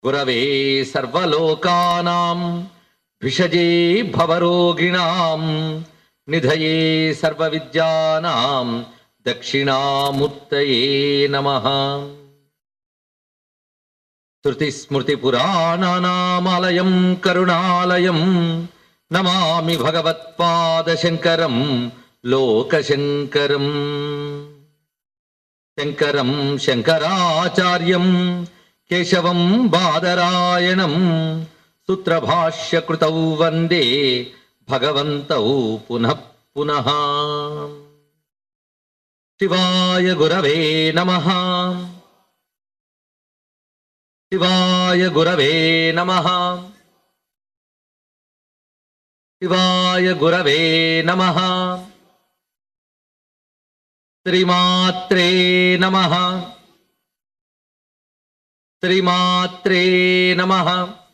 గురవే సర్వలోకానాం విషజే భవరోగిణాం నిధయే సర్వవిద్యానాం దక్షిణామూర్తయే నమః శృతిస్మృతిపురాణానామాలయం కరుణాలయం నమామి భగవత్పాదశంకరం లోకశంకరం శంకరం శంకరాచార్యం కేశవం బాదరాయణం సూత్రభాష్యకృతౌ వందే భగవంతౌ పునః పునః శివాయ గురవే నమః శివాయ గురవే నమః శివాయ గురవే నమః శ్రీమాత్రే నమః శ్రీమాత్రే నమః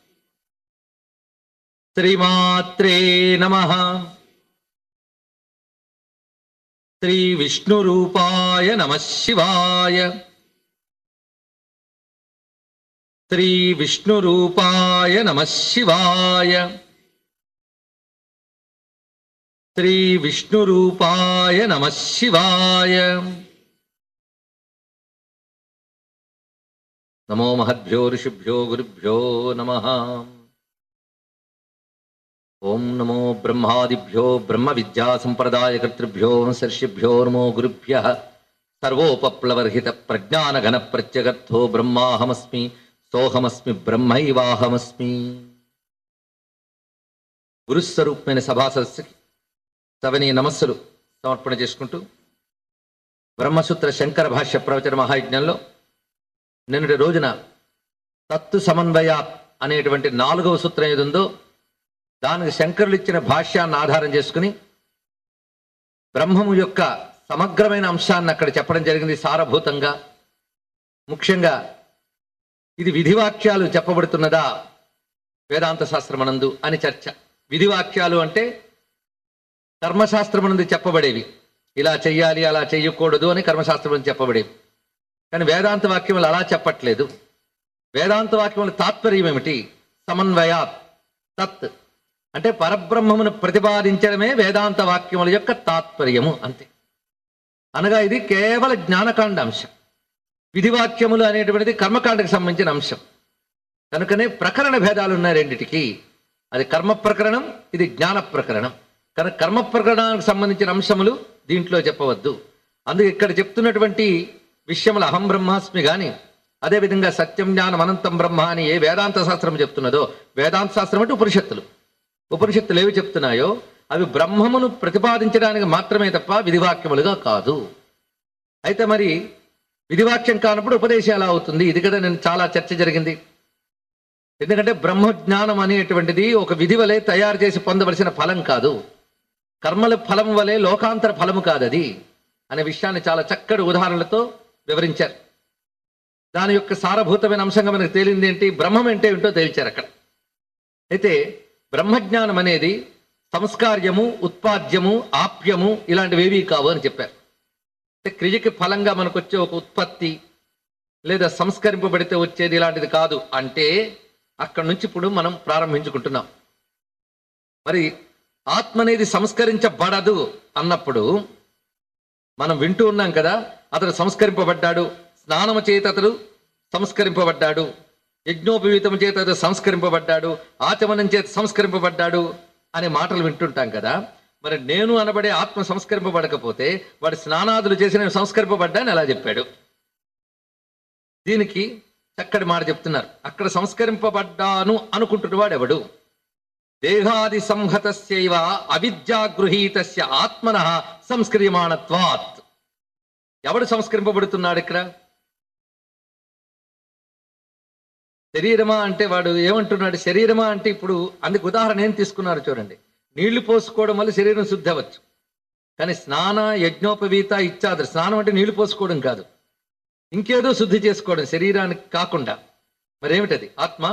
శ్రీమాత్రే నమః శ్రీ విష్ణురూపాయ నమః శివాయ శ్రీ విష్ణురూపాయ నమః శివాయ శ్రీ విష్ణురూపాయ నమః శివాయ నమో మహద్భ్యో ఋషిభ్యో గురుభ్యో నమ ఓం నమో బ్రహ్మాదిభ్యో బ్రహ్మ విద్యా సంప్రదాయ కర్తృభ్యో సర్షిభ్యో నమో గురుభ్య సర్వోపప్లవర్హిత ప్రజ్ఞాన ఘన ప్రత్యగర్థో బ్రహ్మాహమస్మి సోహమస్మి బ్రహ్మైవాహమస్మి గురుస్వరూపమైన సభా సదస్సుకి సవనీయ నమస్సులు సమర్పణ చేసుకుంటూ బ్రహ్మసూత్ర శంకర భాష్య ప్రవచన మహాయజ్ఞంలో నిన్నటి రోజున తత్తు సమన్వయ అనేటువంటి నాలుగవ సూత్రం ఏది ఉందో దానికి శంకరులు ఇచ్చిన భాష్యాన్ని ఆధారం చేసుకుని బ్రహ్మము యొక్క సమగ్రమైన అంశాన్ని అక్కడ చెప్పడం జరిగింది సారభూతంగా ముఖ్యంగా ఇది విధివాక్యాలు చెప్పబడుతున్నదా వేదాంత శాస్త్రమనందు అని చర్చ విధివాక్యాలు అంటే కర్మశాస్త్రమునందు చెప్పబడేవి ఇలా చెయ్యాలి అలా చెయ్యకూడదు అని కర్మశాస్త్రం చెప్పబడేవి కానీ వేదాంత వాక్యములు అలా చెప్పట్లేదు వేదాంత వాక్యముల తాత్పర్యం ఏమిటి సమన్వయాత్ తత్ అంటే పరబ్రహ్మమును ప్రతిపాదించడమే వేదాంత వాక్యముల యొక్క తాత్పర్యము అంతే అనగా ఇది కేవల జ్ఞానకాండ అంశం విధివాక్యములు అనేటువంటిది కర్మకాండకు సంబంధించిన అంశం కనుకనే ప్రకరణ భేదాలు ఉన్నాయి రెండిటికి అది కర్మ ప్రకరణం ఇది జ్ఞాన ప్రకరణం కనుక కర్మ ప్రకరణానికి సంబంధించిన అంశములు దీంట్లో చెప్పవద్దు అందుకే ఇక్కడ చెప్తున్నటువంటి విషయములు అహం బ్రహ్మాస్మి గాని అదేవిధంగా సత్యం జ్ఞానం అనంతం బ్రహ్మ అని ఏ వేదాంత శాస్త్రం చెప్తున్నదో వేదాంత శాస్త్రం అంటే ఉపనిషత్తులు ఉపనిషత్తులు ఏవి చెప్తున్నాయో అవి బ్రహ్మమును ప్రతిపాదించడానికి మాత్రమే తప్ప విధివాక్యములుగా కాదు అయితే మరి విధివాక్యం కానప్పుడు ఉపదేశం ఎలా అవుతుంది ఇది కదా నేను చాలా చర్చ జరిగింది ఎందుకంటే బ్రహ్మజ్ఞానం అనేటువంటిది ఒక విధి వలె తయారు చేసి పొందవలసిన ఫలం కాదు కర్మల ఫలం వలె లోకాంతర ఫలము కాదు అది అనే విషయాన్ని చాలా చక్కటి ఉదాహరణలతో వివరించారు దాని యొక్క సారభూతమైన అంశంగా మనకు తేలింది ఏంటి బ్రహ్మం అంటే ఏంటో తేల్చారు అక్కడ అయితే బ్రహ్మజ్ఞానం అనేది సంస్కార్యము ఉత్పాద్యము ఆప్యము ఇలాంటివి ఏవీ కావు అని చెప్పారు అంటే క్రియకి ఫలంగా మనకు వచ్చే ఒక ఉత్పత్తి లేదా సంస్కరింపబడితే వచ్చేది ఇలాంటిది కాదు అంటే అక్కడ నుంచి ఇప్పుడు మనం ప్రారంభించుకుంటున్నాం మరి ఆత్మ అనేది సంస్కరించబడదు అన్నప్పుడు మనం వింటూ ఉన్నాం కదా అతడు సంస్కరింపబడ్డాడు స్నానము చేత అతడు సంస్కరింపబడ్డాడు యజ్ఞోపవీతము చేత అతడు సంస్కరింపబడ్డాడు ఆచమనం చేత సంస్కరింపబడ్డాడు అనే మాటలు వింటుంటాం కదా మరి నేను అనబడే ఆత్మ సంస్కరింపబడకపోతే వాడు స్నానాదులు చేసి నేను సంస్కరింపబడ్డాను ఎలా చెప్పాడు దీనికి చక్కటి మాట చెప్తున్నారు అక్కడ సంస్కరింపబడ్డాను అనుకుంటున్నవాడు ఎవడు దేహాది సంహతస్యైవ అవిద్యాగృహీతస్య ఆత్మన సంస్క్రియమాణత్వాత్ ఎవడు సంస్కరింపబడుతున్నాడు ఇక్కడ శరీరమా అంటే వాడు ఏమంటున్నాడు శరీరమా అంటే ఇప్పుడు అందుకు ఉదాహరణ ఏం తీసుకున్నారు చూడండి నీళ్లు పోసుకోవడం వల్ల శరీరం శుద్ధి అవ్వచ్చు కానీ స్నాన యజ్ఞోపవీత ఇచ్చాదు స్నానం అంటే నీళ్లు పోసుకోవడం కాదు ఇంకేదో శుద్ధి చేసుకోవడం శరీరానికి కాకుండా మరేమిటది ఆత్మ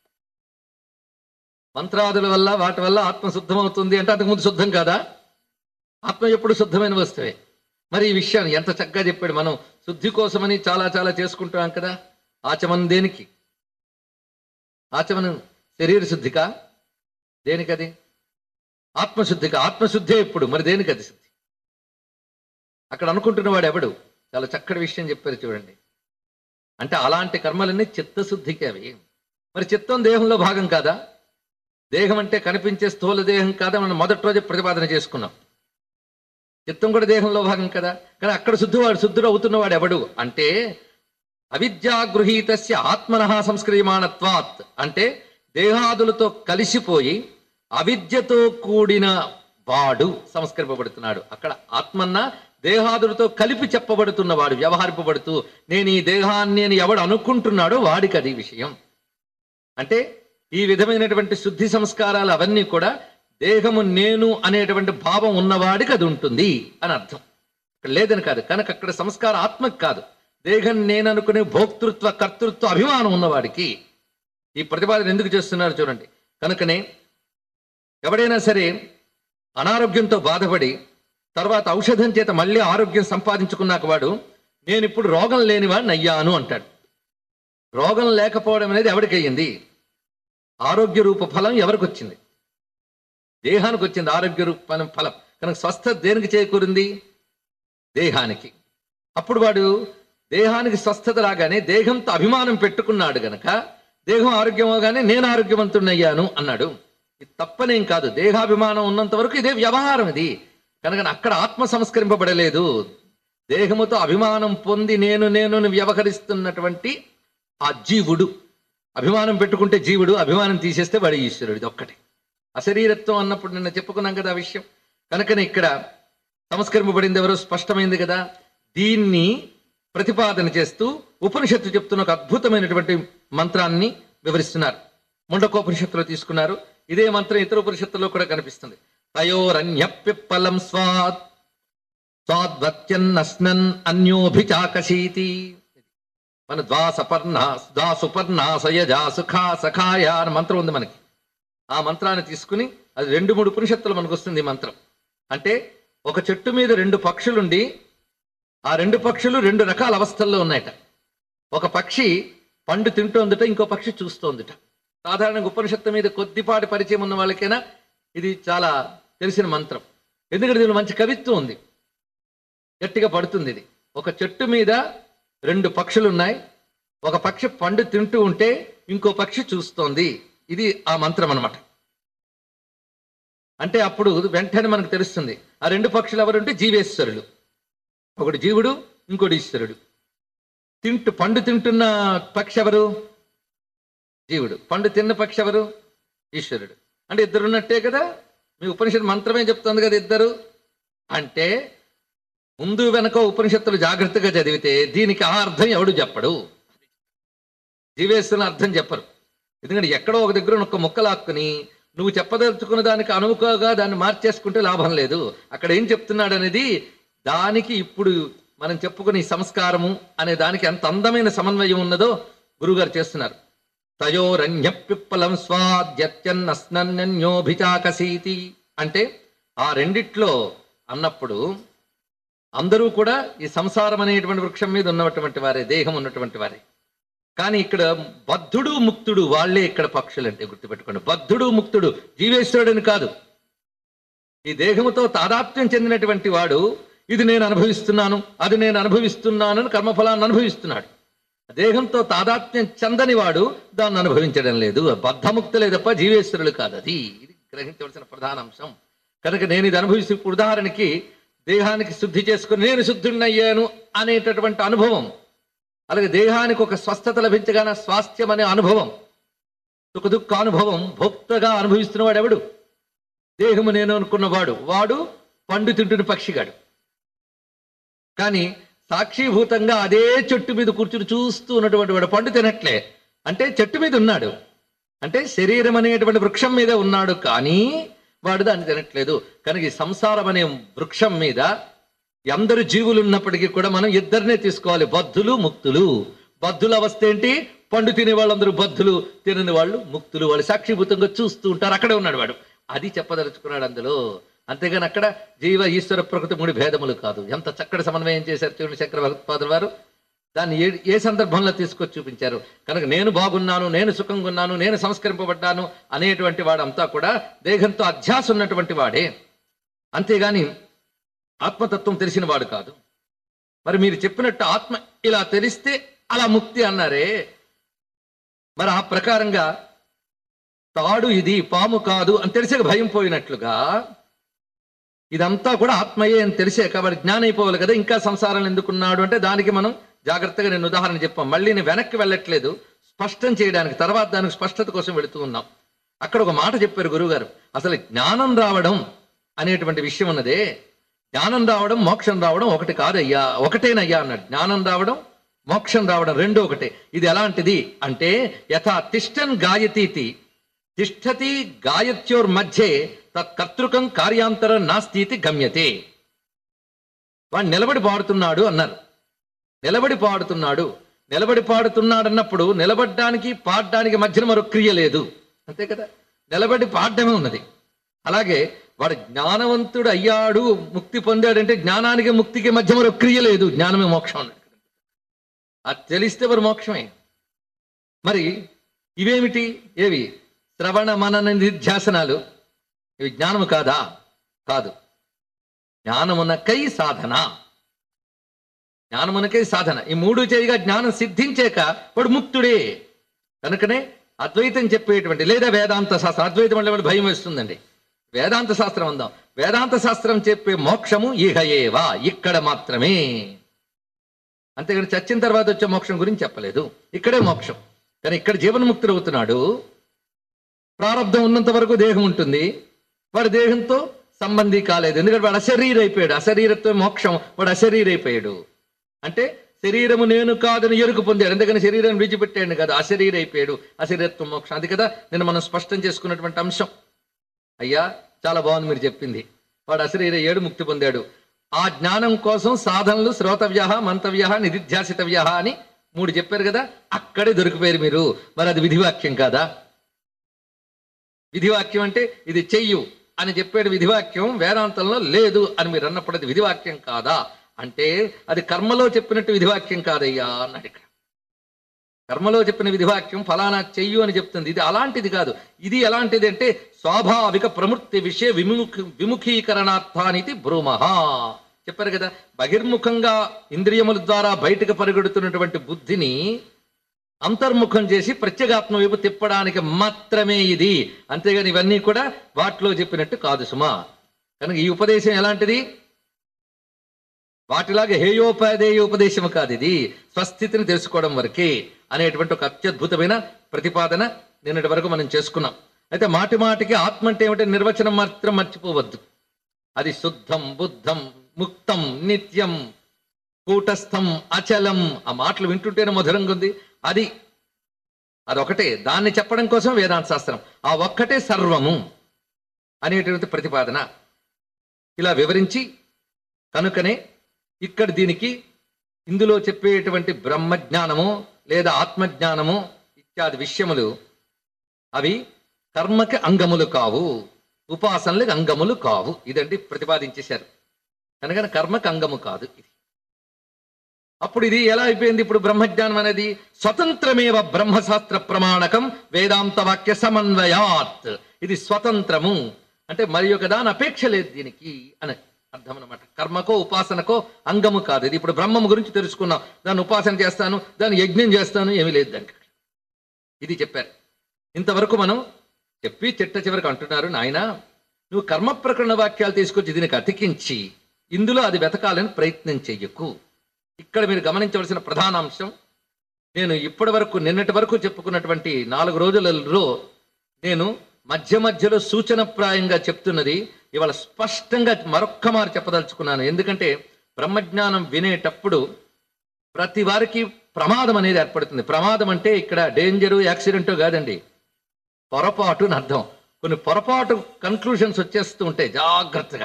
మంత్రాదుల వల్ల వాటి వల్ల ఆత్మ శుద్ధమవుతుంది అంటే అంతకుముందు శుద్ధం కాదా ఆత్మ ఎప్పుడు శుద్ధమైన వస్తువే మరి ఈ విషయాన్ని ఎంత చక్కగా చెప్పాడు మనం శుద్ధి కోసమని చాలా చాలా చేసుకుంటాం కదా ఆచమన్ దేనికి ఆచమనం శరీర శుద్ధికా దేనికది ఆత్మశుద్ధిక ఆత్మశుద్ధే ఇప్పుడు మరి దేనికది శుద్ధి అక్కడ అనుకుంటున్నవాడు ఎవడు చాలా చక్కటి విషయం చెప్పారు చూడండి అంటే అలాంటి కర్మలన్నీ చిత్తశుద్ధికి అవి మరి చిత్తం దేహంలో భాగం కాదా దేహం అంటే కనిపించే స్థూల దేహం కాదా మనం మొదటి రోజే ప్రతిపాదన చేసుకున్నాం చిత్తం కూడా దేహంలో భాగం కదా కానీ అక్కడ శుద్ధివాడు శుద్ధుడు అవుతున్నవాడు ఎవడు అంటే అవిద్యాగృహీతస్య ఆత్మన సంస్క్రియమాణత్వాత్ అంటే దేహాదులతో కలిసిపోయి అవిద్యతో కూడిన వాడు సంస్కరింపబడుతున్నాడు అక్కడ ఆత్మన్న దేహాదులతో కలిపి చెప్పబడుతున్నవాడు వ్యవహరింపబడుతూ నేను ఈ దేహాన్ని అని ఎవడు అనుకుంటున్నాడో వాడికి అది విషయం అంటే ఈ విధమైనటువంటి శుద్ధి సంస్కారాలు అవన్నీ కూడా దేహము నేను అనేటువంటి భావం ఉన్నవాడికి అది ఉంటుంది అని అర్థం ఇక్కడ లేదని కాదు కనుక అక్కడ సంస్కారం ఆత్మకి కాదు దేహం నేను అనుకునే భోక్తృత్వ కర్తృత్వ అభిమానం ఉన్నవాడికి ఈ ప్రతిపాదన ఎందుకు చేస్తున్నారు చూడండి కనుకనే ఎవడైనా సరే అనారోగ్యంతో బాధపడి తర్వాత ఔషధం చేత మళ్ళీ ఆరోగ్యం సంపాదించుకున్నాక వాడు నేను ఇప్పుడు రోగం లేనివాడిని అయ్యాను అంటాడు రోగం లేకపోవడం అనేది ఎవరికి అయ్యింది ఆరోగ్య రూప ఫలం ఎవరికి వచ్చింది దేహానికి వచ్చింది ఆరోగ్య రూప ఫలం ఫలం కనుక స్వస్థత దేనికి చేకూరింది దేహానికి అప్పుడు వాడు దేహానికి స్వస్థత రాగానే దేహంతో అభిమానం పెట్టుకున్నాడు గనక దేహం ఆరోగ్యం అవగానే నేను ఆరోగ్యవంతుడయ్యాను అన్నాడు ఇది తప్పనేం కాదు దేహాభిమానం ఉన్నంత వరకు ఇదే వ్యవహారం ఇది కనుక అక్కడ ఆత్మ సంస్కరింపబడలేదు దేహముతో అభిమానం పొంది నేను నేను అని వ్యవహరిస్తున్నటువంటి ఆ జీవుడు అభిమానం పెట్టుకుంటే జీవుడు అభిమానం తీసేస్తే వాడు ఈశ్వరుడు ఇది ఒక్కటి అశరీరత్వం అన్నప్పుడు నిన్న చెప్పుకున్నాం కదా ఆ విషయం కనుకనే ఇక్కడ సంస్కరింపబడింది ఎవరో స్పష్టమైంది కదా దీన్ని ప్రతిపాదన చేస్తూ ఉపనిషత్తు చెప్తున్న ఒక అద్భుతమైనటువంటి మంత్రాన్ని వివరిస్తున్నారు ముండకోపనిషత్తులో తీసుకున్నారు ఇదే మంత్రం ఇతర ఉపనిషత్తులో కూడా కనిపిస్తుంది తయోరన్యప్పిప్పలం స్వాత్ స్వాద్వత్యన్నస్నన్ అన్యోభిచాకశీతి మన ద్వాసపర్ణ ద్వాసుపర్ణ సయజా సుఖా సఖాయ అని మంత్రం ఉంది మనకి ఆ మంత్రాన్ని తీసుకుని అది రెండు మూడు ఉపనిషత్తులు మనకు వస్తుంది ఈ మంత్రం అంటే ఒక చెట్టు మీద రెండు పక్షులుండి ఆ రెండు పక్షులు రెండు రకాల అవస్థల్లో ఉన్నాయట ఒక పక్షి పండు తింటోందట ఇంకో పక్షి చూస్తోందట సాధారణంగా ఉపనిషత్తు మీద కొద్దిపాటి పరిచయం ఉన్న వాళ్ళకైనా ఇది చాలా తెలిసిన మంత్రం ఎందుకంటే దీనిలో మంచి కవిత్వం ఉంది గట్టిగా పడుతుంది ఇది ఒక చెట్టు మీద రెండు పక్షులు ఉన్నాయి ఒక పక్షి పండు తింటూ ఉంటే ఇంకో పక్షి చూస్తోంది ఇది ఆ మంత్రం అన్నమాట అంటే అప్పుడు వెంటనే మనకు తెలుస్తుంది ఆ రెండు పక్షులు ఎవరుంటే జీవేశ్వరులు ఒకటి జీవుడు ఇంకోటి ఈశ్వరుడు తింటూ పండు తింటున్న పక్షి ఎవరు జీవుడు పండు తిన్న పక్షి ఎవరు ఈశ్వరుడు అంటే ఇద్దరు ఉన్నట్టే కదా మీ ఉపనిషత్ మంత్రమే చెప్తుంది కదా ఇద్దరు అంటే ముందు వెనక ఉపనిషత్తులు జాగ్రత్తగా చదివితే దీనికి ఆ అర్థం ఎవడు చెప్పడు జీవేశ్వరుని అర్థం చెప్పరు ఎందుకంటే ఎక్కడో ఒక దగ్గర ఒక ముక్క లాక్కుని నువ్వు చెప్పదలుచుకున్న దానికి అనుకుగా దాన్ని మార్చేసుకుంటే లాభం లేదు అక్కడ ఏం చెప్తున్నాడు అనేది దానికి ఇప్పుడు మనం చెప్పుకునే ఈ సంస్కారము అనే దానికి ఎంత అందమైన సమన్వయం ఉన్నదో గురుగారు చేస్తున్నారు తయోరణ్యపిప్పలం స్వాద్యత్యన్నస్నన్యోభిచాకసీతి అంటే ఆ రెండిట్లో అన్నప్పుడు అందరూ కూడా ఈ సంసారం అనేటువంటి వృక్షం మీద ఉన్నటువంటి వారే దేహం ఉన్నటువంటి వారే కానీ ఇక్కడ బద్ధుడు ముక్తుడు వాళ్ళే ఇక్కడ పక్షులు అంటే గుర్తుపెట్టుకోండి బద్ధుడు ముక్తుడు జీవేశ్వరుడని కాదు ఈ దేహముతో తాదాత్మ్యం చెందినటువంటి వాడు ఇది నేను అనుభవిస్తున్నాను అది నేను అనుభవిస్తున్నాను అని కర్మఫలాన్ని అనుభవిస్తున్నాడు దేహంతో తాదాత్మ్యం చెందని వాడు దాన్ని అనుభవించడం లేదు బద్ధముక్తులే తప్ప జీవేశ్వరులు కాదు అది ఇది గ్రహించవలసిన ప్రధాన అంశం కనుక నేను ఇది అనుభవిస్తూ ఇప్పుడు ఉదాహరణకి దేహానికి శుద్ధి చేసుకుని నేను శుద్ధుణ్ణయ్యాను అనేటటువంటి అనుభవం అలాగే దేహానికి ఒక స్వస్థత లభించగానే స్వాస్థ్యం అనే అనుభవం సుఖ దుఃఖ అనుభవం భోక్తగా అనుభవిస్తున్నవాడు ఎవడు దేహము నేను అనుకున్నవాడు వాడు పండు తింటున్న పక్షిగాడు కానీ సాక్షిభూతంగా అదే చెట్టు మీద కూర్చుని చూస్తూ ఉన్నటువంటి వాడు పండు తినట్లే అంటే చెట్టు మీద ఉన్నాడు అంటే శరీరం అనేటువంటి వృక్షం మీద ఉన్నాడు కానీ వాడు దాన్ని తినట్లేదు కనుక ఈ సంసారం అనే వృక్షం మీద అందరు జీవులు ఉన్నప్పటికీ కూడా మనం ఇద్దరినే తీసుకోవాలి బద్ధులు ముక్తులు బద్ధుల అవస్థ ఏంటి పండు తినే వాళ్ళందరూ బద్ధులు తినని వాళ్ళు ముక్తులు వాళ్ళు సాక్షిభూతంగా చూస్తూ ఉంటారు అక్కడే ఉన్నాడు వాడు అది చెప్పదలుచుకున్నాడు అందులో అంతేగాని అక్కడ జీవ ఈశ్వర ప్రకృతి మూడు భేదములు కాదు ఎంత చక్కటి సమన్వయం చేశారు చూడండి శంకర భగవత్పాదుల వారు దాన్ని ఏ ఏ సందర్భంలో తీసుకొచ్చి చూపించారు కనుక నేను బాగున్నాను నేను సుఖంగా ఉన్నాను నేను సంస్కరింపబడ్డాను అనేటువంటి వాడంతా కూడా దేహంతో అధ్యాస ఉన్నటువంటి వాడే అంతేగాని ఆత్మతత్వం తెలిసిన వాడు కాదు మరి మీరు చెప్పినట్టు ఆత్మ ఇలా తెలిస్తే అలా ముక్తి అన్నారే మరి ఆ ప్రకారంగా తాడు ఇది పాము కాదు అని తెలిసే భయం పోయినట్లుగా ఇదంతా కూడా ఆత్మయే అని తెలిసే కాబట్టి జ్ఞానం అయిపోవాలి కదా ఇంకా సంసారం ఎందుకున్నాడు అంటే దానికి మనం జాగ్రత్తగా నేను ఉదాహరణ చెప్పాం మళ్ళీ నేను వెనక్కి వెళ్ళట్లేదు స్పష్టం చేయడానికి తర్వాత దానికి స్పష్టత కోసం వెళుతూ ఉన్నాం అక్కడ ఒక మాట చెప్పారు గురువుగారు అసలు జ్ఞానం రావడం అనేటువంటి విషయం ఉన్నదే జ్ఞానం రావడం మోక్షం రావడం ఒకటి కాదయ్యా ఒకటేనయ్యా అన్నాడు జ్ఞానం రావడం మోక్షం రావడం రెండు ఒకటే ఇది ఎలాంటిది అంటే యథా తిష్టన్ గాయతీతి తిష్టతి గాయత్యోర్ మధ్యే తత్కర్తృకం కార్యాంతరం నాస్తితి గమ్యతే వాడు నిలబడి పాడుతున్నాడు అన్నారు నిలబడి పాడుతున్నాడు నిలబడి పాడుతున్నాడు అన్నప్పుడు నిలబడడానికి పాడడానికి మధ్యన మరో క్రియ లేదు అంతే కదా నిలబడి పాడడమే ఉన్నది అలాగే వాడు జ్ఞానవంతుడు అయ్యాడు ముక్తి పొందాడంటే జ్ఞానానికి ముక్తికి మధ్య మరో క్రియ లేదు జ్ఞానమే మోక్షం అన్నాడు అది తెలిస్తే మరి మోక్షమే మరి ఇవేమిటి ఏవి శ్రవణ మనన నిధ్యాసనాలు ఇవి జ్ఞానము కాదా కాదు జ్ఞానమునకై సాధన జ్ఞానమునకై సాధన ఈ మూడు చేయగా జ్ఞానం సిద్ధించాక వాడు ముక్తుడే కనుకనే అద్వైతం చెప్పేటువంటి లేదా వేదాంత శాస్త్రం అద్వైతం అంటే వాడు భయం వేస్తుందండి వేదాంత శాస్త్రం అందాం వేదాంత శాస్త్రం చెప్పే మోక్షము ఇహయేవా ఇక్కడ మాత్రమే అంతేగాని చచ్చిన తర్వాత వచ్చే మోక్షం గురించి చెప్పలేదు ఇక్కడే మోక్షం కానీ ఇక్కడ జీవన్ముక్తుడు అవుతున్నాడు ప్రారంధం ఉన్నంత వరకు దేహం ఉంటుంది వాడి దేహంతో సంబంధి కాలేదు ఎందుకంటే వాడు అశరీర అయిపోయాడు అశరీరత్వ మోక్షం వాడు అశరీర అయిపోయాడు అంటే శరీరము నేను కాదని ఎరుకు పొందాడు అందుకని శరీరం విడిచిపెట్టాడు కదా అశరీర అయిపోయాడు అశరీరత్వ మోక్షం అది కదా నేను మనం స్పష్టం చేసుకున్నటువంటి అంశం అయ్యా చాలా బాగుంది మీరు చెప్పింది వాడు అశరీర ఏడు ముక్తి పొందాడు ఆ జ్ఞానం కోసం సాధనలు శ్రోతవ్య మంతవ్య నిధిధ్యాసితవ్య అని మూడు చెప్పారు కదా అక్కడే దొరికిపోయారు మీరు మరి అది విధివాక్యం కాదా విధివాక్యం అంటే ఇది చెయ్యు అని చెప్పేది విధివాక్యం వేదాంతంలో లేదు అని మీరు అన్నప్పుడు అది విధివాక్యం కాదా అంటే అది కర్మలో చెప్పినట్టు విధివాక్యం కాదయ్యా అన్నాడు ఇక్కడ కర్మలో చెప్పిన విధివాక్యం ఫలానా చెయ్యు అని చెప్తుంది ఇది అలాంటిది కాదు ఇది ఎలాంటిది అంటే స్వాభావిక ప్రవృత్తి విషయ విముఖ విముఖీకరణార్థానిది బ్రూమహ చెప్పారు కదా బహిర్ముఖంగా ఇంద్రియముల ద్వారా బయటకు పరిగెడుతున్నటువంటి బుద్ధిని అంతర్ముఖం చేసి ప్రత్యేగాత్మ వైపు తిప్పడానికి మాత్రమే ఇది అంతేగాని ఇవన్నీ కూడా వాటిలో చెప్పినట్టు కాదు సుమా కనుక ఈ ఉపదేశం ఎలాంటిది వాటిలాగా హేయోపాదేయ ఉపదేశం కాదు ఇది స్వస్థితిని తెలుసుకోవడం వరకే అనేటువంటి ఒక అత్యద్భుతమైన ప్రతిపాదన నిన్నటి వరకు మనం చేసుకున్నాం అయితే మాటి మాటికి ఆత్మ అంటే ఏమిటంటే నిర్వచనం మాత్రం మర్చిపోవద్దు అది శుద్ధం బుద్ధం ముక్తం నిత్యం కూటస్థం అచలం ఆ మాటలు వింటుంటేనే మధురంగా ఉంది అది అదొకటే దాన్ని చెప్పడం కోసం వేదాంత శాస్త్రం ఆ ఒక్కటే సర్వము అనేటువంటి ప్రతిపాదన ఇలా వివరించి కనుకనే ఇక్కడ దీనికి ఇందులో చెప్పేటువంటి బ్రహ్మజ్ఞానము లేదా ఆత్మజ్ఞానము ఇత్యాది విషయములు అవి కర్మకి అంగములు కావు ఉపాసనలకు అంగములు కావు ఇదండి ప్రతిపాదించేశారు కనుక కర్మకి అంగము కాదు ఇది అప్పుడు ఇది ఎలా అయిపోయింది ఇప్పుడు బ్రహ్మజ్ఞానం అనేది స్వతంత్రమేవ బ్రహ్మశాస్త్ర ప్రమాణకం వేదాంత వాక్య సమన్వయాత్ ఇది స్వతంత్రము అంటే మరి ఒక దాని అపేక్ష లేదు దీనికి అని అర్థం అనమాట కర్మకో ఉపాసనకో అంగము కాదు ఇది ఇప్పుడు బ్రహ్మం గురించి తెలుసుకున్నాం దాన్ని ఉపాసన చేస్తాను దాన్ని యజ్ఞం చేస్తాను ఏమీ లేదు దానికి ఇది చెప్పారు ఇంతవరకు మనం చెప్పి చిట్ట చివరికి అంటున్నారు నాయన నువ్వు కర్మ ప్రకరణ వాక్యాలు తీసుకొచ్చి దీనికి అతికించి ఇందులో అది వెతకాలని ప్రయత్నం చెయ్యకు ఇక్కడ మీరు గమనించవలసిన ప్రధాన అంశం నేను ఇప్పటి వరకు నిన్నటి వరకు చెప్పుకున్నటువంటి నాలుగు రోజులలో నేను మధ్య మధ్యలో సూచనప్రాయంగా చెప్తున్నది ఇవాళ స్పష్టంగా మరొక్క మారు చెప్పదలుచుకున్నాను ఎందుకంటే బ్రహ్మజ్ఞానం వినేటప్పుడు ప్రతి వారికి ప్రమాదం అనేది ఏర్పడుతుంది ప్రమాదం అంటే ఇక్కడ డేంజరు యాక్సిడెంటో కాదండి పొరపాటు అని అర్థం కొన్ని పొరపాటు కన్క్లూషన్స్ వచ్చేస్తూ ఉంటాయి జాగ్రత్తగా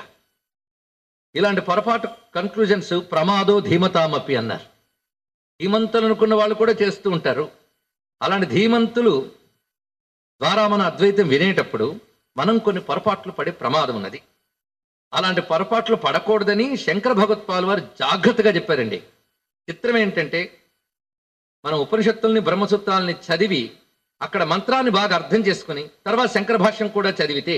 ఇలాంటి పొరపాటు కన్క్లూజన్స్ ప్రమాదో ధీమతామపి అన్నారు ధీమంతులు అనుకున్న వాళ్ళు కూడా చేస్తూ ఉంటారు అలాంటి ధీమంతులు ద్వారా మన అద్వైతం వినేటప్పుడు మనం కొన్ని పొరపాట్లు పడే ప్రమాదం ఉన్నది అలాంటి పొరపాట్లు పడకూడదని శంకర భగవత్పాల్ వారు జాగ్రత్తగా చెప్పారండి చిత్రం ఏంటంటే మనం ఉపనిషత్తుల్ని బ్రహ్మసూత్రాలని చదివి అక్కడ మంత్రాన్ని బాగా అర్థం చేసుకుని తర్వాత శంకర భాష్యం కూడా చదివితే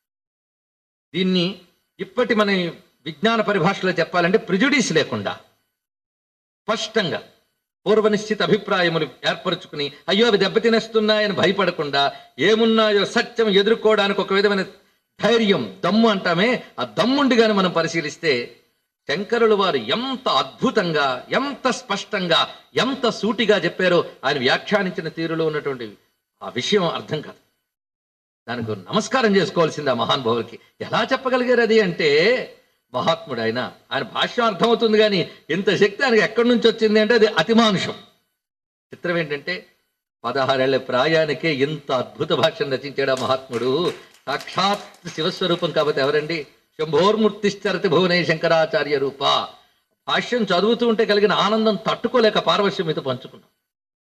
దీన్ని ఇప్పటి మన విజ్ఞాన పరిభాషలో చెప్పాలంటే ప్రిజుడీస్ లేకుండా స్పష్టంగా పూర్వనిశ్చిత అభిప్రాయములు ఏర్పరచుకుని అయ్యో అవి దెబ్బతినేస్తున్నాయని భయపడకుండా ఏమున్నాయో సత్యం ఎదుర్కోవడానికి ఒక విధమైన ధైర్యం దమ్ము అంటామే ఆ దమ్ముండిగాని మనం పరిశీలిస్తే శంకరులు వారు ఎంత అద్భుతంగా ఎంత స్పష్టంగా ఎంత సూటిగా చెప్పారో ఆయన వ్యాఖ్యానించిన తీరులో ఉన్నటువంటి ఆ విషయం అర్థం కాదు దానికి నమస్కారం చేసుకోవాల్సింది ఆ మహానుభావులకి ఎలా చెప్పగలిగారు అది అంటే మహాత్ముడు ఆయన ఆయన భాష్యం అర్థమవుతుంది కానీ ఇంత శక్తి ఆయనకి ఎక్కడి నుంచి వచ్చింది అంటే అది అతిమానుషం చిత్రం ఏంటంటే పదహారేళ్ల ప్రాయానికే ఇంత అద్భుత భాష్యం రచించాడు ఆ మహాత్ముడు సాక్షాత్ శివస్వరూపం కాబట్టి ఎవరండి శంభోర్మూర్తిశ్చరతి భువనే శంకరాచార్య రూప భాష్యం చదువుతూ ఉంటే కలిగిన ఆనందం తట్టుకోలేక పార్వశ్యం మీద పంచుకున్నాం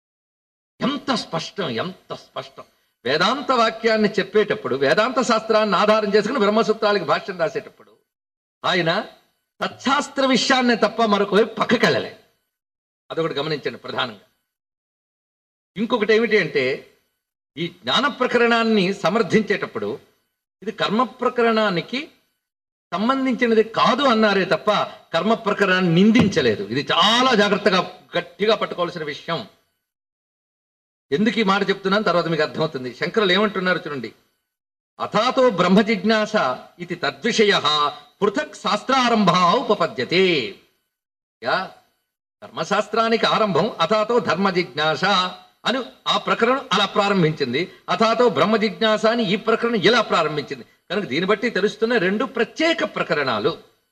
ఎంత స్పష్టం ఎంత స్పష్టం వేదాంత వాక్యాన్ని చెప్పేటప్పుడు వేదాంత శాస్త్రాన్ని ఆధారం చేసుకుని బ్రహ్మసూత్రాలకి భాష్యం రాసేటప్పుడు ఆయన తత్శాస్త్ర విషయాన్నే తప్ప మరొక వైపు పక్కకి వెళ్ళలే అదొకటి గమనించండి ప్రధానంగా ఇంకొకటి ఏమిటి అంటే ఈ జ్ఞాన ప్రకరణాన్ని సమర్థించేటప్పుడు ఇది కర్మ ప్రకరణానికి సంబంధించినది కాదు అన్నారే తప్ప కర్మ ప్రకరణాన్ని నిందించలేదు ఇది చాలా జాగ్రత్తగా గట్టిగా పట్టుకోవాల్సిన విషయం ఎందుకు ఈ మాట చెప్తున్నాను తర్వాత మీకు అర్థమవుతుంది శంకరులు ఏమంటున్నారు చూడండి అథాతో బ్రహ్మ జిజ్ఞాస ఇది తద్విషయ పృథక్ శాస్త్రారంభ ఉపపద్యతే యా ధర్మశాస్త్రానికి ఆరంభం అథాతో ధర్మ జిజ్ఞాస అని ఆ ప్రకరణం అలా ప్రారంభించింది అథాతో బ్రహ్మ జిజ్ఞాస అని ఈ ప్రకరణం ఇలా ప్రారంభించింది కనుక దీన్ని బట్టి తెలుస్తున్న రెండు ప్రత్యేక ప్రకరణాలు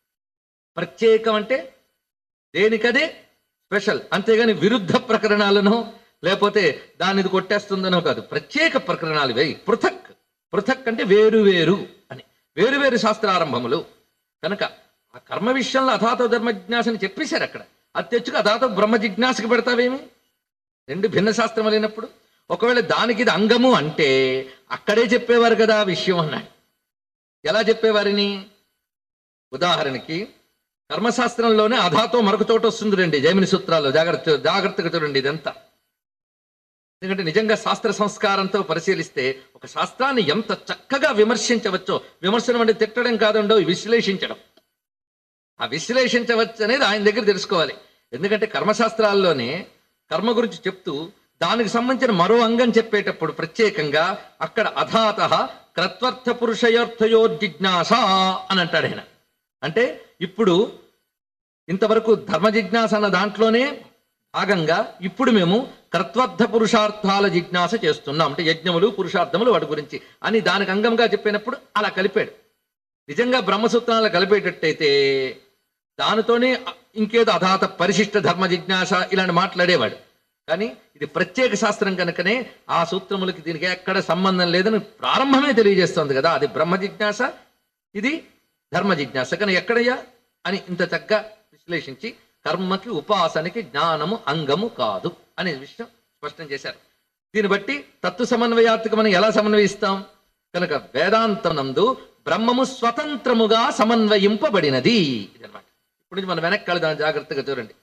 ప్రత్యేకం అంటే దేనికదే స్పెషల్ అంతేగాని విరుద్ధ ప్రకరణాలను లేకపోతే దాన్ని ఇది కొట్టేస్తుందనో కాదు ప్రత్యేక ప్రకరణాలు ఇవే పృథక్ పృథక్ అంటే వేరు వేరు అని వేరు వేరు శాస్త్రారంభములు కనుక ఆ కర్మ విషయంలో అథాతో ధర్మ జిజ్ఞాసని చెప్పేశారు అక్కడ అది తెచ్చుకు అథాతో బ్రహ్మ జిజ్ఞాసకి పెడతావేమి రెండు భిన్న శాస్త్రం లేనప్పుడు ఒకవేళ దానికి ఇది అంగము అంటే అక్కడే చెప్పేవారు కదా ఆ విషయం అన్నాడు ఎలా చెప్పేవారిని ఉదాహరణకి కర్మశాస్త్రంలోనే అధాతో మరొక చోట వస్తుంది రండి జైమిని సూత్రాల్లో జాగ్రత్త జాగ్రత్తగా చూడండి ఇదంతా ఎందుకంటే నిజంగా శాస్త్ర సంస్కారంతో పరిశీలిస్తే ఒక శాస్త్రాన్ని ఎంత చక్కగా విమర్శించవచ్చో విమర్శనం అంటే తిట్టడం కాదండో విశ్లేషించడం ఆ విశ్లేషించవచ్చు అనేది ఆయన దగ్గర తెలుసుకోవాలి ఎందుకంటే కర్మశాస్త్రాల్లోనే కర్మ గురించి చెప్తూ దానికి సంబంధించిన మరో అంగం చెప్పేటప్పుడు ప్రత్యేకంగా అక్కడ అథాత క్రత్వర్థ పురుషయోర్థయో జిజ్ఞాస అని అంటాడు ఆయన అంటే ఇప్పుడు ఇంతవరకు ధర్మ జిజ్ఞాస అన్న దాంట్లోనే భాగంగా ఇప్పుడు మేము కర్త్వర్థ పురుషార్థాల జిజ్ఞాస చేస్తున్నాం అంటే యజ్ఞములు పురుషార్థములు వాటి గురించి అని దానికి అంగంగా చెప్పినప్పుడు అలా కలిపాడు నిజంగా బ్రహ్మసూత్రాలు కలిపేటట్టయితే దానితోనే ఇంకేదో అధాత పరిశిష్ట ధర్మ జిజ్ఞాస ఇలాంటి మాట్లాడేవాడు కానీ ఇది ప్రత్యేక శాస్త్రం కనుకనే ఆ సూత్రములకి దీనికి ఎక్కడ సంబంధం లేదని ప్రారంభమే తెలియజేస్తోంది కదా అది బ్రహ్మ జిజ్ఞాస ఇది ధర్మ జిజ్ఞాస కానీ ఎక్కడయ్యా అని ఇంత చక్కగా విశ్లేషించి కర్మకి ఉపాసనకి జ్ఞానము అంగము కాదు అనే విషయం స్పష్టం చేశారు దీన్ని బట్టి తత్వ సమన్వయాత్మక మనం ఎలా సమన్వయిస్తాం కనుక వేదాంతం నందు బ్రహ్మము స్వతంత్రముగా సమన్వయింపబడినది ఇదన్నమాట ఇప్పుడు నుంచి మనం వెనక్కి వెళదాం జాగ్రత్తగా చూడండి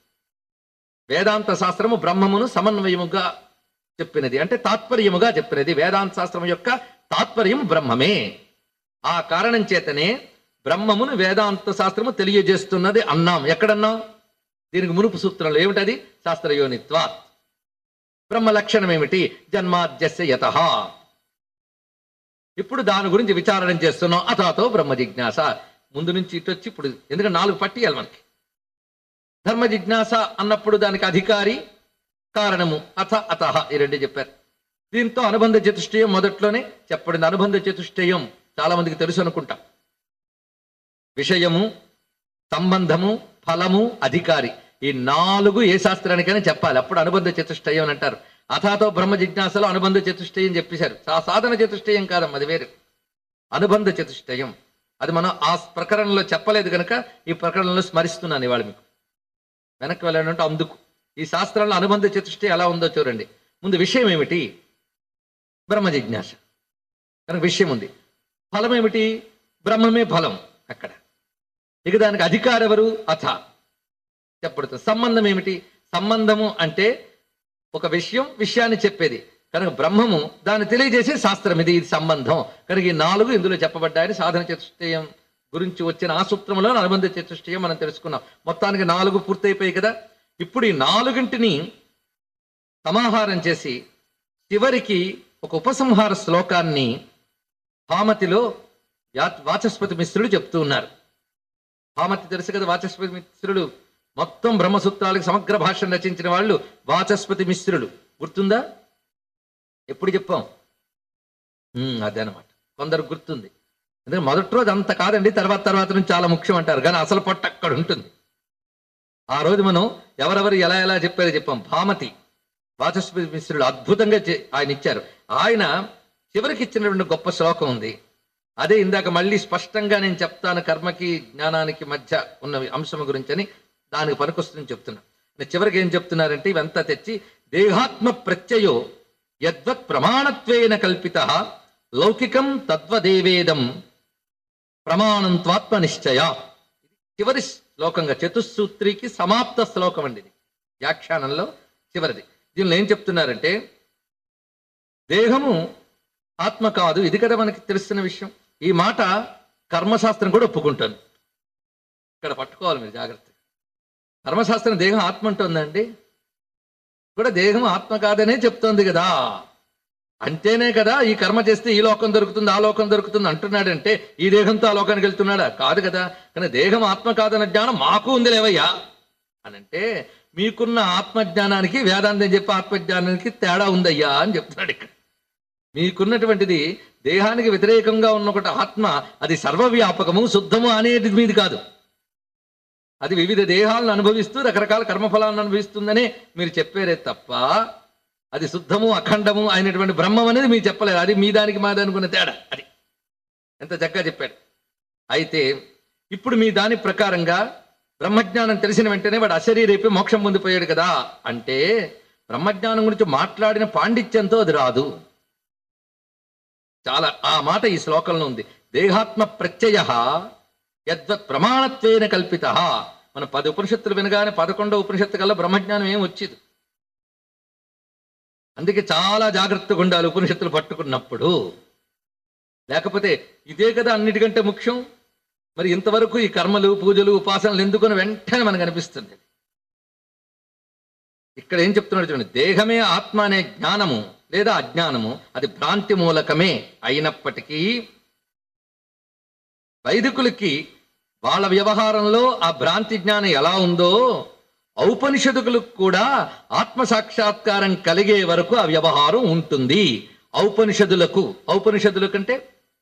వేదాంత శాస్త్రము బ్రహ్మమును సమన్వయముగా చెప్పినది అంటే తాత్పర్యముగా చెప్పినది వేదాంత శాస్త్రం యొక్క తాత్పర్యం బ్రహ్మమే ఆ కారణం చేతనే బ్రహ్మమును వేదాంత శాస్త్రము తెలియజేస్తున్నది అన్నాం ఎక్కడన్నాం దీనికి మునుపు సూత్రంలో ఏమిటది శాస్త్రయోనిత్వా బ్రహ్మ లక్షణం ఏమిటి జన్మాద్యస్య యత ఇప్పుడు దాని గురించి విచారణ చేస్తున్నాం అథాతో బ్రహ్మ జిజ్ఞాస ముందు నుంచి ఇటు వచ్చి ఇప్పుడు ఎందుకంటే నాలుగు పట్టియాలి మనకి ధర్మ జిజ్ఞాస అన్నప్పుడు దానికి అధికారి కారణము అథ అత ఈ రెండు చెప్పారు దీంతో అనుబంధ చతుష్టయం మొదట్లోనే చెప్పబడింది అనుబంధ చతుష్టయం చాలా మందికి తెలుసు అనుకుంటా విషయము సంబంధము ఫలము అధికారి ఈ నాలుగు ఏ శాస్త్రానికైనా చెప్పాలి అప్పుడు అనుబంధ చతుష్టయం అని అంటారు అథాతో బ్రహ్మ జిజ్ఞాసలో అనుబంధ చతుష్టయం చెప్పేశారు సా- సాధన చతుష్టయం కాదమ్మా అది వేరు అనుబంధ చతుష్టయం అది మనం ఆ ప్రకరణలో చెప్పలేదు కనుక ఈ ప్రకరణలో స్మరిస్తున్నాను ఇవాళ మీకు వెనక్కి వెళ్ళాలంటే అందుకు ఈ శాస్త్రంలో అనుబంధ చతుష్టయం ఎలా ఉందో చూడండి ముందు విషయం ఏమిటి బ్రహ్మ జిజ్ఞాస కనుక విషయం ఉంది ఫలం ఏమిటి బ్రహ్మమే ఫలం అక్కడ ఇక దానికి అధికారం ఎవరు అథ చెప్పబడుతుంది సంబంధం ఏమిటి సంబంధము అంటే ఒక విషయం విషయాన్ని చెప్పేది కనుక బ్రహ్మము దాన్ని తెలియజేసే శాస్త్రం ఇది ఇది సంబంధం కనుక ఈ నాలుగు ఇందులో చెప్పబడ్డాయని సాధన చతుష్టయం గురించి వచ్చిన ఆ సూత్రంలో అనుబంధ చతుష్టయం మనం తెలుసుకున్నాం మొత్తానికి నాలుగు పూర్తయిపోయాయి కదా ఇప్పుడు ఈ నాలుగింటిని సమాహారం చేసి చివరికి ఒక ఉపసంహార శ్లోకాన్ని భామతిలో యా- వాచస్పతి మిశ్రుడు చెప్తూ ఉన్నారు భామతి తెలుసు కదా వాచస్పతి మిశ్రుడు మొత్తం బ్రహ్మసూత్రాలకు సమగ్ర భాషను రచించిన వాళ్ళు వాచస్పతి మిశ్రుడు గుర్తుందా ఎప్పుడు చెప్పాం ఉమ్, అదే అనమాట కొందరు గుర్తుంది ఎందుకంటే మొదటి రోజు అంత కాదండి తర్వాత తర్వాత నుంచి చాలా ముఖ్యం అంటారు కానీ అసలు పొట్ట అక్కడ ఉంటుంది ఆ రోజు మనం ఎవరెవరు ఎలా ఎలా చెప్పారో చెప్పాం భామతి వాచస్పతి మిశ్రుడు అద్భుతంగా చే- ఆయన ఇచ్చారు ఆయన చివరికి ఇచ్చినటువంటి గొప్ప శ్లోకం ఉంది అదే ఇందాక మళ్ళీ స్పష్టంగా నేను చెప్తాను కర్మకి జ్ఞానానికి మధ్య ఉన్న అంశం గురించి అని దానికి పనికొస్తుందని చెప్తున్నా నేను చివరికి ఏం చెప్తున్నారంటే ఇవంతా తెచ్చి దేహాత్మ ప్రత్యయో యద్వత్ ప్రమాణత్వేన కల్పిత లౌకికం తద్వదేవేదం ప్రమాణం త్వాత్మ నిశ్చయ చివరి శ్లోకంగా చతుస్సూత్రికి సమాప్త శ్లోకం అండి ఇది వ్యాఖ్యానంలో చివరిది దీనిలో ఏం చెప్తున్నారంటే దేహము ఆత్మ కాదు ఇది కదా మనకి తెలుస్తున్న విషయం ఈ మాట కర్మశాస్త్రం కూడా ఒప్పుకుంటుంది ఇక్కడ పట్టుకోవాలి మీరు జాగ్రత్త కర్మశాస్త్రం దేహం ఆత్మ అంటుందండి కూడా దేహం ఆత్మ కాదనే చెప్తోంది కదా అంటేనే కదా ఈ కర్మ చేస్తే ఈ లోకం దొరుకుతుంది ఆ లోకం దొరుకుతుంది అంటున్నాడంటే ఈ దేహంతో ఆ లోకానికి వెళ్తున్నాడా కాదు కదా కానీ దేహం ఆత్మ కాదన్న జ్ఞానం మాకు ఉంది లేవయ్యా అని అంటే మీకున్న ఆత్మజ్ఞానానికి వేదాంతం చెప్పే ఆత్మజ్ఞానానికి తేడా ఉందయ్యా అని చెప్తున్నాడు ఇక్కడ మీకున్నటువంటిది దేహానికి వ్యతిరేకంగా ఉన్న ఒకటి ఆత్మ అది సర్వవ్యాపకము శుద్ధము అనేది మీది కాదు అది వివిధ దేహాలను అనుభవిస్తూ రకరకాల కర్మఫలాలను అనుభవిస్తుందనే మీరు చెప్పారే తప్ప అది శుద్ధము అఖండము అయినటువంటి బ్రహ్మం అనేది మీరు చెప్పలేరు అది మీ దానికి మా దానికి ఉన్న తేడా అది ఎంత చక్కగా చెప్పాడు అయితే ఇప్పుడు మీ దాని ప్రకారంగా బ్రహ్మజ్ఞానం తెలిసిన వెంటనే వాడు అశరీరేపి మోక్షం పొందిపోయాడు కదా అంటే బ్రహ్మజ్ఞానం గురించి మాట్లాడిన పాండిత్యంతో అది రాదు చాలా ఆ మాట ఈ శ్లోకంలో ఉంది దేహాత్మ ప్రత్యయ యద్వత్ ప్రమాణత్వేన కల్పిత మన పది ఉపనిషత్తులు వినగానే పదకొండో ఉపనిషత్తు కల్లా బ్రహ్మజ్ఞానం ఏం వచ్చేది అందుకే చాలా జాగ్రత్తగా ఉండాలి ఉపనిషత్తులు పట్టుకున్నప్పుడు లేకపోతే ఇదే కదా అన్నిటికంటే ముఖ్యం మరి ఇంతవరకు ఈ కర్మలు పూజలు ఉపాసనలు ఎందుకుని వెంటనే మనకు అనిపిస్తుంది ఇక్కడ ఏం చెప్తున్నాడు చూడండి దేహమే ఆత్మ అనే జ్ఞానము లేదా అజ్ఞానము అది భ్రాంతి మూలకమే అయినప్పటికీ వైదికులకి వాళ్ళ వ్యవహారంలో ఆ భ్రాంతి జ్ఞానం ఎలా ఉందో ఔపనిషదుకులకు కూడా ఆత్మ సాక్షాత్కారం కలిగే వరకు ఆ వ్యవహారం ఉంటుంది ఔపనిషదులకు ఔపనిషదుల కంటే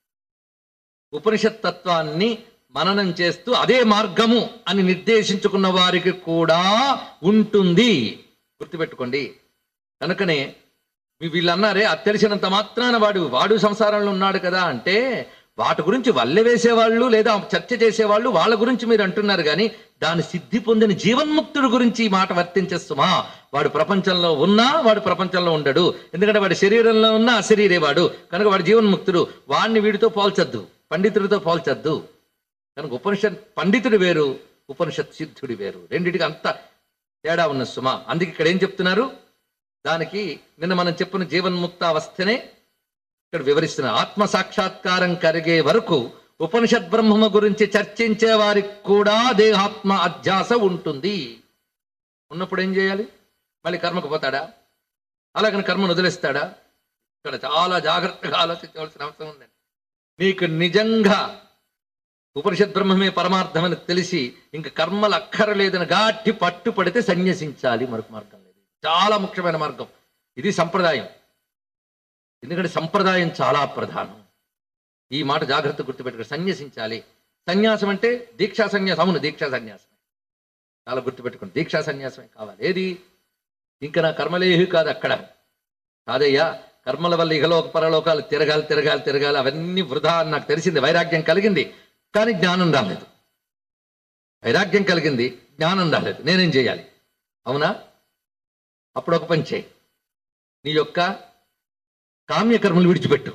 ఉపనిషత్ తత్వాన్ని మననం చేస్తూ అదే మార్గము అని నిర్దేశించుకున్న వారికి కూడా ఉంటుంది గుర్తుపెట్టుకోండి కనుకనే వీ- వీళ్ళు అన్నారే అది తెలిసినంత మాత్రాన వాడు వాడు సంసారంలో ఉన్నాడు కదా అంటే వాటి గురించి వల్లె వేసేవాళ్ళు లేదా చర్చ చేసేవాళ్ళు వాళ్ళ గురించి మీరు అంటున్నారు కానీ దాని సిద్ధి పొందిన జీవన్ముక్తుడి గురించి ఈ మాట వర్తించేస్తుమా వాడు ప్రపంచంలో ఉన్నా వాడు ప్రపంచంలో ఉండడు ఎందుకంటే వాడి శరీరంలో ఉన్న అశరీరే వాడు కనుక వాడు జీవన్ముక్తుడు వాడిని వీడితో పోల్చొద్దు పండితుడితో పోల్చొద్దు కనుక ఉపనిషత్ పండితుడు వేరు ఉపనిషత్ సిద్ధుడి వేరు రెండిటికి అంత తేడా ఉన్న సుమ అందుకే ఇక్కడ ఏం చెప్తున్నారు దానికి నిన్న మనం చెప్పిన జీవన్ముక్త అవస్థనే ఇక్కడ వివరిస్తున్నారు ఆత్మ సాక్షాత్కారం కలిగే వరకు ఉపనిషత్ బ్రహ్మము గురించి చర్చించే వారికి కూడా దేహాత్మ అధ్యాస ఉంటుంది ఉన్నప్పుడు ఏం చేయాలి మళ్ళీ కర్మకు పోతాడా అలాగని కర్మను వదిలేస్తాడా ఇక్కడ చాలా జాగ్రత్తగా ఆలోచించవలసిన అవసరం ఉందండి నీకు నిజంగా ఉపనిషత్ బ్రహ్మమే పరమార్థమని తెలిసి ఇంక కర్మలు అక్కరలేదని గాట్టి పట్టు పడితే సన్యసించాలి మరొక మార్గం లేదు చాలా ముఖ్యమైన మార్గం ఇది సంప్రదాయం ఎందుకంటే సంప్రదాయం చాలా ప్రధానం ఈ మాట జాగ్రత్త గుర్తుపెట్టుకో సన్యసించాలి సన్యాసం అంటే దీక్షా సన్యాసం అవును దీక్షా సన్యాసం చాలా గుర్తుపెట్టుకోండి దీక్షా సన్యాసమే కావాలి ఏది ఇంకా నా కర్మలేహి కాదు అక్కడ కాదయ్యా కర్మల వల్ల ఇహలోక పరలోకాలు తిరగాలి తిరగాలి తిరగాలి అవన్నీ వృధా అని నాకు తెలిసింది వైరాగ్యం కలిగింది కానీ జ్ఞానం రాలేదు వైరాగ్యం కలిగింది జ్ఞానం రాలేదు నేనేం చేయాలి అవునా అప్పుడు ఒక పని చేయి నీ యొక్క కామ్యకర్మలు విడిచిపెట్టు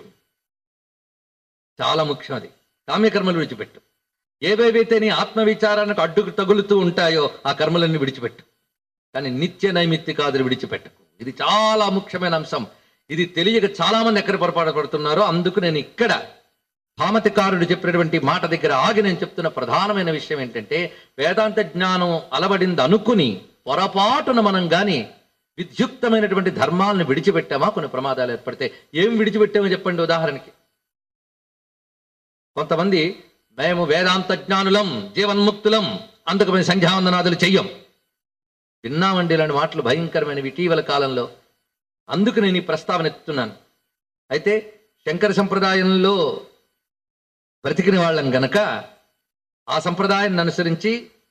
చాలా ముఖ్యం అది కామ్యకర్మలు విడిచిపెట్టు ఏవేవైతే నీ ఆత్మవిచారానికి అడ్డుకు తగులుతూ ఉంటాయో ఆ కర్మలన్నీ విడిచిపెట్టు కానీ నిత్య నైమిత్తికాదులు విడిచిపెట్టకు ఇది చాలా ముఖ్యమైన అంశం ఇది తెలియక చాలా మంది ఎక్కడ పొరపాటు పడుతున్నారో అందుకు నేను ఇక్కడ భామతికారుడు చెప్పినటువంటి మాట దగ్గర ఆగి నేను చెప్తున్న ప్రధానమైన విషయం ఏంటంటే వేదాంత జ్ఞానం అలవడింది అనుకుని పొరపాటున మనం గాని విద్యుక్తమైనటువంటి ధర్మాలను విడిచిపెట్టామా కొన్ని ప్రమాదాలు ఏర్పడితే ఏం విడిచిపెట్టామో చెప్పండి ఉదాహరణకి కొంతమంది మేము వేదాంత జ్ఞానులం జీవన్ముక్తులం అందుకు మేము సంధ్యావందనాదులు చెయ్యం విన్నామండి ఇలాంటి మాటలు భయంకరమైనవి ఇటీవల కాలంలో అందుకు నేను ఈ ప్రస్తావన ఎత్తుతున్నాను అయితే శంకర సంప్రదాయంలో బ్రతికిన వాళ్ళం గనక ఆ సంప్రదాయాన్ని అనుసరించి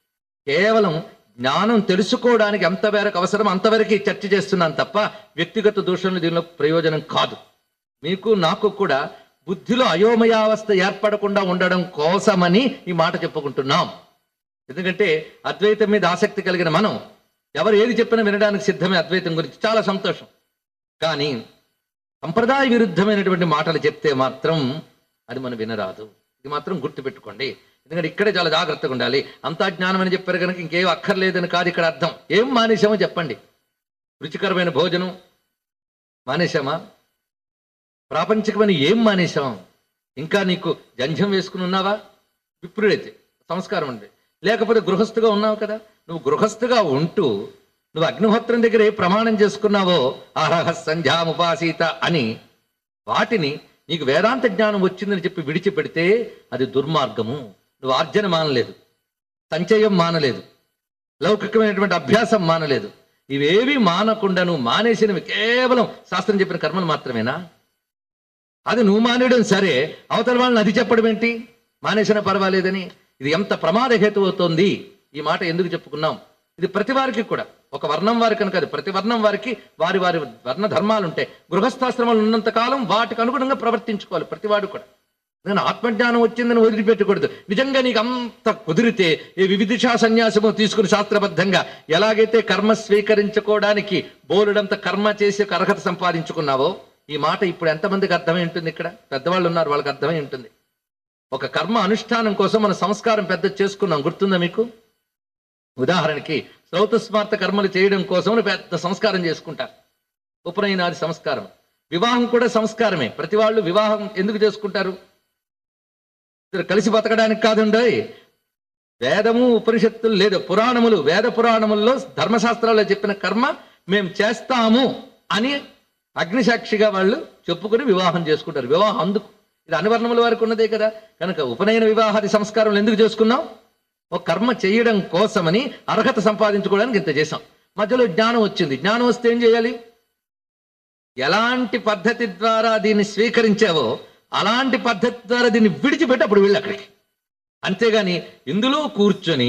కేవలం జ్ఞానం తెలుసుకోవడానికి ఎంతవరకు అవసరం అంతవరకు చర్చ చేస్తున్నాను తప్ప వ్యక్తిగత దూషణలు దీనిలో ప్రయోజనం కాదు మీకు నాకు కూడా బుద్ధిలో అయోమయావస్థ ఏర్పడకుండా ఉండడం కోసమని ఈ మాట చెప్పుకుంటున్నాం ఎందుకంటే అద్వైతం మీద ఆసక్తి కలిగిన మనం ఎవరు ఏది చెప్పినా వినడానికి సిద్ధమే అద్వైతం గురించి చాలా సంతోషం కానీ సంప్రదాయ విరుద్ధమైనటువంటి మాటలు చెప్తే మాత్రం అది మనం వినరాదు ఇది మాత్రం గుర్తుపెట్టుకోండి ఎందుకంటే ఇక్కడే చాలా జాగ్రత్తగా ఉండాలి అంతా జ్ఞానం అని చెప్పారు కనుక ఇంకేం అక్కర్లేదని కాదు ఇక్కడ అర్థం ఏం మానేశామో చెప్పండి రుచికరమైన భోజనం మానేశామా ప్రాపంచికమైన ఏం మానేశాం ఇంకా నీకు జంధ్యం వేసుకుని ఉన్నావా విప్రుడైతే సంస్కారం ఉంది లేకపోతే గృహస్థుగా ఉన్నావు కదా నువ్వు గృహస్థుగా ఉంటూ నువ్వు అగ్నిహోత్రం దగ్గర ఏ ప్రమాణం చేసుకున్నావో అర్హ సంధ్యాముపాసీత అని వాటిని నీకు వేదాంత జ్ఞానం వచ్చిందని చెప్పి విడిచిపెడితే అది దుర్మార్గము నువ్వు ఆర్జన మానలేదు సంచయం మానలేదు లౌకికమైనటువంటి అభ్యాసం మానలేదు ఇవేవి మానకుండా నువ్వు మానేసినవి కేవలం శాస్త్రం చెప్పిన కర్మలు మాత్రమేనా అది నువ్వు మానేయడం సరే అవతల వాళ్ళని అది చెప్పడం ఏంటి మానేసినా పర్వాలేదని ఇది ఎంత ప్రమాద హేతు అవుతోంది ఈ మాట ఎందుకు చెప్పుకున్నాం ఇది ప్రతి వారికి కూడా ఒక వర్ణం వారికి కనుక అది ప్రతి వర్ణం వారికి వారి వారి వర్ణ ధర్మాలు ఉంటాయి గృహస్థాశ్రమాలు ఉన్నంత కాలం వాటికి అనుగుణంగా ప్రవర్తించుకోవాలి ప్రతివాడు కూడా నేను ఆత్మజ్ఞానం వచ్చిందని వదిలిపెట్టకూడదు నిజంగా నీకు అంత కుదిరితే ఈ వివిధిషా సన్యాసము తీసుకుని శాస్త్రబద్ధంగా ఎలాగైతే కర్మ స్వీకరించుకోవడానికి బోలుడంత కర్మ చేసి ఒక అర్హత సంపాదించుకున్నావో ఈ మాట ఇప్పుడు ఎంతమందికి అర్థమై ఉంటుంది ఇక్కడ పెద్దవాళ్ళు ఉన్నారు వాళ్ళకి అర్థమై ఉంటుంది ఒక కర్మ అనుష్ఠానం కోసం మన సంస్కారం పెద్ద చేసుకున్నాం గుర్తుందా మీకు ఉదాహరణకి శ్రౌతస్మార్త కర్మలు చేయడం కోసం పెద్ద సంస్కారం చేసుకుంటారు ఉపనయనాది సంస్కారం వివాహం కూడా సంస్కారమే ప్రతి వాళ్ళు వివాహం ఎందుకు చేసుకుంటారు ఇద్దరు కలిసి బతకడానికి కాదుండీ వేదము ఉపనిషత్తులు లేదు పురాణములు వేద పురాణముల్లో ధర్మశాస్త్రాల్లో చెప్పిన కర్మ మేము చేస్తాము అని అగ్నిసాక్షిగా వాళ్ళు చెప్పుకొని వివాహం చేసుకుంటారు వివాహం అందుకు ఇది అనివర్ణముల వారికి ఉన్నదే కదా కనుక ఉపనయన వివాహాది సంస్కారం ఎందుకు చేసుకున్నాం ఒక కర్మ చేయడం కోసమని అర్హత సంపాదించుకోవడానికి ఇంత చేశాం మధ్యలో జ్ఞానం వచ్చింది జ్ఞానం వస్తే ఏం చేయాలి ఎలాంటి పద్ధతి ద్వారా దీన్ని స్వీకరించావో అలాంటి పద్ధతి ద్వారా దీన్ని విడిచిపెట్టి అప్పుడు వెళ్ళి అక్కడికి అంతేగాని ఇందులో కూర్చొని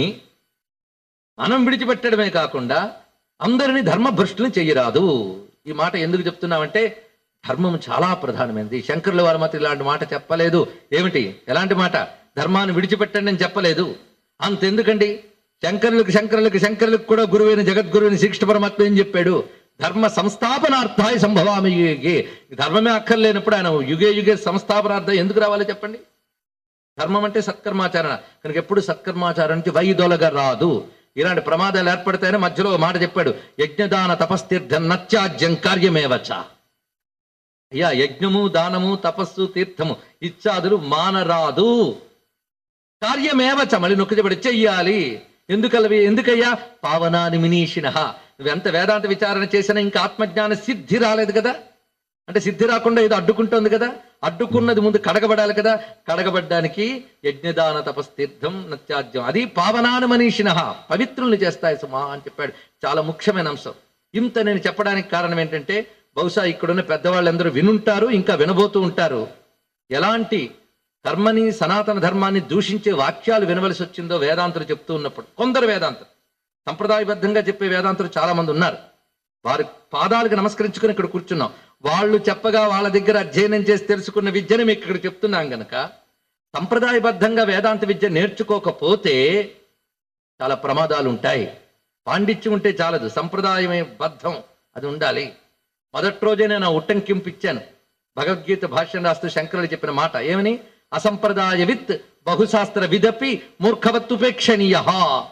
మనం విడిచిపెట్టడమే కాకుండా అందరినీ ధర్మభ్రష్టులను చెయ్యరాదు ఈ మాట ఎందుకు చెప్తున్నామంటే ధర్మం చాలా ప్రధానమైనది శంకరుల వారి మాత్రం ఇలాంటి మాట చెప్పలేదు ఏమిటి ఎలాంటి మాట ధర్మాన్ని విడిచిపెట్టండి అని చెప్పలేదు అంతెందుకండి శంకరులకు శంకరులకు శంకరులకు కూడా గురువైన జగద్గురువైన శ్రీకృష్ణ పరమాత్మ ఏం చెప్పాడు ధర్మ సంస్థాపనార్థాయ సంభవామి యుగే ధర్మమే అక్కర్లేనప్పుడు ఆయన యుగే యుగే సంస్థాపనార్థం ఎందుకు రావాలి చెప్పండి ధర్మం అంటే సత్కర్మాచరణ కనుక ఎప్పుడు సత్కర్మాచరణ నుంచి వైదొలగ రాదు ఇలాంటి ప్రమాదాలు ఏర్పడతాయని మధ్యలో ఒక మాట చెప్పాడు యజ్ఞదాన తపస్తీర్థం నత్యాజ్యం కార్యమేవచ అయ్యా యజ్ఞము దానము తపస్సు తీర్థము ఇత్యాదులు మానరాదు కార్యమేవచ మళ్ళీ నొక్కి చెప్పడి చెయ్యాలి ఎందుకలవి ఎందుకయ్యా పావనాని మినీషిణ నువ్వెంత వేదాంత విచారణ చేసినా ఇంకా ఆత్మజ్ఞాన సిద్ధి రాలేదు కదా అంటే సిద్ధి రాకుండా ఏదో అడ్డుకుంటోంది కదా అడ్డుకున్నది ముందు కడగబడాలి కదా కడగబడ్డానికి యజ్ఞదాన తపస్తీర్థం నత్యాజ్యం అది పావనాన మనీషిణ పవిత్రుల్ని చేస్తాయి సుమా అని చెప్పాడు చాలా ముఖ్యమైన అంశం ఇంత నేను చెప్పడానికి కారణం ఏంటంటే బహుశా ఇక్కడున్న పెద్దవాళ్ళందరూ వినుంటారు ఇంకా వినబోతూ ఉంటారు ఎలాంటి కర్మని సనాతన ధర్మాన్ని దూషించే వాక్యాలు వినవలసి వచ్చిందో వేదాంతులు చెప్తూ ఉన్నప్పుడు కొందరు వేదాంతులు సంప్రదాయబద్ధంగా చెప్పే వేదాంతులు చాలా మంది ఉన్నారు వారి పాదాలకు నమస్కరించుకుని ఇక్కడ కూర్చున్నాం వాళ్ళు చెప్పగా వాళ్ళ దగ్గర అధ్యయనం చేసి తెలుసుకున్న విద్యను మీకు ఇక్కడ చెప్తున్నాం గనక సంప్రదాయబద్ధంగా వేదాంత విద్య నేర్చుకోకపోతే చాలా ప్రమాదాలు ఉంటాయి పాండిత్యం ఉంటే చాలదు సంప్రదాయమే బద్ధం అది ఉండాలి మొదటి రోజే నేను ఆ ఉట్టంకింపు ఇచ్చాను భగవద్గీత భాష్యం రాస్తూ శంకరులు చెప్పిన మాట ఏమని అసంప్రదాయ విత్ బహుశాస్త్ర విదపి మూర్ఖవత్తుపేక్షణీయ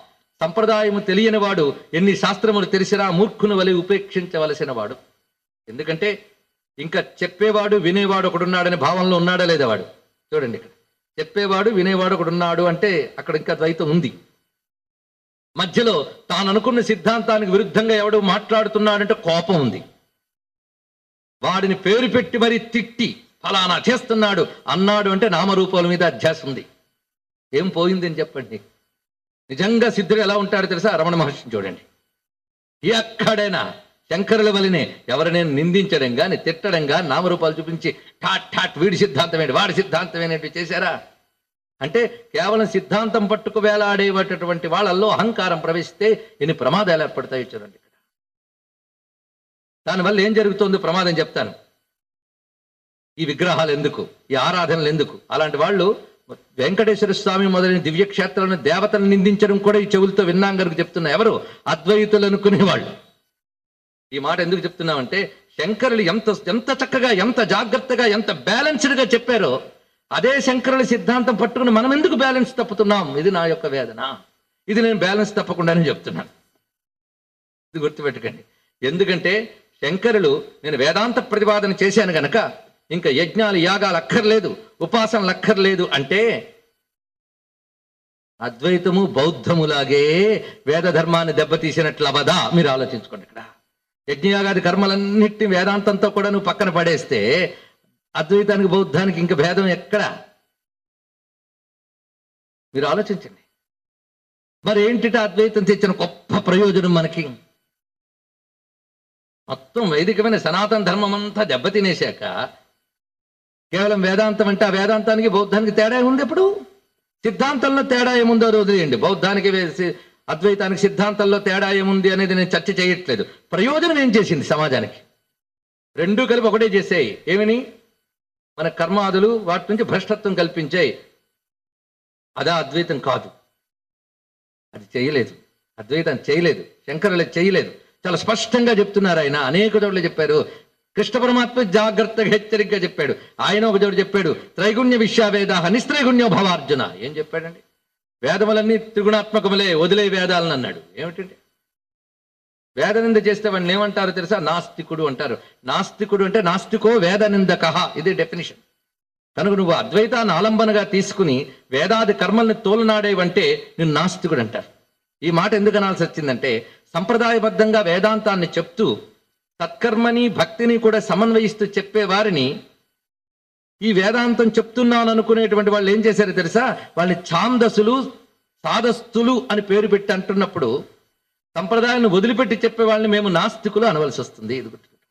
సంప్రదాయము తెలియని వాడు ఎన్ని శాస్త్రములు తెలిసినా మూర్ఖుని వలె ఉపేక్షించవలసిన వాడు ఎందుకంటే ఇంకా చెప్పేవాడు వినేవాడు ఒకడున్నాడనే భావంలో ఉన్నాడా లేదా వాడు చూడండి ఇక్కడ చెప్పేవాడు వినేవాడు ఒకడున్నాడు అంటే అక్కడ ఇంకా ద్వైతం ఉంది మధ్యలో తాను అనుకున్న సిద్ధాంతానికి విరుద్ధంగా ఎవడు మాట్లాడుతున్నాడంటే కోపం ఉంది వాడిని పేరు పెట్టి మరి తిట్టి ఫలానా చేస్తున్నాడు అన్నాడు అంటే నామరూపాల మీద అధ్యాస ఉంది ఏం పోయిందని చెప్పండి నిజంగా సిద్ధుడు ఎలా ఉంటాడో తెలుసా రమణ మహర్షిని చూడండి ఎక్కడైనా శంకరుల వలనే ఎవరినైనా నిందించడం గాని తిట్టడం గాని నామరూపాలు చూపించి ఠాట్ ఠాట్ వీడి సిద్ధాంతం ఏంటి వాడి సిద్ధాంతం ఏంటి చేశారా అంటే కేవలం సిద్ధాంతం పట్టుకు వేలాడేటటువంటి వాళ్ళల్లో అహంకారం ప్రవేశిస్తే ఎన్ని ప్రమాదాలు ఏర్పడతాయి చూడండి ఇక్కడ దానివల్ల ఏం జరుగుతుందో ప్రమాదం చెప్తాను ఈ విగ్రహాలు ఎందుకు ఈ ఆరాధనలు ఎందుకు అలాంటి వాళ్ళు వెంకటేశ్వర స్వామి మొదలైన దివ్యక్షేత్రాలను దేవతలను నిందించడం కూడా ఈ చెవులతో విన్నాం గనుక చెప్తున్నా ఎవరు అద్వైతులు అనుకునే వాళ్ళు ఈ మాట ఎందుకు చెప్తున్నామంటే శంకరులు ఎంత ఎంత చక్కగా ఎంత జాగ్రత్తగా ఎంత బ్యాలెన్స్డ్ గా చెప్పారో అదే శంకరుల సిద్ధాంతం పట్టుకుని మనం ఎందుకు బ్యాలెన్స్ తప్పుతున్నాం ఇది నా యొక్క వేదన ఇది నేను బ్యాలెన్స్ తప్పకుండానే చెప్తున్నాను ఇది గుర్తుపెట్టుకోండి ఎందుకంటే శంకరులు నేను వేదాంత ప్రతిపాదన చేశాను గనక ఇంకా యజ్ఞాలు యాగాలు అక్కర్లేదు ఉపాసనలు అక్కర్లేదు అంటే అద్వైతము బౌద్ధములాగే వేద ధర్మాన్ని దెబ్బతీసినట్లు అవదా మీరు ఆలోచించుకోండి ఇక్కడ యజ్ఞయాగాది కర్మలన్నిటిని వేదాంతంతో కూడా నువ్వు పక్కన పడేస్తే అద్వైతానికి బౌద్ధానికి ఇంక భేదం ఎక్కడ మీరు ఆలోచించండి మరి ఏంటిట అద్వైతం తెచ్చిన గొప్ప ప్రయోజనం మనకి మొత్తం వైదికమైన సనాతన ధర్మం అంతా దెబ్బతినేశాక కేవలం వేదాంతం అంటే ఆ వేదాంతానికి బౌద్ధానికి తేడా ఉంది ఎప్పుడు సిద్ధాంతంలో తేడా ఏముందో అది వదిలేయండి బౌద్ధానికి వే- అద్వైతానికి సిద్ధాంతంలో తేడా ఏముంది అనేది నేను చర్చ చేయట్లేదు ప్రయోజనం ఏం చేసింది సమాజానికి రెండూ కలిపి ఒకటే చేసాయి ఏమని మన కర్మాదులు వాటి నుంచి భ్రష్టత్వం కల్పించాయి అదా అద్వైతం కాదు అది చేయలేదు అద్వైతం చేయలేదు శంకరులు చేయలేదు చాలా స్పష్టంగా చెప్తున్నారు ఆయన అనేక చోట్ల చెప్పారు కృష్ణ పరమాత్మ జాగ్రత్తగా హెచ్చరికగా చెప్పాడు ఆయన ఒక చోట చెప్పాడు త్రైగుణ్య విశ్వవేద నిస్త్రైగుణ్యో భవార్జున ఏం చెప్పాడండి వేదములన్నీ త్రిగుణాత్మకములే వదిలే వేదాలను అన్నాడు ఏమిటండి వేదనింద చేస్తే వాడిని ఏమంటారు తెలుసా నాస్తికుడు అంటారు నాస్తికుడు అంటే నాస్తికో వేదనిందక ఇది డెఫినిషన్ కనుక నువ్వు అద్వైతాన్ని ఆలంబనగా తీసుకుని వేదాది కర్మల్ని తోలనాడేవంటే నేను నాస్తికుడు అంటారు ఈ మాట ఎందుకు అనాల్సి వచ్చిందంటే సంప్రదాయబద్ధంగా వేదాంతాన్ని చెప్తూ సత్కర్మని భక్తిని కూడా సమన్వయిస్తూ చెప్పే వారిని ఈ వేదాంతం చెప్తున్నాను అనుకునేటువంటి వాళ్ళు ఏం చేశారో తెలుసా వాళ్ళని ఛాందసులు సాదస్తులు అని పేరు పెట్టి అంటున్నప్పుడు సంప్రదాయాన్ని వదిలిపెట్టి చెప్పే వాళ్ళని మేము నాస్తికులు అనవలసి వస్తుంది ఇది గుర్తుపెట్టుకోండి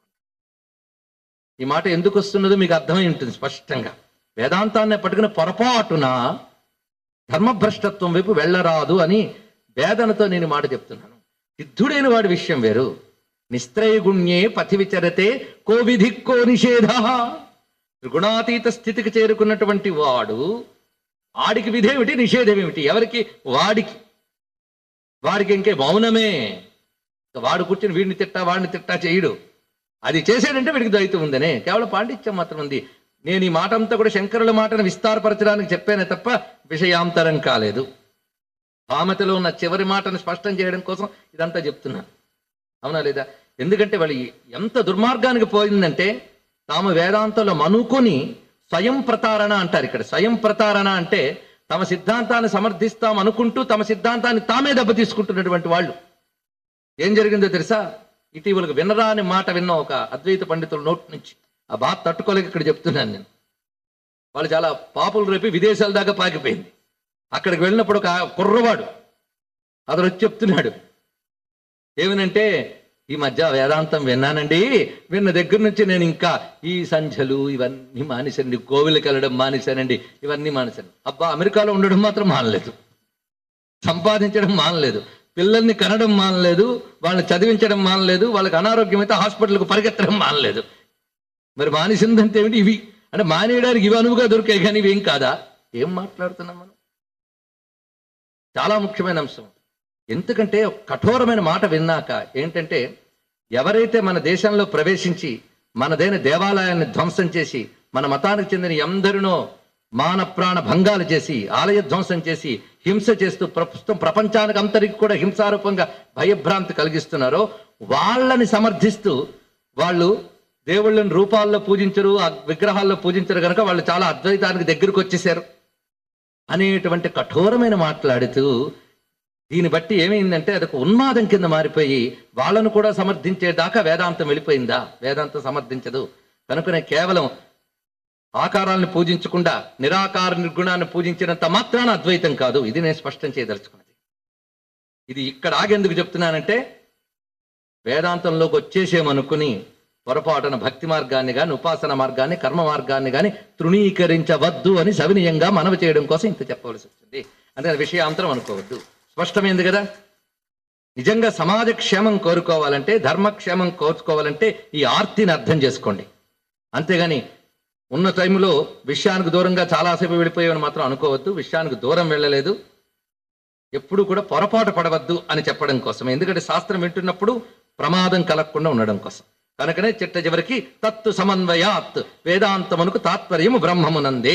ఈ మాట ఎందుకు వస్తున్నదో మీకు అర్థమై ఉంటుంది స్పష్టంగా వేదాంతాన్ని పట్టుకుని పొరపాటున ధర్మభ్రష్టత్వం వైపు వెళ్ళరాదు అని వేదనతో నేను ఈ మాట చెప్తున్నాను సిద్ధుడైన వాడి విషయం వేరు నిస్త్రయగుణ్యే పథి విచరతే కో విధి కో నిషేధ త్రిగుణాతీత స్థితికి చేరుకున్నటువంటి వాడు వాడికి విధేమిటి నిషేధం ఏమిటి ఎవరికి వాడికి వాడికి ఇంకే మౌనమే వాడు కూర్చొని వీడిని తిట్టా వాడిని తిట్టా చేయడు అది చేశాడంటే వీడికి ద్వైతం ఉందనే కేవలం పాండిత్యం మాత్రం ఉంది నేను ఈ మాట అంతా కూడా శంకరుల మాటను విస్తారపరచడానికి చెప్పానే తప్ప విషయాంతరం కాలేదు భామతిలో ఉన్న చివరి మాటను స్పష్టం చేయడం కోసం ఇదంతా చెప్తున్నాను అవునా లేదా ఎందుకంటే వాళ్ళు ఎంత దుర్మార్గానికి పోయిందంటే తాము వేదాంతంలో మనుకొని స్వయం ప్రతారణ అంటారు ఇక్కడ స్వయం ప్రతారణ అంటే తమ సిద్ధాంతాన్ని సమర్థిస్తాం అనుకుంటూ తమ సిద్ధాంతాన్ని తామే దెబ్బ తీసుకుంటున్నటువంటి వాళ్ళు ఏం జరిగిందో తెలుసా ఇటీవలకు వినరాని మాట విన్న ఒక అద్వైత పండితుల నోటి నుంచి ఆ బాధ తట్టుకోలేక ఇక్కడ చెప్తున్నాను నేను వాళ్ళు చాలా పాపులు రేపి విదేశాల దాకా పాకిపోయింది అక్కడికి వెళ్ళినప్పుడు ఒక కుర్రవాడు అతను వచ్చి చెప్తున్నాడు ఏమనంటే ఈ మధ్య వేదాంతం విన్నానండి విన్న దగ్గర నుంచి నేను ఇంకా ఈ సంధ్యలు ఇవన్నీ మానేశానండి కోవిలకి వెళ్ళడం మానేశానండి ఇవన్నీ మానేశాను అబ్బా అమెరికాలో ఉండడం మాత్రం మానలేదు సంపాదించడం మానలేదు పిల్లల్ని కనడం మానలేదు వాళ్ళని చదివించడం మానలేదు వాళ్ళకి అనారోగ్యం అయితే హాస్పిటల్కి పరిగెత్తడం మానలేదు మరి మానేసిందంటే ఏమిటి ఇవి అంటే మానేయడానికి ఇవి అనువుగా దొరికాయి కానీ ఇవి ఏం కాదా ఏం మాట్లాడుతున్నాం మనం చాలా ముఖ్యమైన అంశం ఎందుకంటే ఒక కఠోరమైన మాట విన్నాక ఏంటంటే ఎవరైతే మన దేశంలో ప్రవేశించి మనదైన దేవాలయాన్ని ధ్వంసం చేసి మన మతానికి చెందిన ఎందరినో మాన ప్రాణ భంగాలు చేసి ఆలయ ధ్వంసం చేసి హింస చేస్తూ ప్రస్తుతం ప్రపంచానికి అంతరికి కూడా హింసారూపంగా భయభ్రాంతి కలిగిస్తున్నారో వాళ్ళని సమర్థిస్తూ వాళ్ళు దేవుళ్ళని రూపాల్లో పూజించరు ఆ విగ్రహాల్లో పూజించరు కనుక వాళ్ళు చాలా అద్వైతానికి దగ్గరకు వచ్చేసారు అనేటువంటి కఠోరమైన మాట్లాడుతూ దీన్ని బట్టి ఏమైందంటే అదొక ఉన్మాదం కింద మారిపోయి వాళ్ళను కూడా సమర్థించేదాకా వేదాంతం వెళ్ళిపోయిందా వేదాంతం సమర్థించదు కనుకనే కేవలం ఆకారాలను పూజించకుండా నిరాకార నిర్గుణాన్ని పూజించినంత మాత్రాన అద్వైతం కాదు ఇది నేను స్పష్టం చేయదలుచుకున్నది ఇది ఇక్కడ ఆగేందుకు చెప్తున్నానంటే వేదాంతంలోకి వచ్చేసేమనుకుని పొరపాటున భక్తి మార్గాన్ని కానీ ఉపాసన మార్గాన్ని కర్మ మార్గాన్ని కానీ తృణీకరించవద్దు అని సవినయంగా మనవి చేయడం కోసం ఇంత చెప్పవలసి వచ్చింది అంటే విషయాంతరం అనుకోవద్దు స్పష్టమైంది కదా నిజంగా సమాజ క్షేమం కోరుకోవాలంటే ధర్మక్షేమం కోరుకోవాలంటే ఈ ఆర్తిని అర్థం చేసుకోండి అంతేగాని ఉన్న టైంలో విషయానికి దూరంగా చాలాసేపు వెళ్ళిపోయామని మాత్రం అనుకోవద్దు విషయానికి దూరం వెళ్ళలేదు ఎప్పుడు కూడా పొరపాటు పడవద్దు అని చెప్పడం కోసం ఎందుకంటే శాస్త్రం వింటున్నప్పుడు ప్రమాదం కలగకుండా ఉండడం కోసం కనుకనే చిట్ట చివరికి తత్తు సమన్వయాత్ వేదాంతమునకు తాత్పర్యము బ్రహ్మమునందే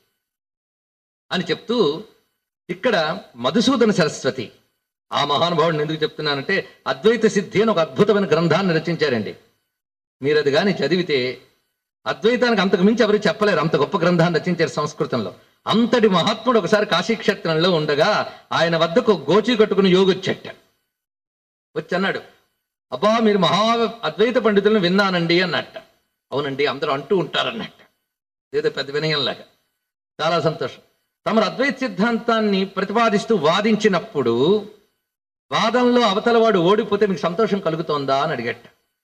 అని చెప్తూ ఇక్కడ మధుసూదన సరస్వతి ఆ మహానుభావుడిని ఎందుకు చెప్తున్నానంటే అద్వైత సిద్ధి అని ఒక అద్భుతమైన గ్రంథాన్ని రచించారండి మీరు అది కానీ చదివితే అద్వైతానికి అంతకు మించి ఎవరు చెప్పలేరు అంత గొప్ప గ్రంథాన్ని రచించారు సంస్కృతంలో అంతటి మహాత్ముడు ఒకసారి కాశీక్షేత్రంలో ఉండగా ఆయన వద్దకు గోచి కట్టుకుని యోగొచ్చట వచ్చి అన్నాడు అబ్బా మీరు మహా అద్వైత పండితులను విన్నానండి అన్నట్ట అవునండి అందరూ అంటూ ఉంటారన్నట్ట ఏదో పెద్ద వినయంలాగా చాలా సంతోషం తమరు అద్వైత సిద్ధాంతాన్ని ప్రతిపాదిస్తూ వాదించినప్పుడు వాదంలో అవతల వాడు ఓడిపోతే మీకు సంతోషం కలుగుతోందా అని అడిగట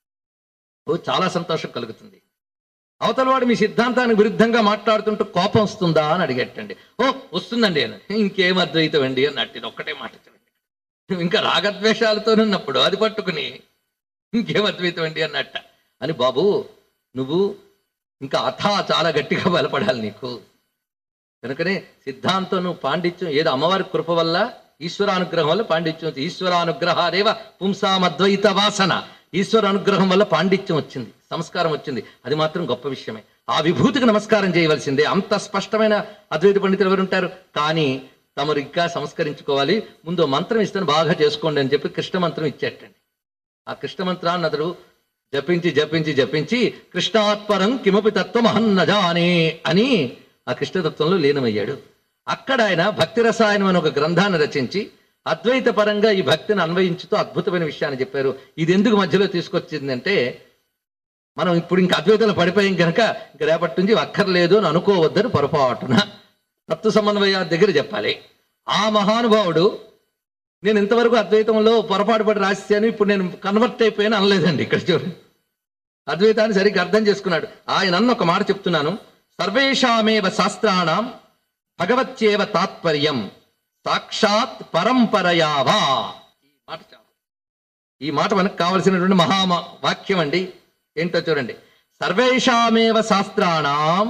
ఓ చాలా సంతోషం కలుగుతుంది అవతల వాడు మీ సిద్ధాంతానికి విరుద్ధంగా మాట్లాడుతుంటూ కోపం వస్తుందా అని అడిగట్టండి ఓ వస్తుందండి అని ఇంకేం అద్వైతం అండి అన్నట్టు ఇది ఒక్కటే మాట చూడండి నువ్వు ఇంకా రాగద్వేషాలతో ఉన్నప్పుడు అది పట్టుకుని ఇంకేం అద్వైతం అండి అన్నట్ట అని బాబు నువ్వు ఇంకా అథా చాలా గట్టిగా బలపడాలి నీకు కనుకనే సిద్ధాంతం నువ్వు పాండిత్యం ఏదో అమ్మవారి కృప వల్ల ఈశ్వరానుగ్రహం వల్ల పాండిత్యం వచ్చింది ఈశ్వరానుగ్రహాదేవ పుంసామద్వైత వాసన ఈశ్వర అనుగ్రహం వల్ల పాండిత్యం వచ్చింది సంస్కారం వచ్చింది అది మాత్రం గొప్ప విషయమే ఆ విభూతికి నమస్కారం చేయవలసిందే అంత స్పష్టమైన అద్వైత పండితులు ఎవరు ఉంటారు కానీ తమరు ఇంకా సంస్కరించుకోవాలి ముందు ఓ మంత్రం ఇస్తాను బాగా చేసుకోండి అని చెప్పి కృష్ణ మంత్రం ఇచ్చేటండి ఆ కృష్ణ మంత్రాన్ని అతడు జపించి జపించి జపించి కృష్ణాత్పరం కిమపి తత్వం అహన్నజానే అని ఆ కృష్ణతత్వంలో లీనమయ్యాడు అక్కడ ఆయన భక్తి రసాయనం అని ఒక గ్రంథాన్ని రచించి అద్వైత పరంగా ఈ భక్తిని అన్వయించుతూ అద్భుతమైన విషయాన్ని చెప్పారు ఇది ఎందుకు మధ్యలో తీసుకొచ్చిందంటే మనం ఇప్పుడు ఇంకా అద్వైతంలో పడిపోయాం కనుక ఇంక రేపటి నుంచి అక్కర్లేదు అని అనుకోవద్దని పొరపాటున తత్వ సమన్వయ దగ్గర చెప్పాలి ఆ మహానుభావుడు నేను ఇంతవరకు అద్వైతంలో పొరపాటు పడి రాశాను ఇప్పుడు నేను కన్వర్ట్ అయిపోయాను అనలేదండి ఇక్కడ చూడండి అద్వైతాన్ని సరిగ్గా అర్థం చేసుకున్నాడు ఆయన అన్న ఒక మాట చెప్తున్నాను సర్వేషామేవ శాస్త్రాణం భగవత్యేవ తాత్పర్యం సాక్షాత్ పరంపరయావా ఈ మాట చాలు ఈ మాట మనకు కావలసినటువంటి మహా వాక్యం అండి ఏంటో చూడండి సర్వేషామేవ శాస్త్రాణం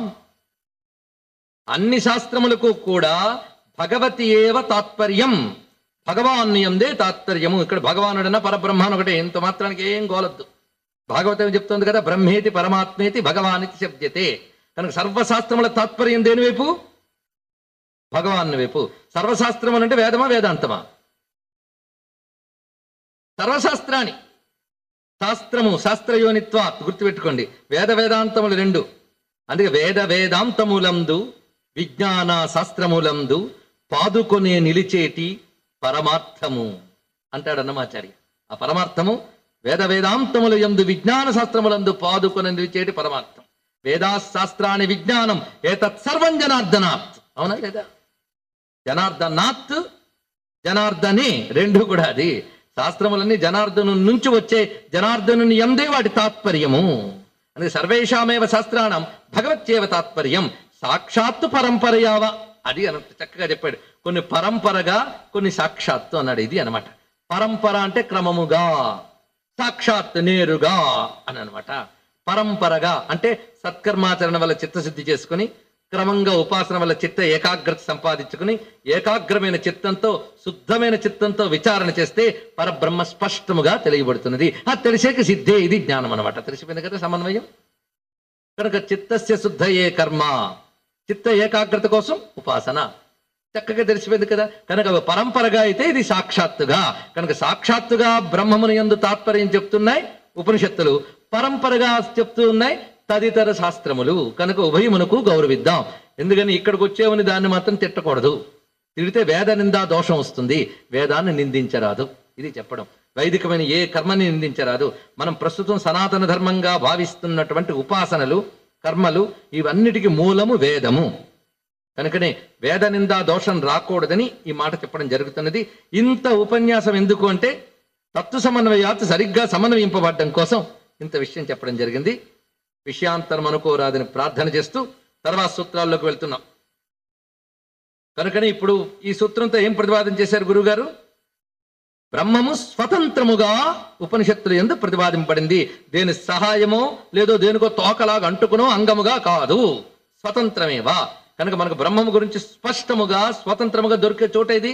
అన్ని శాస్త్రములకు కూడా భగవతి ఏవ తాత్పర్యం భగవాన్ ఎందే తాత్పర్యము ఇక్కడ భగవానుడన్న పరబ్రహ్మ అని ఒకటే ఇంత మాత్రానికి ఏం గోలద్దు భాగవతం చెప్తోంది కదా బ్రహ్మేతి పరమాత్మేతి భగవానితి శబ్దతే కనుక సర్వశాస్త్రముల తాత్పర్యం దేని వైపు భగవాన్ వైపు సర్వశాస్త్రములు అంటే వేదమా వేదాంతమా సర్వశాస్త్రాన్ని శాస్త్రము శాస్త్రయోనిత్వాత్ గుర్తుపెట్టుకోండి వేద వేదాంతములు రెండు అందుకే వేద వేదాంతములందు విజ్ఞాన శాస్త్రములందు పాదుకొనే నిలిచేటి పరమార్థము అంటాడు అన్నమాచార్య ఆ పరమార్థము వేద వేదాంతముల యందు విజ్ఞాన శాస్త్రములందు పాదుకొని నిలిచేటి పరమార్థం వేదా శాస్త్రాన్ని విజ్ఞానం ఏతత్ సర్వం జనార్దనాత్ అవునా లేదా జనార్దనాత్ జనార్దనే రెండు కూడా అది శాస్త్రములన్నీ జనార్దను నుంచి వచ్చే జనార్దను ఎందే వాటి తాత్పర్యము అందుకే సర్వేషామేవ శాస్త్రాణం భగవత్యేవ తాత్పర్యం సాక్షాత్తు పరంపరయావ అది అని చక్కగా చెప్పాడు కొన్ని పరంపరగా కొన్ని సాక్షాత్తు అన్నాడు ఇది అన్నమాట పరంపర అంటే క్రమముగా సాక్షాత్ నేరుగా అని అనమాట పరంపరగా అంటే సత్కర్మాచరణ వల్ల చిత్తశుద్ధి చేసుకుని క్రమంగా ఉపాసన వల్ల చిత్త ఏకాగ్రత సంపాదించుకుని ఏకాగ్రమైన చిత్తంతో శుద్ధమైన చిత్తంతో విచారణ చేస్తే పరబ్రహ్మ స్పష్టముగా తెలియబడుతున్నది ఆ తెలిసేక సిద్ధే ఇది జ్ఞానం అనమాట తెలిసిపోయింది కదా సమన్వయం కనుక చిత్తస్య శుద్ధయే కర్మ చిత్త ఏకాగ్రత కోసం ఉపాసన చక్కగా తెలిసిపోయింది కదా కనుక పరంపరగా అయితే ఇది సాక్షాత్తుగా కనుక సాక్షాత్తుగా బ్రహ్మముని ఎందు తాత్పర్యం చెప్తున్నాయి ఉపనిషత్తులు పరంపరగా చెప్తూ ఉన్నాయి తదితర శాస్త్రములు కనుక ఉభయమునకు గౌరవిద్దాం ఎందుకని ఇక్కడికి వచ్చేవని దాన్ని మాత్రం తిట్టకూడదు తిడితే వేద నిందా దోషం వస్తుంది వేదాన్ని నిందించరాదు ఇది చెప్పడం వైదికమైన ఏ కర్మని నిందించరాదు మనం ప్రస్తుతం సనాతన ధర్మంగా భావిస్తున్నటువంటి ఉపాసనలు కర్మలు ఇవన్నిటికీ మూలము వేదము కనుకనే వేద నిందా దోషం రాకూడదని ఈ మాట చెప్పడం జరుగుతున్నది ఇంత ఉపన్యాసం ఎందుకు అంటే తత్వ సమన్వయాత్ సరిగ్గా సమన్వయింపబడడం కోసం ఇంత విషయం చెప్పడం జరిగింది విషయాంతరం అనుకోరాదని ప్రార్థన చేస్తూ తర్వాత సూత్రాల్లోకి వెళ్తున్నాం కనుకనే ఇప్పుడు ఈ సూత్రంతో ఏం ప్రతిపాదన చేశారు గురుగారు బ్రహ్మము స్వతంత్రముగా ఉపనిషత్తులు ఎందు ప్రతిపాదింపబడింది దేని సహాయమో లేదో దేనికో తోకలాగా అంటుకునో అంగముగా కాదు స్వతంత్రమేవా కనుక మనకు బ్రహ్మము గురించి స్పష్టముగా స్వతంత్రముగా దొరికే చోట ఇది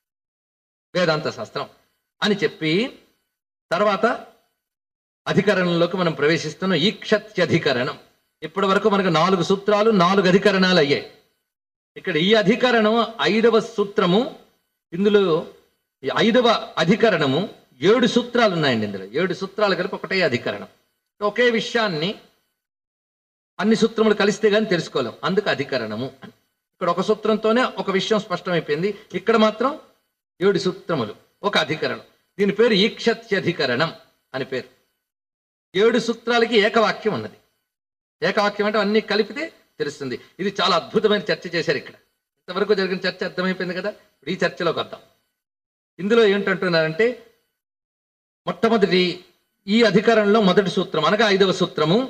వేదాంత శాస్త్రం అని చెప్పి తర్వాత అధికరణంలోకి మనం ప్రవేశిస్తున్నాం ఈక్షత్యధికరణం ఇప్పటి వరకు మనకు నాలుగు సూత్రాలు నాలుగు అధికరణాలు అయ్యాయి ఇక్కడ ఈ అధికరణం ఐదవ సూత్రము ఇందులో ఈ ఐదవ అధికరణము ఏడు సూత్రాలు ఉన్నాయండి ఇందులో ఏడు సూత్రాలు కలిపి ఒకటే అధికరణం ఒకే విషయాన్ని అన్ని సూత్రములు కలిస్తే కానీ తెలుసుకోలేం అందుకు అధికరణము అని ఇక్కడ ఒక సూత్రంతోనే ఒక విషయం స్పష్టమైపోయింది ఇక్కడ మాత్రం ఏడు సూత్రములు ఒక అధికరణం దీని పేరు ఈక్షత్యధికరణం అని పేరు ఏడు సూత్రాలకి ఏకవాక్యం ఉన్నది ఏకవాక్యం అంటే అన్ని కలిపితే తెలుస్తుంది ఇది చాలా అద్భుతమైన చర్చ చేశారు ఇక్కడ ఇంతవరకు జరిగిన చర్చ అర్థమైపోయింది కదా ఇప్పుడు ఈ చర్చలోకి వద్దాం ఇందులో ఏంటంటున్నారంటే మొట్టమొదటి ఈ అధికారంలో మొదటి సూత్రం అనగా ఐదవ సూత్రము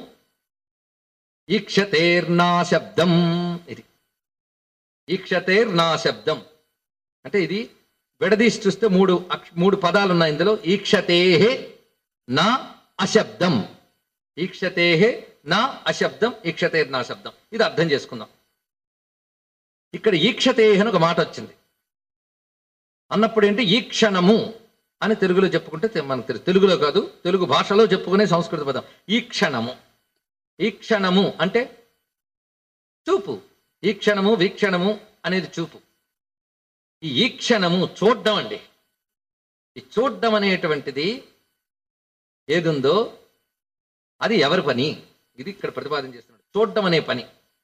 ఈక్షతేర్నా శబ్దం ఇది ఈక్షతేర్నా శబ్దం అంటే ఇది విడదీసి చూస్తే మూడు అక్ష- మూడు పదాలు ఉన్నాయి ఇందులో ఈక్షతేహే నా అశబ్దం ఈక్షతేహే నా అశబ్దం ఈక్షతేర్ నా శబ్దం ఇది అర్థం చేసుకుందాం ఇక్కడ ఈక్షతేహ అని ఒక మాట వచ్చింది అన్నప్పుడు ఏంటి ఈ క్షణము అని తెలుగులో చెప్పుకుంటే తె- మనకు తెలుసు తెలుగులో కాదు తెలుగు భాషలో చెప్పుకునే సంస్కృత పదం ఈ క్షణము ఈ క్షణము అంటే చూపు ఈ క్షణము వీక్షణము అనేది చూపు ఈ ఈ క్షణము చూడ్డం అండి ఈ చూడ్డం అనేటువంటిది ఏదుందో అది ఎవరి పని ఇది ఇక్కడ ప్రతిపాదన చేస్తున్నాడు చూడ్డం అనే పని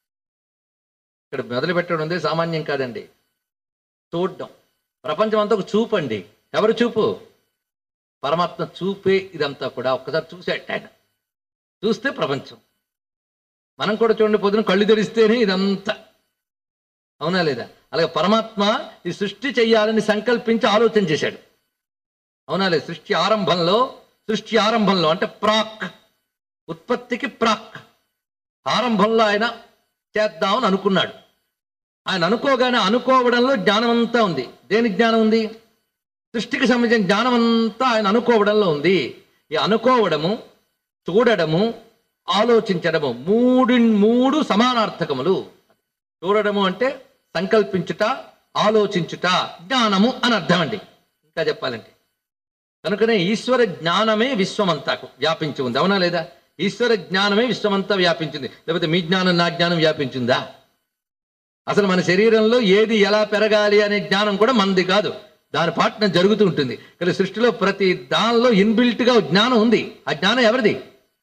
ఇక్కడ మొదలు పెట్టడం ఉంది సామాన్యం కాదండి చూడ్డం ప్రపంచం అంతా ఒక చూపు అండి ఎవరు చూపు పరమాత్మ చూపే ఇదంతా కూడా ఒక్కసారి చూసేట ఆయన చూస్తే ప్రపంచం మనం కూడా చూడండి పొద్దున కళ్ళు తెరిస్తేనే ఇదంతా అవునా లేదా అలాగే పరమాత్మ ఈ సృష్టి చెయ్యాలని సంకల్పించి ఆలోచన చేశాడు అవునా లేదు సృష్టి ఆరంభంలో సృష్టి ఆరంభంలో అంటే ప్రాక్ ఉత్పత్తికి ప్రాక్ ఆరంభంలో ఆయన చేద్దామని అనుకున్నాడు ఆయన అనుకోగానే అనుకోవడంలో జ్ఞానం అంతా ఉంది దేని జ్ఞానం ఉంది సృష్టికి సంబంధించిన జ్ఞానం అంతా ఆయన అనుకోవడంలో ఉంది ఈ అనుకోవడము చూడడము ఆలోచించడము మూడు మూడు సమానార్థకములు చూడడము అంటే సంకల్పించుట ఆలోచించుట జ్ఞానము అని అర్థం అండి ఇంకా చెప్పాలంటే కనుకనే ఈశ్వర జ్ఞానమే విశ్వమంతాకు వ్యాపించి ఉంది అవునా లేదా ఈశ్వర జ్ఞానమే విశ్వమంతా వ్యాపించింది లేకపోతే మీ జ్ఞానం నా జ్ఞానం వ్యాపించిందా అసలు మన శరీరంలో ఏది ఎలా పెరగాలి అనే జ్ఞానం కూడా మనది కాదు దాని పాటన జరుగుతూ ఉంటుంది కానీ సృష్టిలో ప్రతి దానిలో ఇన్బిల్ట్ గా జ్ఞానం ఉంది ఆ జ్ఞానం ఎవరిది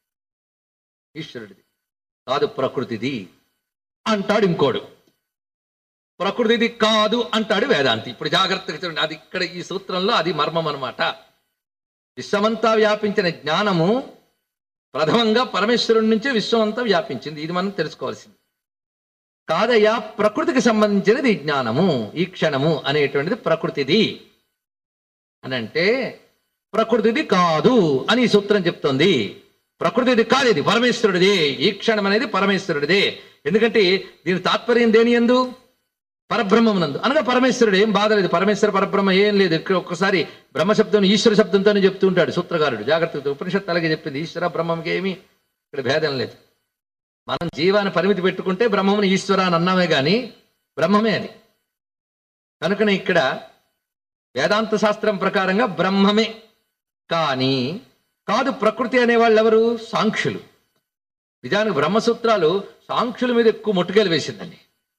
ఈశ్వరుడిది కాదు ప్రకృతిది అంటాడు ఇంకోడు ప్రకృతిది కాదు అంటాడు వేదాంతి ఇప్పుడు జాగ్రత్తగా చూడండి అది ఇక్కడ ఈ సూత్రంలో అది మర్మం అన్నమాట విశ్వమంతా వ్యాపించిన జ్ఞానము ప్రథమంగా పరమేశ్వరుడి నుంచే విశ్వమంతా వ్యాపించింది ఇది మనం తెలుసుకోవాల్సింది కాదయ్యా ప్రకృతికి సంబంధించినది ఈ జ్ఞానము ఈ క్షణము అనేటువంటిది ప్రకృతిది అని అంటే ప్రకృతిది కాదు అని ఈ సూత్రం చెప్తోంది ప్రకృతిది కాదు ఇది పరమేశ్వరుడిది ఈ క్షణం అనేది పరమేశ్వరుడిదే ఎందుకంటే దీని తాత్పర్యం దేని ఎందు పరబ్రహ్మమునందు అనగా పరమేశ్వరుడు ఏం బాధ లేదు పరమేశ్వర పరబ్రహ్మ ఏం లేదు ఇక్కడ ఒక్కసారి బ్రహ్మ శబ్దం ఈశ్వర శబ్దంతోనే చెప్తూ ఉంటాడు సూత్రకారుడు జాగ్రత్తగా ఉపనిషత్తు అలాగే చెప్పింది ఈశ్వర బ్రహ్మంకి ఏమి ఇక్కడ భేదం లేదు మనం జీవాన్ని పరిమితి పెట్టుకుంటే బ్రహ్మముని ఈశ్వర అని అన్నామే కానీ బ్రహ్మమే అది కనుకనే ఇక్కడ వేదాంత శాస్త్రం ప్రకారంగా బ్రహ్మమే కానీ కాదు ప్రకృతి అనేవాళ్ళు ఎవరు సాంఖ్యులు నిజానికి బ్రహ్మసూత్రాలు సాంఖ్యుల మీద ఎక్కువ ముట్టుకెలు వేసిందండి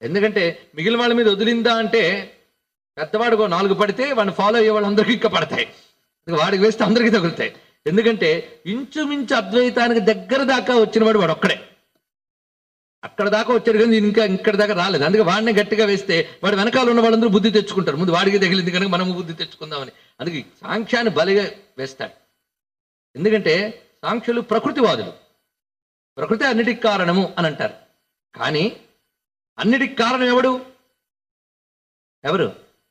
ఎందుకంటే మిగిలిన వాళ్ళ మీద వదిలిందా అంటే పెద్దవాడికో నాలుగు పడితే వాడిని ఫాలో అయ్యే వాళ్ళందరికీ ఇంకా పడతాయి ఇక వాడికి వేస్తే అందరికీ తగులుతాయి ఎందుకంటే ఇంచుమించు అద్వైతానికి దగ్గర దాకా వచ్చిన వాడు వాడు ఒక్కడే అక్కడ దాకా వచ్చాడు కానీ ఈయన ఇంకా ఇక్కడ దాకా రాలేదు అందుకే వాడిని గట్టిగా వేస్తే వాడు వెనకాల ఉన్న వాళ్ళందరూ బుద్ధి తెచ్చుకుంటారు ముందు వాడికి తగిలింది కనుక మనము బుద్ధి తెచ్చుకుందామని అందుకే సాంఖ్యాన్ని బలిగా వేస్తాడు ఎందుకంటే సాంఖ్యులు ప్రకృతివాదులు ప్రకృతి అన్నిటికి కారణము అని అంటారు కానీ అన్నిటికి కారణం ఎవడు ఎవరు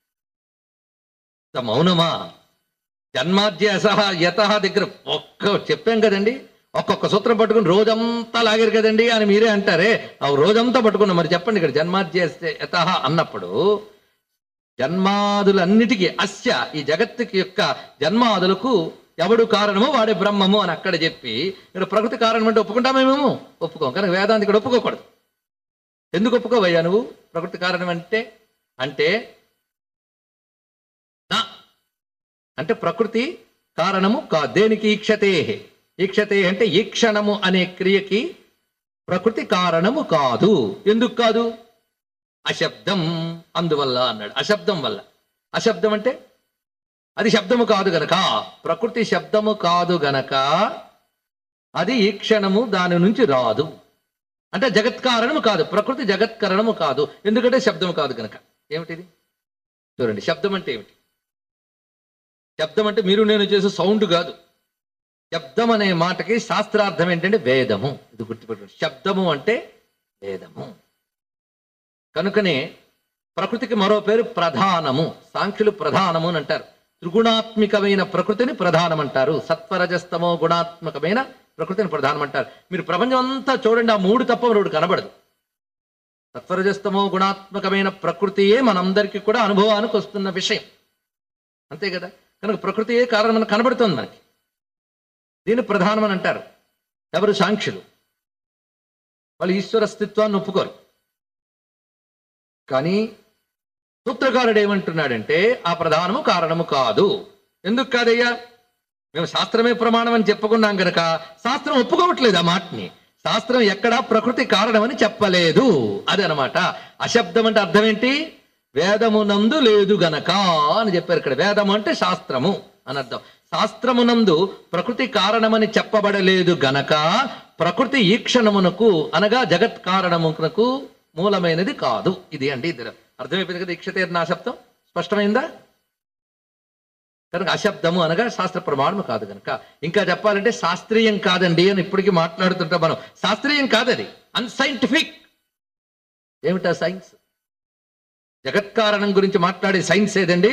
ఇంత మౌనమా జన్మాద్యసహ యత దగ్గర ఒక్క చెప్పాం కదండి ఒక్కొక్క సూత్రం పట్టుకుని రోజంతా లాగారు కదండి అని మీరే అంటారే ఆ రోజంతా పట్టుకున్నాం మరి చెప్పండి ఇక్కడ జన్మాద్య యత అన్నప్పుడు జన్మాదులన్నిటికీ అస్య ఈ జగత్తుకి యొక్క జన్మాదులకు ఎవడు కారణము వాడే బ్రహ్మము అని అక్కడ చెప్పి ఇక్కడ ప్రకృతి కారణం అంటే ఒప్పుకుంటామేమేమో ఒప్పుకోం కనుక వేదాంతి ఇక్కడ ఒప్పుకోకూడదు ఎందుకు ఒప్పుకోవయ్యా నువ్వు ప్రకృతి కారణం అంటే అంటే నా అంటే ప్రకృతి కారణము కా దేనికి ఈక్షతే ఈక్షతే అంటే ఈక్షణము అనే క్రియకి ప్రకృతి కారణము కాదు ఎందుకు కాదు అశబ్దం అందువల్ల అన్నాడు అశబ్దం వల్ల అశబ్దం అంటే అది శబ్దము కాదు గనక ప్రకృతి శబ్దము కాదు గనక అది ఈ క్షణము దాని నుంచి రాదు అంటే జగత్కారణము కాదు ప్రకృతి జగత్కరణము కాదు ఎందుకంటే శబ్దము కాదు గనక ఏమిటిది చూడండి శబ్దం అంటే ఏమిటి శబ్దం అంటే మీరు నేను చేసే సౌండ్ కాదు శబ్దం అనే మాటకి శాస్త్రార్థం ఏంటంటే వేదము ఇది గుర్తుపెట్టుకోండి శబ్దము అంటే వేదము కనుకనే ప్రకృతికి మరో పేరు ప్రధానము సాంఖ్యులు ప్రధానము అని అంటారు త్రిగుణాత్మికమైన ప్రకృతిని ప్రధానం అంటారు సత్వరజస్తమో గుణాత్మకమైన ప్రకృతిని ప్రధానం అంటారు మీరు ప్రపంచం అంతా చూడండి ఆ మూడు తప్ప మరొకటి కనబడదు సత్వరజస్తమో గుణాత్మకమైన ప్రకృతియే మనందరికీ కూడా అనుభవానికి వస్తున్న విషయం అంతే కదా కనుక ప్రకృతియే కారణం కనబడుతోంది మనకి దీన్ని ప్రధానం అని అంటారు ఎవరు సాంఖ్యులు వాళ్ళు ఈశ్వర అస్తిత్వాన్ని ఒప్పుకోరు కానీ సూత్రకారుడు ఏమంటున్నాడంటే ఆ ప్రధానము కారణము కాదు ఎందుకు కాదయ్యా మేము శాస్త్రమే ప్రమాణం అని చెప్పుకున్నాం గనక శాస్త్రం ఒప్పుకోవట్లేదు ఆ మాటని శాస్త్రం ఎక్కడా ప్రకృతి కారణమని చెప్పలేదు అదనమాట అశబ్దం అంటే అర్థం ఏంటి వేదమునందు లేదు గనక అని చెప్పారు ఇక్కడ వేదము అంటే శాస్త్రము అని అర్థం శాస్త్రమునందు ప్రకృతి కారణమని చెప్పబడలేదు గనక ప్రకృతి ఈక్షణమునకు అనగా జగత్ కారణమునకు మూలమైనది కాదు ఇది అండి ఇది అర్థమైపోయింది కదా ఈక్షతే నా శబ్దం స్పష్టమైందా కనుక అశబ్దము అనగా శాస్త్ర ప్రమాణము కాదు కనుక ఇంకా చెప్పాలంటే శాస్త్రీయం కాదండి అని ఇప్పటికీ మాట్లాడుతుంటాం మనం శాస్త్రీయం కాదది అన్సైంటిఫిక్ ఏమిటా సైన్స్ జగత్కారణం గురించి మాట్లాడే సైన్స్ ఏదండి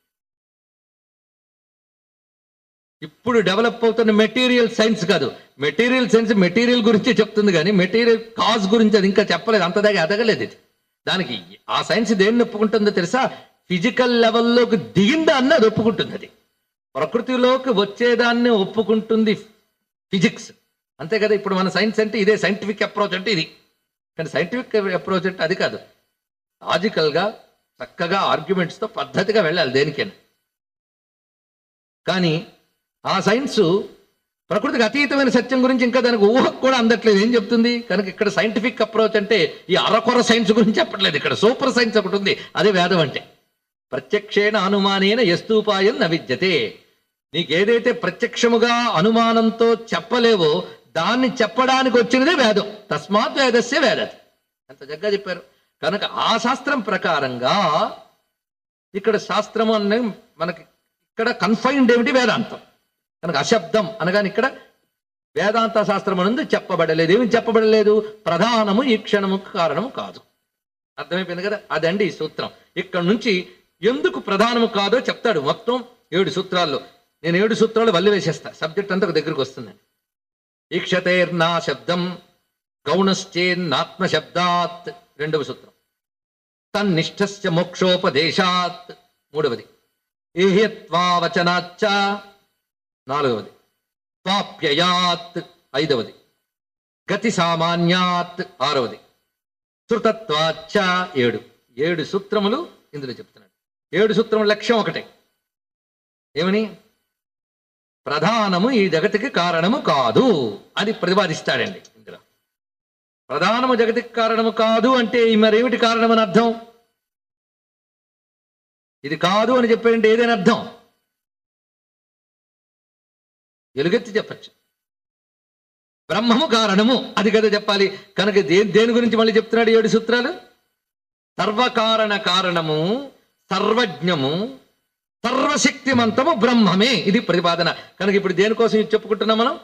ఇప్పుడు డెవలప్ అవుతున్న మెటీరియల్ సైన్స్ కాదు మెటీరియల్ సైన్స్ మెటీరియల్ గురించి చెప్తుంది కానీ మెటీరియల్ కాజ్ గురించి అది ఇంకా చెప్పలేదు అంత దాకా ఎదగలేదు ఇది దానికి ఆ సైన్స్ దేన్ని ఒప్పుకుంటుందో తెలుసా ఫిజికల్ లెవెల్లోకి దిగిందా అన్న అది ఒప్పుకుంటుంది అది ప్రకృతిలోకి వచ్చేదాన్ని ఒప్పుకుంటుంది ఫిజిక్స్ అంతే కదా ఇప్పుడు మన సైన్స్ అంటే ఇదే సైంటిఫిక్ అప్రోచ్ అంటే ఇది కానీ సైంటిఫిక్ అప్రోచ్ అంటే అది కాదు లాజికల్గా చక్కగా ఆర్గ్యుమెంట్స్తో పద్ధతిగా వెళ్ళాలి దేనికైనా కానీ ఆ సైన్స్ ప్రకృతికి అతీతమైన సత్యం గురించి ఇంకా దానికి ఊహకు కూడా అందట్లేదు ఏం చెప్తుంది కనుక ఇక్కడ సైంటిఫిక్ అప్రోచ్ అంటే ఈ అరకొర సైన్స్ గురించి చెప్పట్లేదు ఇక్కడ సూపర్ సైన్స్ ఒకటి ఉంది అదే వేదం అంటే ప్రత్యక్షేణ అనుమానేన ఎస్తూపాయం నవిద్యతే నీకు ఏదైతే ప్రత్యక్షముగా అనుమానంతో చెప్పలేవో దాన్ని చెప్పడానికి వచ్చినదే వేదం తస్మాత్ వేదస్య వేదతి అంత చక్కగా చెప్పారు కనుక ఆ శాస్త్రం ప్రకారంగా ఇక్కడ శాస్త్రము అనే మనకి ఇక్కడ కన్ఫైన్డ్ ఏమిటి వేదాంతం కనుక అశబ్దం అనగానే ఇక్కడ వేదాంత శాస్త్రం అనందు చెప్పబడలేదు ఏమి చెప్పబడలేదు ప్రధానము ఈ క్షణము కారణము కాదు అర్థమైపోయింది కదా అదండి ఈ సూత్రం ఇక్కడ నుంచి ఎందుకు ప్రధానము కాదో చెప్తాడు మొత్తం ఏడు సూత్రాల్లో నేను ఏడు సూత్రాలు వల్లి వేసేస్తా సబ్జెక్ట్ అంతా ఒక దగ్గరికి వస్తుందండి ఈక్షతేర్నా శబ్దం గౌణశ్చేన్నాత్మ శబ్దాత్ రెండవ సూత్రం తన్నిష్టస్య మోక్షోపదేశాత్ మూడవది ఏహ్యత్వావచనాచ్చ నాలుగవది త్వాప్యయాత్ ఐదవది గతి సామాన్యాత్ ఆరవది శృతత్వాచ్చ ఏడు ఏడు సూత్రములు ఇందులో చెప్తున్నాడు ఏడు సూత్రముల లక్ష్యం ఒకటే ఏమని ప్రధానము ఈ జగతికి కారణము కాదు అని ప్రతిపాదిస్తాడండి ఇందులో ప్రధానము జగతికి కారణము కాదు అంటే మరేమిటి కారణం అని అర్థం ఇది కాదు అని చెప్పేయంటే ఏదైనా అర్థం ఎలుగెత్తి చెప్పచ్చు బ్రహ్మము కారణము అది కదా చెప్పాలి కనుక దే దేని గురించి మళ్ళీ చెప్తున్నాడు ఏడు సూత్రాలు సర్వకారణ కారణము సర్వజ్ఞము సర్వశక్తిమంతము బ్రహ్మమే ఇది ప్రతిపాదన కనుక ఇప్పుడు దేనికోసం ఇది చెప్పుకుంటున్నాం మనం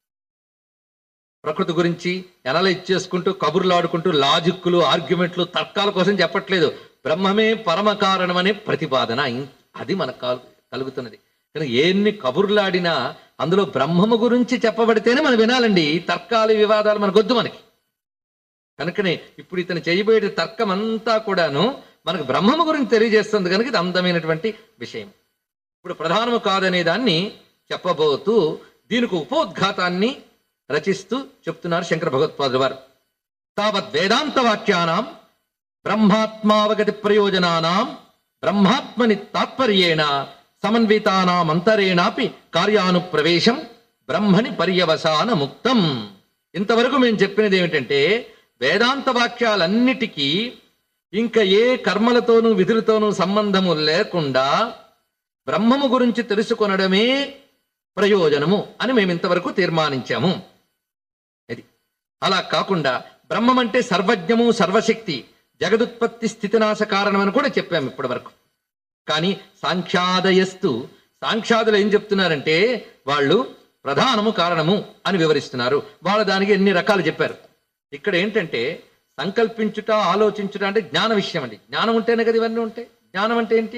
ప్రకృతి గురించి ఎనలైజ్ చేసుకుంటూ కబుర్లు ఆడుకుంటూ లాజిక్కులు ఆర్గ్యుమెంట్లు తర్కాల కోసం చెప్పట్లేదు బ్రహ్మమే పరమ కారణమనే ప్రతిపాదన ఇం- అది మనకు కాల్- కలుగుతున్నది కానీ ఎన్ని కబుర్లాడినా అందులో బ్రహ్మము గురించి చెప్పబడితేనే మనం వినాలండి ఈ తర్కాలు వివాదాలు మనకొద్దు మనకి కనుకనే ఇప్పుడు ఇతను చేయబోయే తర్కం అంతా కూడాను మనకు బ్రహ్మము గురించి తెలియజేస్తుంది కనుక ఇది అందమైనటువంటి విషయం ఇప్పుడు ప్రధానము కాదనే దాన్ని చెప్పబోతూ దీనికి ఉపోద్ఘాతాన్ని రచిస్తూ చెప్తున్నారు శంకర భగవత్పాదుల వారు తావత్ వేదాంత వాక్యానాం బ్రహ్మాత్మావగతి ప్రయోజనానాం బ్రహ్మాత్మని తాత్పర్యేణ సమన్వితానాం అంతరేణాపి కార్యానుప్రవేశం బ్రహ్మని పర్యవసాన ముక్తం ఇంతవరకు మేము చెప్పినది ఏమిటంటే వేదాంత వాక్యాలన్నిటికీ ఇంకా ఏ కర్మలతోనూ విధులతోనూ సంబంధము లేకుండా బ్రహ్మము గురించి తెలుసుకొనడమే ప్రయోజనము అని మేము ఇంతవరకు తీర్మానించాము ఇది అలా కాకుండా బ్రహ్మం అంటే సర్వజ్ఞము సర్వశక్తి జగదుత్పత్తి స్థితినాశ కారణం అని కూడా చెప్పాము ఇప్పటి వరకు కానీ సాంఖ్యాదయస్తు సాంఖ్యాదులు ఏం చెప్తున్నారంటే వాళ్ళు ప్రధానము కారణము అని వివరిస్తున్నారు వాళ్ళు దానికి ఎన్ని రకాలు చెప్పారు ఇక్కడ ఏంటంటే సంకల్పించుట ఆలోచించుట అంటే జ్ఞాన విషయం అండి జ్ఞానం ఉంటేనే కదా ఇవన్నీ ఉంటాయి జ్ఞానం అంటే ఏంటి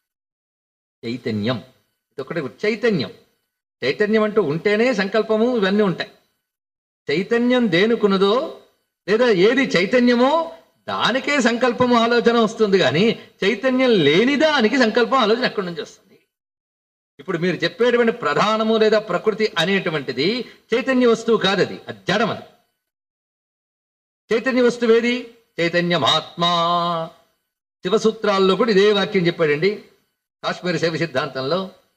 చైతన్యం ఇది ఒకటి చైతన్యం చైతన్యం అంటూ ఉంటేనే సంకల్పము ఇవన్నీ ఉంటాయి చైతన్యం దేనుకున్నదో లేదా ఏది చైతన్యమో దానికే సంకల్పము ఆలోచన వస్తుంది కానీ చైతన్యం లేని దానికి సంకల్పం ఆలోచన ఎక్కడి నుంచి వస్తుంది ఇప్పుడు మీరు చెప్పేటువంటి ప్రధానము లేదా ప్రకృతి అనేటువంటిది చైతన్య వస్తువు కాదది అది జడం అది చైతన్య వస్తువు ఏది చైతన్యమాత్మా శివసూత్రాల్లో కూడా ఇదే వాక్యం చెప్పాడండి కాశ్మీర శైవ సిద్ధాంతంలో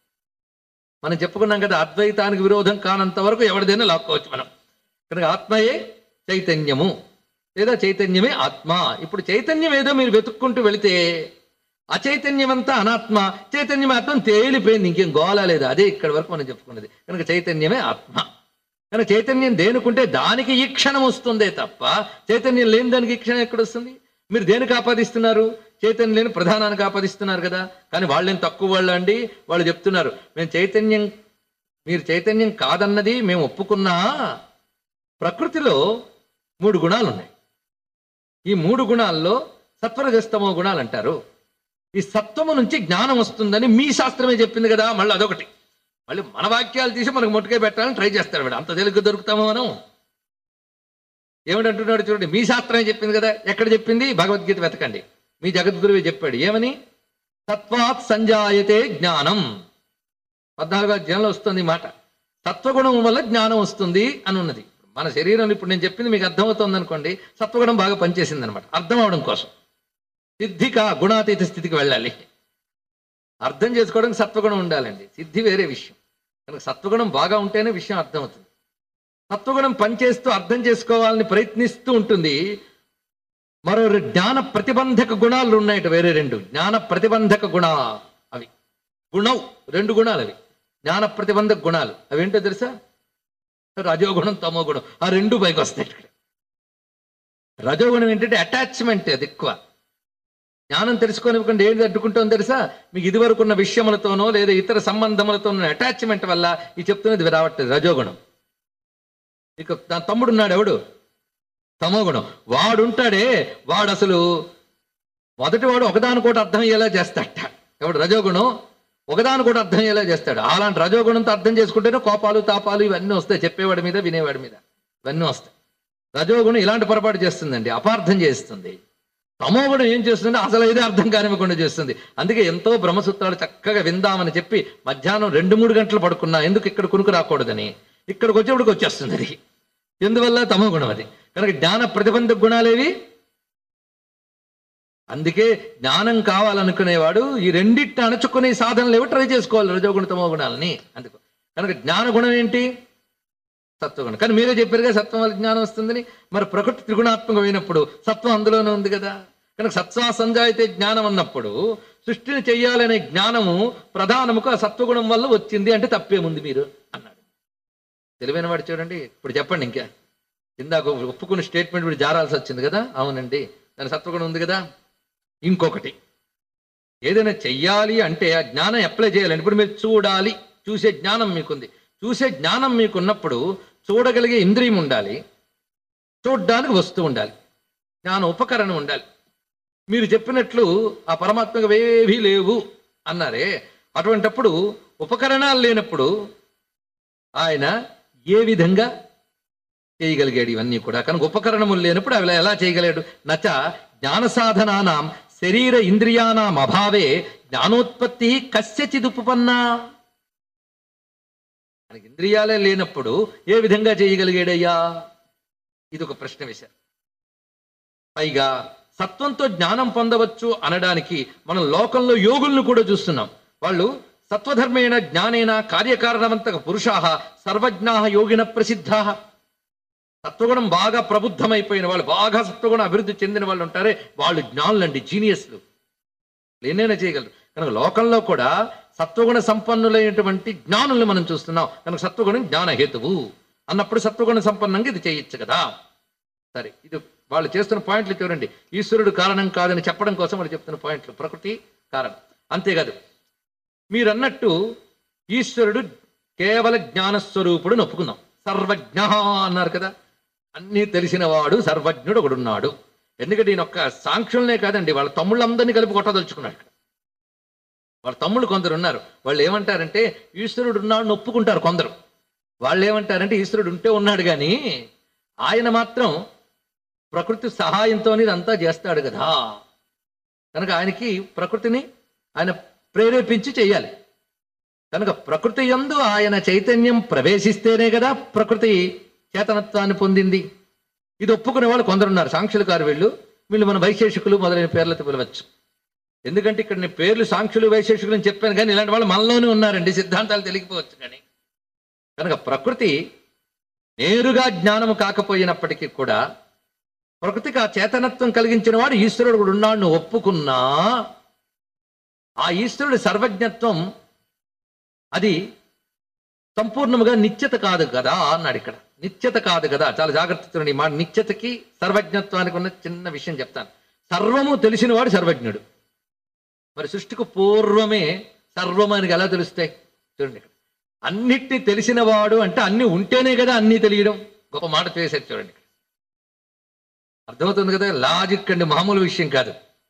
మనం చెప్పుకున్నాం కదా అద్వైతానికి విరోధం కానంత వరకు ఎవరిదైనా లాక్కోవచ్చు మనం కనుక ఆత్మయే చైతన్యము లేదా చైతన్యమే ఆత్మ ఇప్పుడు చైతన్యం ఏదో మీరు వెతుక్కుంటూ వెళితే అచైతన్యం అంతా అనాత్మ చైతన్యం ఆత్మ తేలిపోయింది ఇంకేం గోల లేదు అదే ఇక్కడ వరకు మనం చెప్పుకున్నది కనుక చైతన్యమే ఆత్మ కనుక చైతన్యం దేనుకుంటే దానికి ఈ క్షణం వస్తుందే తప్ప చైతన్యం లేని దానికి ఈ క్షణం ఎక్కడ వస్తుంది మీరు దేనికి ఆపాదిస్తున్నారు చైతన్యం లేని ప్రధానానికి ఆపాదిస్తున్నారు కదా కానీ వాళ్ళేం తక్కువ వాళ్ళు అండి వాళ్ళు చెప్తున్నారు మేము చైతన్యం మీరు చైతన్యం కాదన్నది మేము ఒప్పుకున్నా ప్రకృతిలో మూడు గుణాలు ఉన్నాయి ఈ మూడు గుణాల్లో సత్వరజస్తమో గుణాలు అంటారు ఈ సత్వము నుంచి జ్ఞానం వస్తుందని మీ శాస్త్రమే చెప్పింది కదా మళ్ళీ అదొకటి మళ్ళీ మన వాక్యాలు తీసి మనకు ముట్టుకే పెట్టాలని ట్రై చేస్తాడు వీడు అంత తెలుగు దొరుకుతామో మనం ఏమిటంటున్నాడు చూడండి మీ శాస్త్రమే చెప్పింది కదా ఎక్కడ చెప్పింది భగవద్గీత వెతకండి మీ జగద్గురువే చెప్పాడు ఏమని తత్వాత్ సంజాయతే జ్ఞానం పద్నాలుగో అధ్యాయంలో వస్తుంది ఈ మాట సత్వగుణం వల్ల జ్ఞానం వస్తుంది అని ఉన్నది మన శరీరంలో ఇప్పుడు నేను చెప్పింది మీకు అర్థమవుతుంది అనుకోండి సత్వగుణం బాగా పనిచేసింది అనమాట అర్థం అవడం కోసం సిద్ధిక గుణాతీత స్థితికి వెళ్ళాలి అర్థం చేసుకోవడానికి సత్వగుణం ఉండాలండి సిద్ధి వేరే విషయం కనుక సత్వగుణం బాగా ఉంటేనే విషయం అర్థమవుతుంది సత్వగుణం పనిచేస్తూ అర్థం చేసుకోవాలని ప్రయత్నిస్తూ ఉంటుంది మరో రె- జ్ఞాన ప్రతిబంధక గుణాలు ఉన్నాయట వేరే రెండు జ్ఞాన ప్రతిబంధక గుణ అవి గుణం రెండు గుణాలు అవి జ్ఞాన ప్రతిబంధక గుణాలు అవేంటో తెలుసా రజోగుణం తమో గుణం ఆ రెండు పైకి వస్తాయి ఇక్కడ రజోగుణం ఏంటంటే అటాచ్మెంట్ అది ఎక్కువ జ్ఞానం తెలుసుకోనివ్వకుండా ఏంటి అడ్డుకుంటాం తెలుసా మీకు ఇదివరకు ఉన్న విషయములతోనో లేదా ఇతర సంబంధములతో ఉన్న అటాచ్మెంట్ వల్ల ఈ చెప్తున్నది రావట్లేదు రజోగుణం ఇక నా తమ్ముడు ఉన్నాడు ఎవడు తమోగుణం వాడుంటాడే వాడు అసలు మొదటి వాడు ఒకదానికోటి అర్థం అయ్యేలా చేస్తాడట ఎవడు రజోగుణం ఒకదానికోటి అర్థం అయ్యేలా చేస్తాడు అలాంటి రజోగుణంతో అర్థం చేసుకుంటేనే కోపాలు తాపాలు ఇవన్నీ వస్తాయి చెప్పేవాడి మీద వినేవాడి మీద ఇవన్నీ వస్తాయి రజోగుణం ఇలాంటి పొరపాటు చేస్తుందండి అపార్థం చేస్తుంది తమోగుణం ఏం చేస్తుంది అసలు ఇదే అర్థం కానివ్వకుండా చేస్తుంది అందుకే ఎంతో బ్రహ్మసూత్రాలు చక్కగా విందామని చెప్పి మధ్యాహ్నం రెండు మూడు గంటలు పడుకున్నా ఎందుకు ఇక్కడ కునుకు రాకూడదని ఇక్కడికి వచ్చేప్పటికి వచ్చేస్తుంది అది ఎందువల్ల తమో గుణం అది కనుక జ్ఞాన ప్రతిబంధక గుణాలేవి అందుకే జ్ఞానం కావాలనుకునేవాడు ఈ రెండిట్ని అణచుకునే సాధనలు ఏవో ట్రై చేసుకోవాలి రజోగుణ తమో గుణాలని అందుకు కనుక జ్ఞాన గుణం ఏంటి సత్వగుణం కానీ మీరే చెప్పారుగా సత్వం వల్ల జ్ఞానం వస్తుందని మరి ప్రకృతి త్రిగుణాత్మకమైనప్పుడు సత్వం అందులోనే ఉంది కదా కనుక సత్వా సంజాయితే జ్ఞానం అన్నప్పుడు సృష్టిని చెయ్యాలనే జ్ఞానము ప్రధానముకు ఆ సత్వగుణం వల్ల వచ్చింది అంటే తప్పేముంది మీరు అన్నాడు తెలివైన వాడు చూడండి ఇప్పుడు చెప్పండి ఇంకా ఇందాక ఒప్పుకున్న స్టేట్మెంట్ ఇప్పుడు జారాల్సి వచ్చింది కదా అవునండి దాని సత్వగుణం ఉంది కదా ఇంకొకటి ఏదైనా చెయ్యాలి అంటే ఆ జ్ఞానం అప్లై చేయాలండి ఇప్పుడు మీరు చూడాలి చూసే జ్ఞానం మీకుంది చూసే జ్ఞానం మీకున్నప్పుడు చూడగలిగే ఇంద్రియం ఉండాలి చూడ్డానికి వస్తువు ఉండాలి జ్ఞాన ఉపకరణం ఉండాలి మీరు చెప్పినట్లు ఆ పరమాత్మకు ఏవీ లేవు అన్నారే అటువంటప్పుడు ఉపకరణాలు లేనప్పుడు ఆయన ఏ విధంగా చేయగలిగాడు ఇవన్నీ కూడా కనుక ఉపకరణములు లేనప్పుడు అవి ఎలా చేయగలిగాడు నచ జ్ఞాన సాధనానాం శరీర ఇంద్రియానాం అభావే జ్ఞానోత్పత్తి కస్యచిదుపన్నా మనకి ఇంద్రియాలే లేనప్పుడు ఏ విధంగా చేయగలిగాడయ్యా ఇది ఒక ప్రశ్న వేశారు పైగా సత్వంతో జ్ఞానం పొందవచ్చు అనడానికి మనం లోకంలో యోగులను కూడా చూస్తున్నాం వాళ్ళు సత్వధర్మేణ జ్ఞానేన కార్యకారణవంతక పురుషాహ సర్వజ్ఞా యోగిన ప్రసిద్ధా సత్వగుణం బాగా ప్రబుద్ధమైపోయిన వాళ్ళు బాగా సత్వగుణం అభివృద్ధి చెందిన వాళ్ళు ఉంటారే వాళ్ళు జ్ఞానులండి జీనియస్లు లేనైనా చేయగలరు కనుక లోకంలో కూడా సత్వగుణ సంపన్నులైనటువంటి జ్ఞానుల్ని మనం చూస్తున్నాం కనుక సత్వగుణం జ్ఞాన హేతువు అన్నప్పుడు సత్వగుణ సంపన్నంగా ఇది చేయొచ్చు కదా సరే ఇది వాళ్ళు చేస్తున్న పాయింట్లు చూడండి ఈశ్వరుడు కారణం కాదని చెప్పడం కోసం వాళ్ళు చెప్తున్న పాయింట్లు ప్రకృతి కారణం అంతేకాదు మీరన్నట్టు ఈశ్వరుడు కేవల జ్ఞానస్వరూపుడు ఒప్పుకుందాం సర్వజ్ఞ అన్నారు కదా అన్నీ తెలిసినవాడు సర్వజ్ఞుడు ఒకడున్నాడు ఎందుకంటే ఈయన ఒక్క సాంఖ్యులనే కాదండి వాళ్ళ తమ్ముళ్ళందరినీ కలిపి కొట్టదలుచుకున్నాడు ఇక్కడ వాళ్ళ తమ్ముళ్ళు కొందరు ఉన్నారు వాళ్ళు ఏమంటారంటే ఈశ్వరుడు ఉన్నాడు ఒప్పుకుంటారు కొందరు వాళ్ళు ఏమంటారంటే ఈశ్వరుడు ఉంటే ఉన్నాడు కానీ ఆయన మాత్రం ప్రకృతి సహాయంతో ఇదంతా చేస్తాడు కదా కనుక ఆయనకి ప్రకృతిని ఆయన ప్రేరేపించి చేయాలి కనుక ప్రకృతి యందు ఆయన చైతన్యం ప్రవేశిస్తేనే కదా ప్రకృతి చేతనత్వాన్ని పొందింది ఇది ఒప్పుకునే వాళ్ళు కొందరున్నారు సాంఖ్యులు కారు వీళ్ళు వీళ్ళు మన వైశేషికులు మొదలైన పేర్లతో పిలవచ్చు ఎందుకంటే ఇక్కడ నేను పేర్లు సాంఖ్యులు వైశేషికులు అని చెప్పాను కానీ ఇలాంటి వాళ్ళు మనలోనే ఉన్నారండి సిద్ధాంతాలు తెలియకపోవచ్చు కానీ కనుక ప్రకృతి నేరుగా జ్ఞానము కాకపోయినప్పటికీ కూడా ప్రకృతికి ఆ చేతనత్వం కలిగించిన వాడు ఈశ్వరుడు కూడా ఉన్నాడు నువ్వు ఒప్పుకున్నా ఆ ఈశ్వరుడి సర్వజ్ఞత్వం అది సంపూర్ణముగా నిత్యత కాదు కదా అన్నాడు ఇక్కడ నిత్యత కాదు కదా చాలా జాగ్రత్త చూడండి ఈ మాట నిత్యతకి సర్వజ్ఞత్వానికి ఉన్న చిన్న విషయం చెప్తాను సర్వము తెలిసినవాడు సర్వజ్ఞుడు మరి సృష్టికి పూర్వమే సర్వం అని ఎలా తెలుస్తాయి చూడండి ఇక్కడ అన్నిటినీ తెలిసినవాడు అంటే అన్ని ఉంటేనే కదా అన్నీ తెలియడం గొప్ప మాట చేసేది చూడండి ఇక్కడ అర్థమవుతుంది కదా లాజిక్ అండి మామూలు విషయం కాదు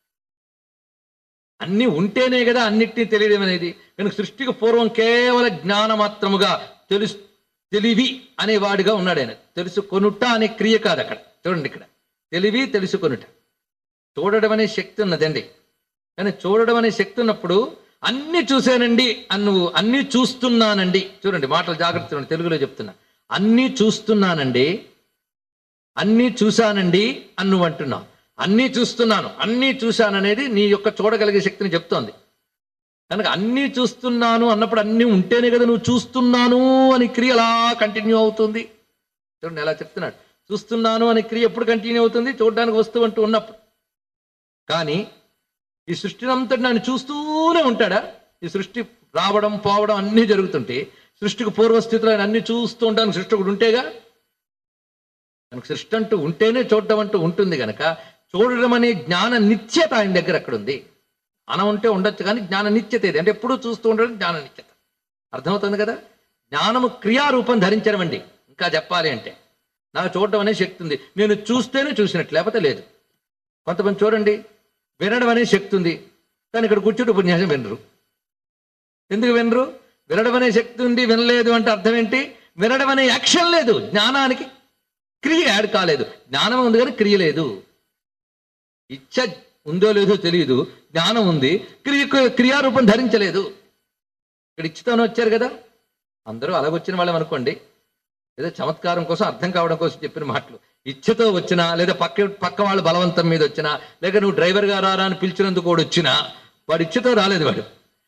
అన్ని ఉంటేనే కదా అన్నిటినీ తెలియడం అనేది కనుక సృష్టికి పూర్వం కేవల జ్ఞానమాత్రముగా తెలుసు తెలివి అనేవాడిగా ఉన్నాడు ఆయన తెలుసుకొనుట అనే క్రియ కాదు అక్కడ చూడండి ఇక్కడ తెలివి తెలుసుకొనుట చూడడం అనే శక్తి ఉన్నదండి కానీ చూడడం అనే శక్తి ఉన్నప్పుడు అన్ని చూశానండి అని నువ్వు అన్ని చూస్తున్నానండి చూడండి మాటలు జాగ్రత్త చూడండి తెలుగులో చెప్తున్నా అన్ని చూస్తున్నానండి అన్నీ చూశానండి అని నువ్వు అంటున్నావు అన్నీ చూస్తున్నాను అన్నీ చూశాననేది నీ యొక్క చూడగలిగే శక్తిని చెప్తోంది కనుక అన్నీ చూస్తున్నాను అన్నప్పుడు అన్నీ ఉంటేనే కదా నువ్వు చూస్తున్నాను అని క్రియ అలా కంటిన్యూ అవుతుంది చూడండి ఎలా చెప్తున్నాడు చూస్తున్నాను అనే క్రియ ఎప్పుడు కంటిన్యూ అవుతుంది చూడడానికి వస్తువు అంటూ ఉన్నప్పుడు కానీ ఈ సృష్టిని అంతటి నన్ను చూస్తూనే ఉంటాడా ఈ సృష్టి రావడం పోవడం అన్నీ జరుగుతుంటే సృష్టికి పూర్వస్థితిలో ఆయన అన్ని చూస్తూ ఉంటాను సృష్టి ఒకటి ఉంటేగా కనుక సృష్టి అంటూ ఉంటేనే చూడడం అంటూ ఉంటుంది కనుక చూడడం అనే జ్ఞాన నిత్యత ఆయన దగ్గర అక్కడ ఉంది జ్ఞానం ఉంటే ఉండొచ్చు కానీ జ్ఞాన నిత్యత ఇది అంటే ఎప్పుడూ చూస్తూ ఉండడం జ్ఞాన నిత్యత అర్థమవుతుంది కదా జ్ఞానము క్రియారూపం ధరించడం అండి ఇంకా చెప్పాలి అంటే నాకు చూడడం అనే శక్తి ఉంది నేను చూస్తేనే చూసినట్టు లేకపోతే లేదు కొంతమంది చూడండి వినడం అనే శక్తి ఉంది కానీ ఇక్కడ కూర్చుంటే ఉపన్యాసం వినరు ఎందుకు వినరు వినడం అనే శక్తి ఉంది వినలేదు అంటే అర్థం ఏంటి వినడం అనే యాక్షన్ లేదు జ్ఞానానికి క్రియ యాడ్ కాలేదు జ్ఞానం ఉంది కానీ క్రియ లేదు ఇచ్చ ఉందో లేదో తెలియదు జ్ఞానం ఉంది క్రియ క్రియారూపం ధరించలేదు ఇక్కడ ఇచ్చితోనే వచ్చారు కదా అందరూ అలాగొచ్చిన వాళ్ళం అనుకోండి ఏదో చమత్కారం కోసం అర్థం కావడం కోసం చెప్పిన మాటలు ఇచ్చతో వచ్చినా లేదా పక్క పక్క వాళ్ళ బలవంతం మీద వచ్చినా లేక నువ్వు డ్రైవర్ గా రారా అని పిలిచినందుకు కూడా వచ్చినా వాడు ఇచ్చతో రాలేదు వాడు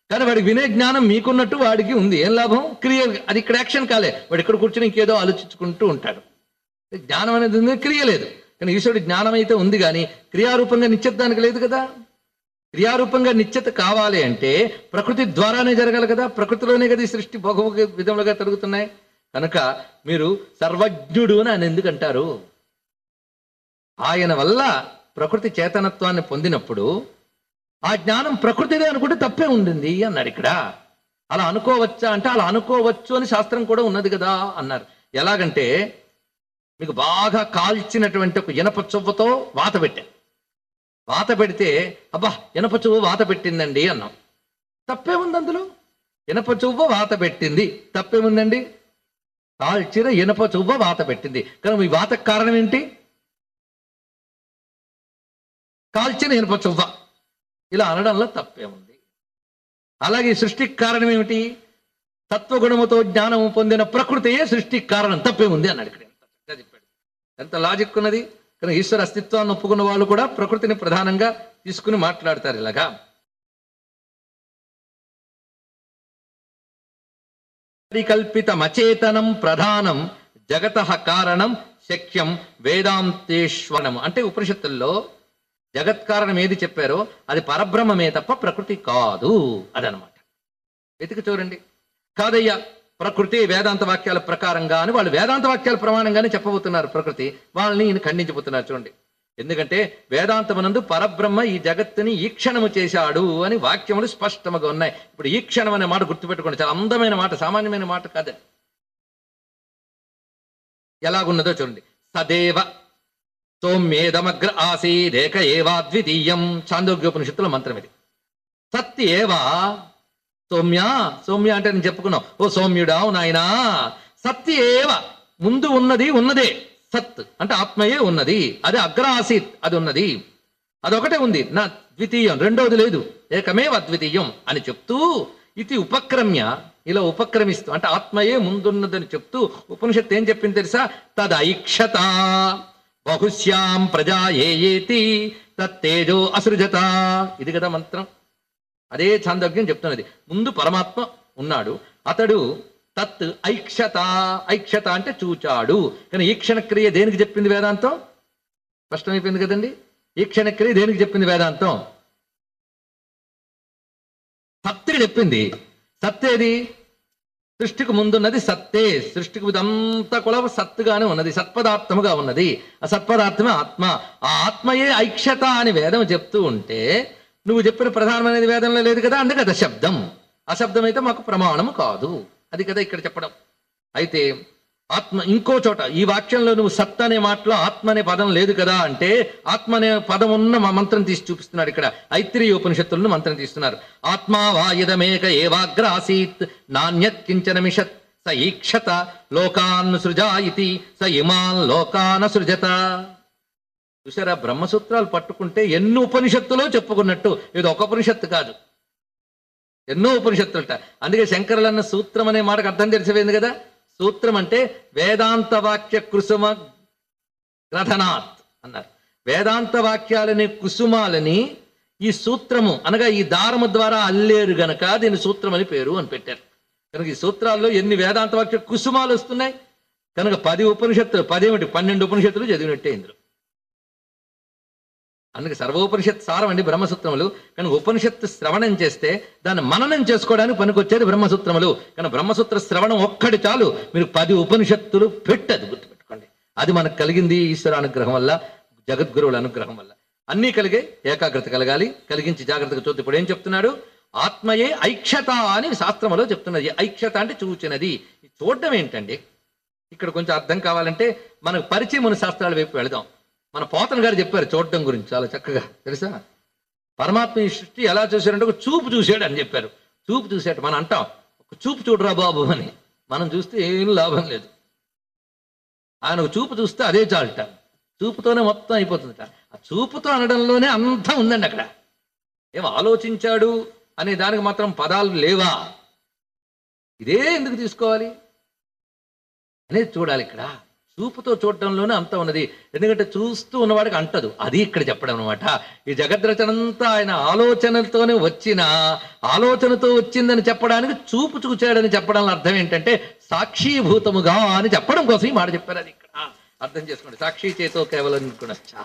కానీ వాడికి వినే జ్ఞానం మీకున్నట్టు వాడికి ఉంది ఏం లాభం క్రియ అది ఇక్కడ యాక్షన్ కాలే వాడు ఇక్కడ కూర్చొని ఇంకేదో ఆలోచించుకుంటూ ఉంటాడు జ్ఞానం అనేది ఉంది క్రియ లేదు కానీ ఈశ్వరుడి జ్ఞానం అయితే ఉంది కానీ క్రియారూపంగా నిశ్చితానికి లేదు కదా క్రియారూపంగా నిశ్చిత కావాలి అంటే ప్రకృతి ద్వారానే జరగాలి కదా ప్రకృతిలోనే కదా ఈ సృష్టి భోగభోగ విధములుగా జరుగుతున్నాయి కనుక మీరు సర్వజ్ఞుడు అని ఆయన ఎందుకు అంటారు ఆయన వల్ల ప్రకృతి చేతనత్వాన్ని పొందినప్పుడు ఆ జ్ఞానం ప్రకృతిదే అనుకుంటే తప్పే ఉండింది అన్నాడు ఇక్కడ అలా అనుకోవచ్చా అంటే అలా అనుకోవచ్చు అని శాస్త్రం కూడా ఉన్నది కదా అన్నారు ఎలాగంటే మీకు బాగా కాల్చినటువంటి ఒక ఇనప చువ్వతో వాత పెట్టా వాత పెడితే అబ్బా ఇనప చువ్వ వాత పెట్టిందండి అన్నాం తప్పే ఉంది అందులో ఇనప చువ్వ వాత పెట్టింది తప్పేముందండి కాల్చిన ఇనప చువ్వ వాత పెట్టింది కానీ మీ వాతకు కారణం ఏంటి కాల్చిన ఇనప చువ్వ ఇలా అనడంలో తప్పే ఉంది అలాగే ఈ సృష్టికి కారణం ఏమిటి తత్వగుణముతో జ్ఞానము పొందిన ప్రకృతియే సృష్టికి కారణం తప్పే ఉంది అన్నాడు ఇక్కడ ఎంత చక్కగా చెప్పాడు ఎంత లాజిక్ ఉన్నది కానీ ఈశ్వర అస్తిత్వాన్ని ఒప్పుకున్న వాళ్ళు కూడా ప్రకృతిని ప్రధానంగా తీసుకుని మాట్లాడతారు ఇలాగా పరికల్పితమచేతనం ప్రధానం జగత కారణం శక్యం వేదాంతేశ్వరం అంటే ఉపనిషత్తుల్లో జగత్ కారణం ఏది చెప్పారో అది పరబ్రహ్మమే తప్ప ప్రకృతి కాదు అదనమాట వెతికి చూడండి కాదయ్యా ప్రకృతి వేదాంత వాక్యాల ప్రకారంగా అని వాళ్ళు వేదాంత వాక్యాల ప్రమాణంగానే చెప్పబోతున్నారు ప్రకృతి వాళ్ళని ఈయన ఖండించబోతున్నారు చూడండి ఎందుకంటే వేదాంతమునందు పరబ్రహ్మ ఈ జగత్తుని ఈక్షణము చేశాడు అని వాక్యములు స్పష్టముగా ఉన్నాయి ఇప్పుడు ఈక్షణం అనే మాట గుర్తుపెట్టుకోండి చాలా అందమైన మాట సామాన్యమైన మాట కాదు ఎలాగున్నదో చూడండి సదేవ సౌమ్యేదమగ్ర ఆసీదేక ఏవాద్వితీయం చాందోగ్యోపనిషత్తుల మంత్రం ఇది సత్ ఏవా సౌమ్య సౌమ్య అంటే నేను చెప్పుకున్నావు ఓ సౌమ్యుడా నాయనా సత్ ఏవ ముందు ఉన్నది ఉన్నదే సత్ అంటే ఆత్మయే ఉన్నది అది అగ్ర ఆసీత్ అది ఉన్నది అదొకటే ఉంది నా ద్వితీయం రెండోది లేదు ఏకమేవ అద్వితీయం అని చెప్తూ ఇది ఉపక్రమ్య ఇలా ఉపక్రమిస్తూ అంటే ఆత్మయే ముందున్నదని చెప్తూ ఉపనిషత్తు ఏం చెప్పింది తెలుసా తదైక్షత బహుశ్యాం ప్రజా ఏయేతి తత్తేజో అసృజత ఇది కదా మంత్రం అదే చాందోగ్యం చెప్తున్నది ముందు పరమాత్మ ఉన్నాడు అతడు తత్ ఐక్షత ఐక్షత అంటే చూచాడు కానీ ఈక్షణ క్రియ దేనికి చెప్పింది వేదాంతం స్పష్టమైపోయింది కదండి ఈక్షణ క్రియ దేనికి చెప్పింది వేదాంతం సత్తుకి చెప్పింది సత్తేది సృష్టికి ముందున్నది సత్తే సృష్టికి ఇదంతా కూడా సత్తుగానే ఉన్నది సత్పదార్థముగా ఉన్నది ఆ సత్పదార్థమే ఆత్మ ఆ ఆత్మయే ఐక్షత అని వేదం చెప్తూ ఉంటే నువ్వు చెప్పిన ప్రధానమైనది వేదంలో లేదు కదా అందుకే అది శబ్దం అశబ్దం అయితే మాకు ప్రమాణము కాదు అది కదా ఇక్కడ చెప్పడం అయితే ఆత్మ ఇంకో చోట ఈ వాక్యంలో నువ్వు సత్ అనే మాటలో ఆత్మ అనే పదం లేదు కదా అంటే ఆత్మ అనే పదం ఉన్న మా మంత్రం తీసి చూపిస్తున్నాడు ఇక్కడ ఐత్రీయ ఉపనిషత్తులను మంత్రం తీస్తున్నారు ఆత్మా వాయుధమేక ఏవాగ్ర ఆసీత్ నాణ్యత్ కించన మిషత్ స ఈక్షత లోకాన్ సృజా ఇతి స ఇమాన్ లోకాన సృజత చూసారా బ్రహ్మసూత్రాలు పట్టుకుంటే ఎన్ని ఉపనిషత్తులో చెప్పుకున్నట్టు ఇది ఒక ఉపనిషత్తు కాదు ఎన్నో ఉపనిషత్తులట అందుకే శంకరులు అన్న సూత్రం అనే మాటకు అర్థం తెలిసిపోయింది కదా సూత్రం అంటే వేదాంత వాక్య కుసుమ గ్రథనాత్ అన్నారు వేదాంత వాక్యాలని కుసుమాలని ఈ సూత్రము అనగా ఈ దారము ద్వారా అల్లేరు గనక దీని సూత్రం అని పేరు అని పెట్టారు కనుక ఈ సూత్రాల్లో ఎన్ని వేదాంత వాక్య కుసుమాలు వస్తున్నాయి కనుక పది ఉపనిషత్తులు పదేమిటి పన్నెండు ఉపనిషత్తులు చదివినట్టే ఇందులో అందుకే సర్వోపనిషత్ సారం అండి బ్రహ్మసూత్రములు కానీ ఉపనిషత్తు శ్రవణం చేస్తే దాన్ని మననం చేసుకోవడానికి పనికొచ్చేది బ్రహ్మసూత్రములు కానీ బ్రహ్మసూత్ర శ్రవణం ఒక్కటి చాలు మీరు పది ఉపనిషత్తులు పెట్టదు గుర్తుపెట్టుకోండి అది మనకు కలిగింది ఈశ్వర అనుగ్రహం వల్ల జగద్గురువుల అనుగ్రహం వల్ల అన్నీ కలిగే ఏకాగ్రత కలగాలి కలిగించి జాగ్రత్తగా చూస్తే ఇప్పుడు ఏం చెప్తున్నాడు ఆత్మయే ఐక్షత అని శాస్త్రములో చెప్తున్నది ఐక్షత అంటే చూచినది ఈ చూడడం ఏంటండి ఇక్కడ కొంచెం అర్థం కావాలంటే మనకు పరిచయం ఉన్న శాస్త్రాల వైపు వెళదాం మన పోతన గారు చెప్పారు చూడడం గురించి చాలా చక్కగా తెలుసా పరమాత్మ ఈ సృష్టి ఎలా చూశాడంటే ఒక చూపు చూశాడు అని చెప్పారు చూపు చూశాడు మనం అంటాం ఒక చూపు చూడరా బాబు అని మనం చూస్తే ఏం లాభం లేదు ఆయన ఒక చూపు చూస్తే అదే చాలుట చూపుతోనే మొత్తం అయిపోతుందట ఆ చూపుతో అనడంలోనే అంతా ఉందండి అక్కడ ఏం ఆలోచించాడు అనే దానికి మాత్రం పదాలు లేవా ఇదే ఎందుకు తీసుకోవాలి అనేది చూడాలి ఇక్కడ చూపుతో చూడటంలోనే అంత ఉన్నది ఎందుకంటే చూస్తూ ఉన్నవాడికి అంటదు అది ఇక్కడ చెప్పడం అనమాట ఈ జగద్రచనంతా ఆయన ఆలోచనలతోనే వచ్చిన ఆలోచనతో వచ్చిందని చెప్పడానికి చూపు చూచాడని చెప్పడానికి అర్థం ఏంటంటే సాక్షీభూతముగా అని చెప్పడం కోసం ఈ మాట చెప్పారు అది ఇక్కడ అర్థం చేసుకోండి సాక్షి చేతో కేవలం గుణశ్చా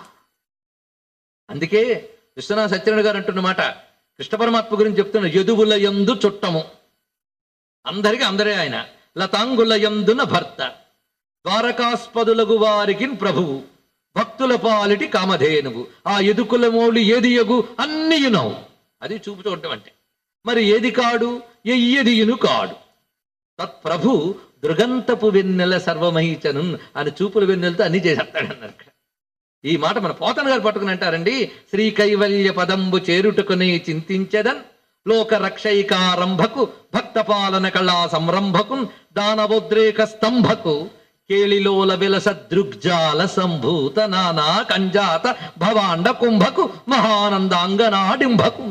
అందుకే విశ్వనాథ సత్యనారాయణ గారు అంటున్నమాట కృష్ణ పరమాత్మ గురించి చెప్తున్న యదువుల యందు చుట్టము అందరికీ అందరే ఆయన లతాంగుల యందున భర్త ద్వారకాస్పదులగు వారికి ప్రభువు భక్తుల పాలిటి కామధేనువు ఆ ఎదుకుల మౌలి ఏది యగు అన్నియునవు అది చూపు చూడటం అంటే మరి ఏది కాడు ఎయ్యదియును కాడు తత్ప్రభు దృగంతపు వెన్నెల సర్వమహిచను అని చూపుల వెన్నెలతో అన్ని చేసేస్తాడు అన్నారు ఇక్కడ ఈ మాట మన పోతన గారు పట్టుకుని అంటారండి శ్రీ కైవల్య పదంబు చేరుటకుని చింతించదన్ లోక రక్షైకారంభకు భక్త పాలన కళా సంరంభకు దానవోద్రేక స్తంభకు కేళిలోల విలస దృగ్జాల సంభూత నానా కంజాత భవాండ కుంభకు మహానందాంగనాడింభకు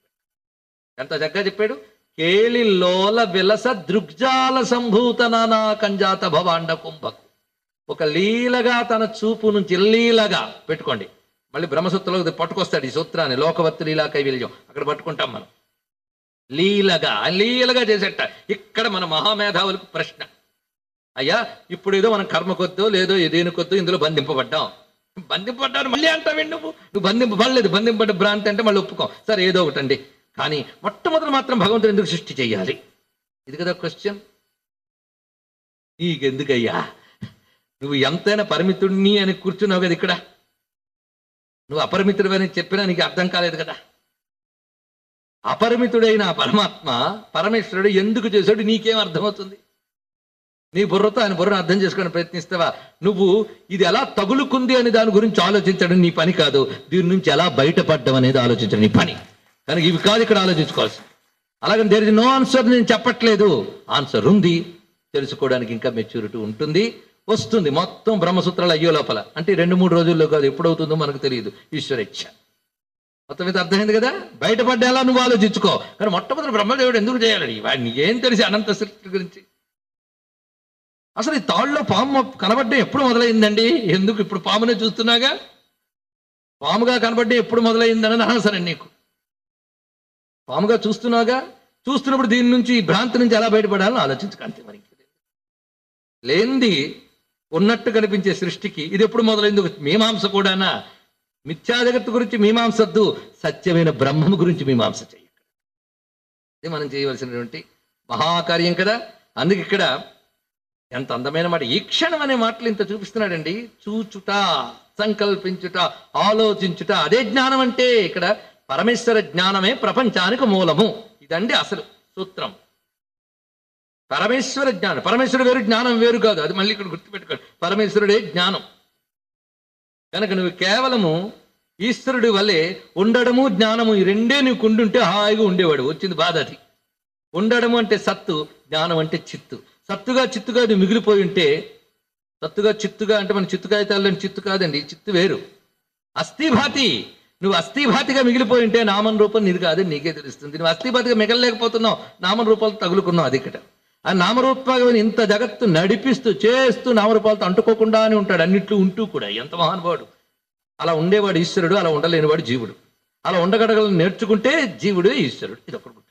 ఎంత చక్కగా చెప్పాడు కేళిలోల విలస దృగ్జాల సంభూత నానా కంజాత భవాండ కుంభకు ఒక లీలగా తన చూపు నుంచి లీలగా పెట్టుకోండి మళ్ళీ బ్రహ్మసూత్రంలో పట్టుకొస్తాడు ఈ సూత్రాన్ని లోకవత్తు లీలా కైవల్యం అక్కడ పట్టుకుంటాం మనం లీలగా లీలగా చేసేట ఇక్కడ మన మహామేధావులకు ప్రశ్న అయ్యా ఇప్పుడు ఏదో మనం కర్మకొద్దో లేదో దేనికొద్దో ఇందులో బంధింపబడ్డాం బంధింపబడ్డారు మళ్ళీ అంటావేంటి నువ్వు నువ్వు బంధింపబడలేదు బంధింపబడ్డ భ్రాంతి అంటే మళ్ళీ ఒప్పుకోం సరే ఏదో ఒకటి అండి కానీ మొట్టమొదటి మాత్రం భగవంతుడు ఎందుకు సృష్టి చేయాలి ఇది కదా క్వశ్చన్ నీకెందుకయ్యా నువ్వు ఎంతైనా పరిమితుడిని అని కూర్చున్నావు కదా ఇక్కడ నువ్వు అపరిమితుడు అని చెప్పినా నీకు అర్థం కాలేదు కదా అపరిమితుడైన ఆ పరమాత్మ పరమేశ్వరుడు ఎందుకు చేశాడు నీకేం అర్థమవుతుంది నీ బుర్రతో ఆయన బుర్రను అర్థం చేసుకొని ప్రయత్నిస్తావా నువ్వు ఇది ఎలా తగులుకుంది అని దాని గురించి ఆలోచించడం నీ పని కాదు దీని నుంచి ఎలా బయటపడడం అనేది ఆలోచించడం నీ పని కనుక ఇవి కాదు ఇక్కడ ఆలోచించుకోవాల్సి అలాగని దేర్ ఇస్ నో ఆన్సర్ నేను చెప్పట్లేదు ఆన్సర్ ఉంది తెలుసుకోవడానికి ఇంకా మెచ్యూరిటీ ఉంటుంది వస్తుంది మొత్తం బ్రహ్మసూత్రాలు అయ్యో లోపల అంటే రెండు మూడు రోజుల్లో కాదు ఎప్పుడవుతుందో మనకు తెలియదు ఈశ్వరేచ్ఛ మొత్తం మీద అర్థమైంది కదా బయటపడ్డేలా నువ్వు ఆలోచించుకో కానీ మొట్టమొదటి బ్రహ్మదేవుడు ఎందుకు చేయాలని వాడిని ఏం తెలిసి అనంత సృష్టి గురించి అసలు ఈ తాళ్ళలో పాము కనబడ్డం ఎప్పుడు మొదలైందండి ఎందుకు ఇప్పుడు పామునే చూస్తున్నాగా పాముగా కనబడ్డం ఎప్పుడు మొదలైందని అనవసరం నీకు పాముగా చూస్తున్నాగా చూస్తున్నప్పుడు దీని నుంచి ఈ భ్రాంతి నుంచి ఎలా బయటపడాలని ఆలోచించుకు అంతే మరి ఇంకేం లేదు. లేనిది ఉన్నట్టు కనిపించే సృష్టికి ఇది ఎప్పుడు మొదలైంది ఒక మీమాంస కూడానా మిథ్యా జగత్తు గురించి మీమాంసద్దు సత్యమైన బ్రహ్మము గురించి మీమాంస చెయ్యి ఇది మనం చేయవలసినటువంటి మహాకార్యం కదా అందుకే ఇక్కడ ఎంత అందమైన మాట ఈ క్షణం అనే మాటలు ఇంత చూపిస్తున్నాడండి చూచుట సంకల్పించుట ఆలోచించుట అదే జ్ఞానం అంటే ఇక్కడ పరమేశ్వర జ్ఞానమే ప్రపంచానికి మూలము ఇదండి అసలు సూత్రం పరమేశ్వర జ్ఞానం పరమేశ్వరుడు వేరు జ్ఞానం వేరు కాదు అది మళ్ళీ ఇక్కడ గుర్తుపెట్టుకోండి పరమేశ్వరుడే జ్ఞానం కనుక నువ్వు కేవలము ఈశ్వరుడి వల్లే ఉండడము జ్ఞానము ఈ రెండే నీకు ఉండుంటే హాయిగా ఉండేవాడు వచ్చింది బాధ అది ఉండడము అంటే సత్తు జ్ఞానం అంటే చిత్తు సత్తుగా చిత్తుగా నువ్వు మిగిలిపోయి ఉంటే సత్తుగా చిత్తుగా అంటే మన చిత్తు కాగితాల్లో చిత్తు కాదండి చిత్తు వేరు అస్థిభాతి నువ్వు అస్థిభాతిగా మిగిలిపోయి ఉంటే నామం రూపం నీది కాదు నీకే తెలుస్తుంది నువ్వు అస్థిభాతిగా మిగలలేకపోతున్నావు నామం రూపాలు తగులుకున్నావు అది ఇక్కడ ఆ నామరూపాలను ఇంత జగత్తు నడిపిస్తూ చేస్తూ నామరూపాలతో అంటుకోకుండానే ఉంటాడు అన్నిట్లు ఉంటూ కూడా ఎంత మహానుభావుడు అలా ఉండేవాడు ఈశ్వరుడు అలా ఉండలేనివాడు జీవుడు అలా ఉండగడగలను నేర్చుకుంటే జీవుడే ఈశ్వరుడు ఇది ఒకటి గుర్తు.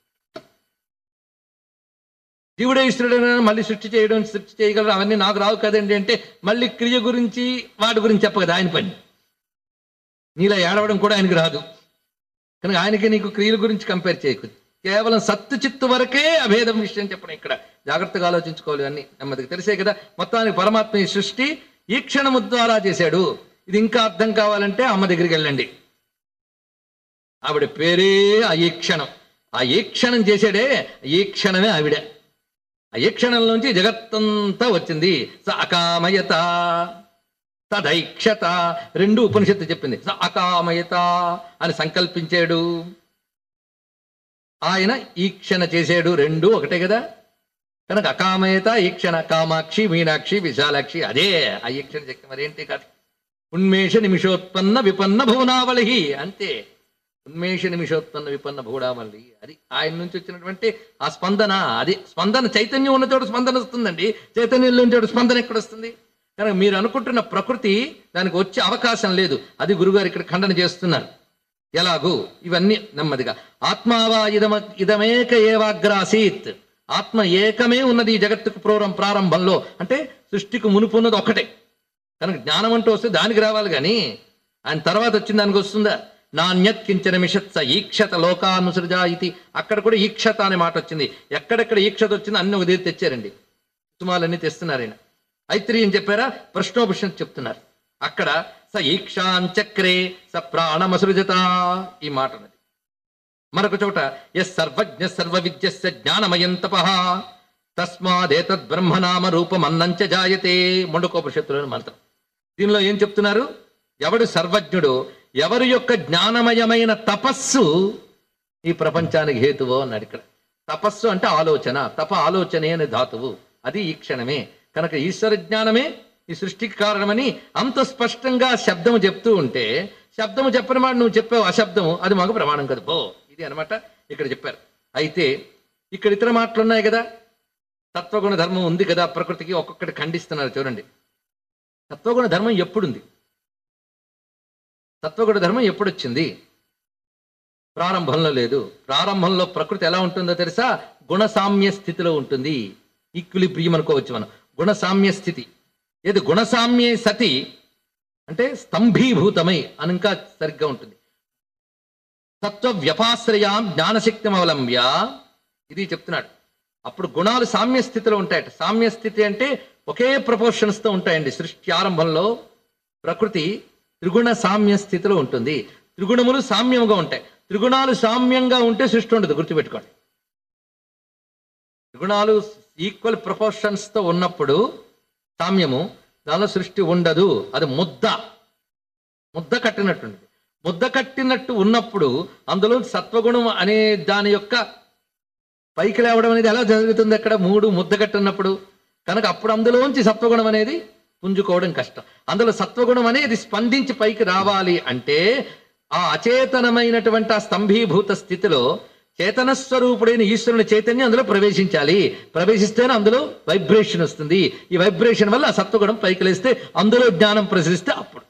జీవుడే ఈశ్వరుడు అని మళ్ళీ సృష్టి చేయడం సృష్టి చేయగలరు అవన్నీ నాకు రావు కదండి అంటే మళ్ళీ క్రియ గురించి వాటి గురించి చెప్పగదు ఆయన పని నీలా ఏడవడం కూడా ఆయనకి రాదు కనుక ఆయనకి నీకు క్రియల గురించి కంపేర్ చేయకు కేవలం సత్తు చిత్తు వరకే అభేదం విషయం చెప్పడం ఇక్కడ జాగ్రత్తగా ఆలోచించుకోవాలి అన్ని నెమ్మదికి తెలిసే కదా మొత్తానికి పరమాత్మ ఈ సృష్టి ఈ క్షణము ద్వారా చేశాడు ఇది ఇంకా అర్థం కావాలంటే అమ్మ దగ్గరికి వెళ్ళండి ఆవిడ పేరే ఆ ఈ క్షణం ఆ ఈ క్షణం చేశాడే ఈ క్షణమే ఆవిడ ఆ ఈ క్షణంలోంచి జగత్తంతా వచ్చింది స అకామయత తదైక్షత రెండు ఉపనిషత్తు చెప్పింది స అకామయత అని సంకల్పించాడు ఆయన ఈక్షణ చేశాడు రెండు ఒకటే కదా కనుక అకామయత ఈక్షణ కామాక్షి మీనాక్షి విశాలాక్షి అదే ఆ ఈక్షణ శక్తి మరేంటి కాదు ఉన్మేష నిమిషోత్పన్న విపన్న భువనావళి అంతే ఉన్మేష నిమిషోత్పన్న విపన్న భువనావళి అది ఆయన నుంచి వచ్చినటువంటి ఆ స్పందన అది స్పందన చైతన్యం ఉన్న చోట స్పందన వస్తుందండి చైతన్యం లేని చోట స్పందన ఎక్కడ వస్తుంది కనుక మీరు అనుకుంటున్న ప్రకృతి దానికి వచ్చే అవకాశం లేదు అది గురుగారు ఇక్కడ ఖండన చేస్తున్నారు ఎలాగూ ఇవన్నీ నెమ్మదిగా ఆత్మావా ఇదమ ఇదమేక ఏవాగ్రాసీత్ ఆత్మ ఏకమే ఉన్నది ఈ జగత్తుకు పూర్వం ప్రారంభంలో అంటే సృష్టికి మునుపు ఉన్నది ఒకటే కనుక జ్ఞానం అంటూ వస్తే దానికి రావాలి కానీ ఆయన తర్వాత వచ్చిన దానికి వస్తుందా నాణ్యత్ కించన మిషత్స ఈక్షత లోకానుసృజ ఇది అక్కడ కూడా ఈక్షత అనే మాట వచ్చింది ఎక్కడెక్కడ ఈక్షత వచ్చిందో అన్ని ఉదయం తెచ్చారండి కుసుమాలన్నీ తెస్తున్నారు ఆయన ఐత్రి అని చెప్పారా ప్రశ్నోపనిషత్ చెప్తున్నారు అక్కడ స ఈక్షాంచక్రే స ప్రాణమసృజత ఈ మాట ఉన్నది మరొక చోట ఎస్ సర్వజ్ఞ సర్వ విద్యస్య జ్ఞానమయం తప తస్మాదేతద్ బ్రహ్మనామ రూపమన్నంచ జాయతే మొండకోపనిషత్తులోని మంత్రం దీనిలో ఏం చెప్తున్నారు ఎవడు సర్వజ్ఞుడు ఎవరి యొక్క జ్ఞానమయమైన తపస్సు ఈ ప్రపంచానికి హేతువో అన్నాడు ఇక్కడ తపస్సు అంటే ఆలోచన తప ఆలోచనే అనే ధాతువు అది ఈ క్షణమే కనుక ఈశ్వర జ్ఞానమే ఈ సృష్టికి కారణమని అంత స్పష్టంగా శబ్దము చెప్తూ ఉంటే శబ్దము చెప్పని మాట నువ్వు చెప్పావు అశబ్దము అది మాకు ప్రమాణం కదా పో ఇది అనమాట ఇక్కడ చెప్పారు అయితే ఇక్కడ ఇతర మాటలు ఉన్నాయి కదా తత్వగుణ ధర్మం ఉంది కదా ప్రకృతికి ఒక్కొక్కటి ఖండిస్తున్నారు చూడండి తత్వగుణ ధర్మం ఎప్పుడుంది తత్వగుణ ధర్మం ఎప్పుడు వచ్చింది ప్రారంభంలో లేదు ప్రారంభంలో ప్రకృతి ఎలా ఉంటుందో తెలుసా గుణసామ్య స్థితిలో ఉంటుంది ఈక్విలిబ్రియం అనుకోవచ్చు మనం గుణసామ్య స్థితి ఏది గుణసామ్యే సతి అంటే స్తంభీభూతమై అని ఇంకా సరిగ్గా ఉంటుంది తత్వ వ్యపాశ్రయాం జ్ఞానశక్తి అవలంబ్య ఇది చెప్తున్నాడు అప్పుడు గుణాలు సామ్య స్థితిలో ఉంటాయట సామ్య స్థితి అంటే ఒకే ప్రపోర్షన్స్ తో ఉంటాయండి సృష్టి ఆరంభంలో ప్రకృతి త్రిగుణ సామ్య స్థితిలో ఉంటుంది త్రిగుణములు సామ్యముగా ఉంటాయి త్రిగుణాలు సామ్యంగా ఉంటే సృష్టి ఉండదు గుర్తుపెట్టుకోండి త్రిగుణాలు ఈక్వల్ ప్రపోర్షన్స్ తో ఉన్నప్పుడు సామ్యము దానిలో సృష్టి ఉండదు అది ముద్ద ముద్ద కట్టినట్టుంది ముద్ద కట్టినట్టు ఉన్నప్పుడు అందులో సత్వగుణం అనే దాని యొక్క పైకి లేవడం అనేది ఎలా జరుగుతుంది అక్కడ మూడు ముద్ద కట్టినప్పుడు కనుక అప్పుడు అందులోంచి సత్వగుణం అనేది పుంజుకోవడం కష్టం అందులో సత్వగుణం అనేది స్పందించి పైకి రావాలి అంటే ఆ అచేతనమైనటువంటి ఆ స్తంభీభూత స్థితిలో చేతన స్వరూపుడైన ఈశ్వరుని చైతన్యం అందులో ప్రవేశించాలి ప్రవేశిస్తేనే అందులో వైబ్రేషన్ వస్తుంది ఈ వైబ్రేషన్ వల్ల ఆ సత్వగుణం పైకి లేస్తే అందులో జ్ఞానం ప్రసరిస్తే అప్పుడు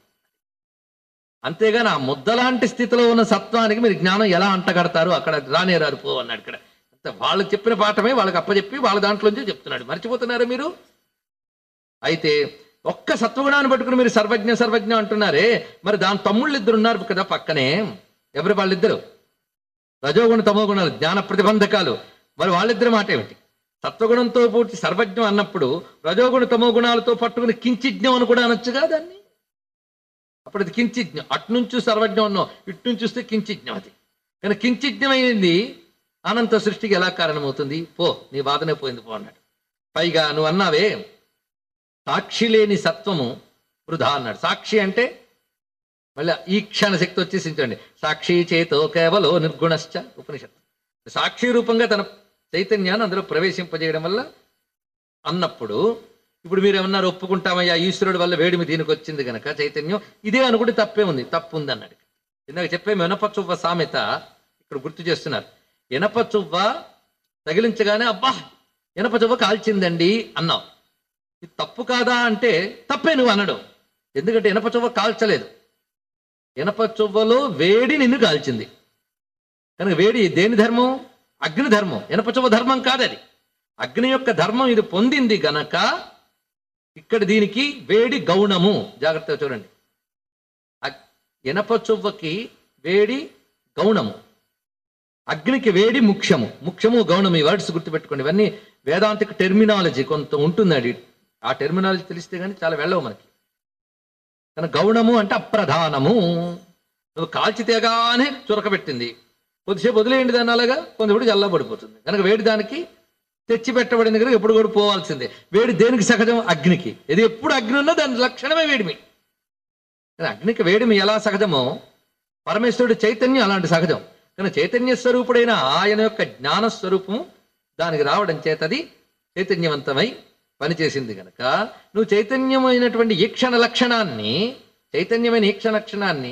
అంతేగాని ఆ ముద్దలాంటి స్థితిలో ఉన్న సత్వానికి మీరు జ్ఞానం ఎలా అంటగడతారు అక్కడ రానేరారు పో అన్నాడు ఇక్కడ అంతే వాళ్ళకి చెప్పిన పాఠమే వాళ్ళకి అప్పచెప్పి వాళ్ళ దాంట్లోంచి చెప్తున్నాడు మర్చిపోతున్నారా మీరు అయితే ఒక్క సత్వగుణాన్ని పట్టుకుని మీరు సర్వజ్ఞ సర్వజ్ఞ అంటున్నారే మరి దాని తమ్ముళ్ళు ఇద్దరు ఉన్నారు కదా పక్కనే ఎవరు వాళ్ళిద్దరు రజోగుణ తమో గుణాలు జ్ఞాన ప్రతిబంధకాలు మరి వాళ్ళిద్దరి మాట ఏమిటి సత్వగుణంతో పూర్తి సర్వజ్ఞం అన్నప్పుడు రజోగుణ తమో గుణాలతో పట్టుకుని కించిజ్ఞం అని కూడా అనొచ్చుగా దాన్ని అప్పుడు అది కించిజ్ఞం అట్నుంచి సర్వజ్ఞం ఉన్నాం ఇటు నుంచి చూస్తే కించిజ్ఞం అది కానీ కించిజ్ఞమైంది అనంత సృష్టికి ఎలా కారణమవుతుంది పో నీ వాదనే పోయింది పో అన్నాడు పైగా నువ్వు అన్నావే సాక్షి లేని సత్వము వృధా అన్నాడు సాక్షి అంటే మళ్ళీ ఈ క్షణ శక్తి వచ్చేసి చూడండి సాక్షి చేతో కేవలో నిర్గుణశ్చ ఉపనిషత్తు సాక్షి రూపంగా తన చైతన్యాన్ని అందులో ప్రవేశింపజేయడం వల్ల అన్నప్పుడు ఇప్పుడు మీరు ఏమన్నారు ఒప్పుకుంటామయ్యా ఈశ్వరుడు వల్ల వేడిమి దీనికి వచ్చింది గనక చైతన్యం ఇదే అనుకుంటే తప్పే ఉంది తప్పు ఉంది అన్నాడు ఇందాక చెప్పే ఇనప చువ్వ సామెత ఇక్కడ గుర్తు చేస్తున్నారు ఇనప చువ్వ తగిలించగానే అబ్బా ఇనప చువ్వ కాల్చిందండి అన్నావు ఇది తప్పు కాదా అంటే తప్పే నువ్వు అనడం ఎందుకంటే ఇనప చువ్వ కాల్చలేదు ఇనప చువ్వలో వేడి నిన్ను కాల్చింది కనుక వేడి దేని ధర్మం అగ్ని ధర్మం ఇనప చువ్వ ధర్మం కాదది అగ్ని యొక్క ధర్మం ఇది పొందింది గనక ఇక్కడ దీనికి వేడి గౌణము జాగ్రత్తగా చూడండి అగ్- ఇనప చువ్వకి వేడి గౌణము అగ్నికి వేడి ముఖ్యము ముఖ్యము గౌణము ఈ వర్డ్స్ గుర్తుపెట్టుకోండి ఇవన్నీ వేదాంతిక టెర్మినాలజీ కొంత ఉంటుంది అది ఆ టెర్మినాలజీ తెలిస్తే కానీ చాలా వెళ్ళవు మనకి కానీ గౌణము అంటే అప్రధానము నువ్వు కాల్చితేగానే చురకబెట్టింది కొద్దిసేపు వదిలేయండి దాన్ని అలాగా కొంతప్పుడు చల్లబడిపోతుంది కనుక వేడి దానికి తెచ్చి పెట్టబడిన దగ్గర ఎప్పుడు కూడా పోవాల్సిందే వేడి దేనికి సహజం అగ్నికి ఇది ఎప్పుడు అగ్ని ఉన్నా దాని లక్షణమే వేడిమి కానీ అగ్నికి వేడిమి ఎలా సహజమో పరమేశ్వరుడు చైతన్యం అలాంటి సహజం కానీ చైతన్య స్వరూపుడైన ఆయన యొక్క జ్ఞాన స్వరూపము దానికి రావడం చేతది చైతన్యవంతమై పనిచేసింది గనక నువ్వు చైతన్యమైనటువంటి ఈక్షణ లక్షణాన్ని చైతన్యమైన ఈక్షణ లక్షణాన్ని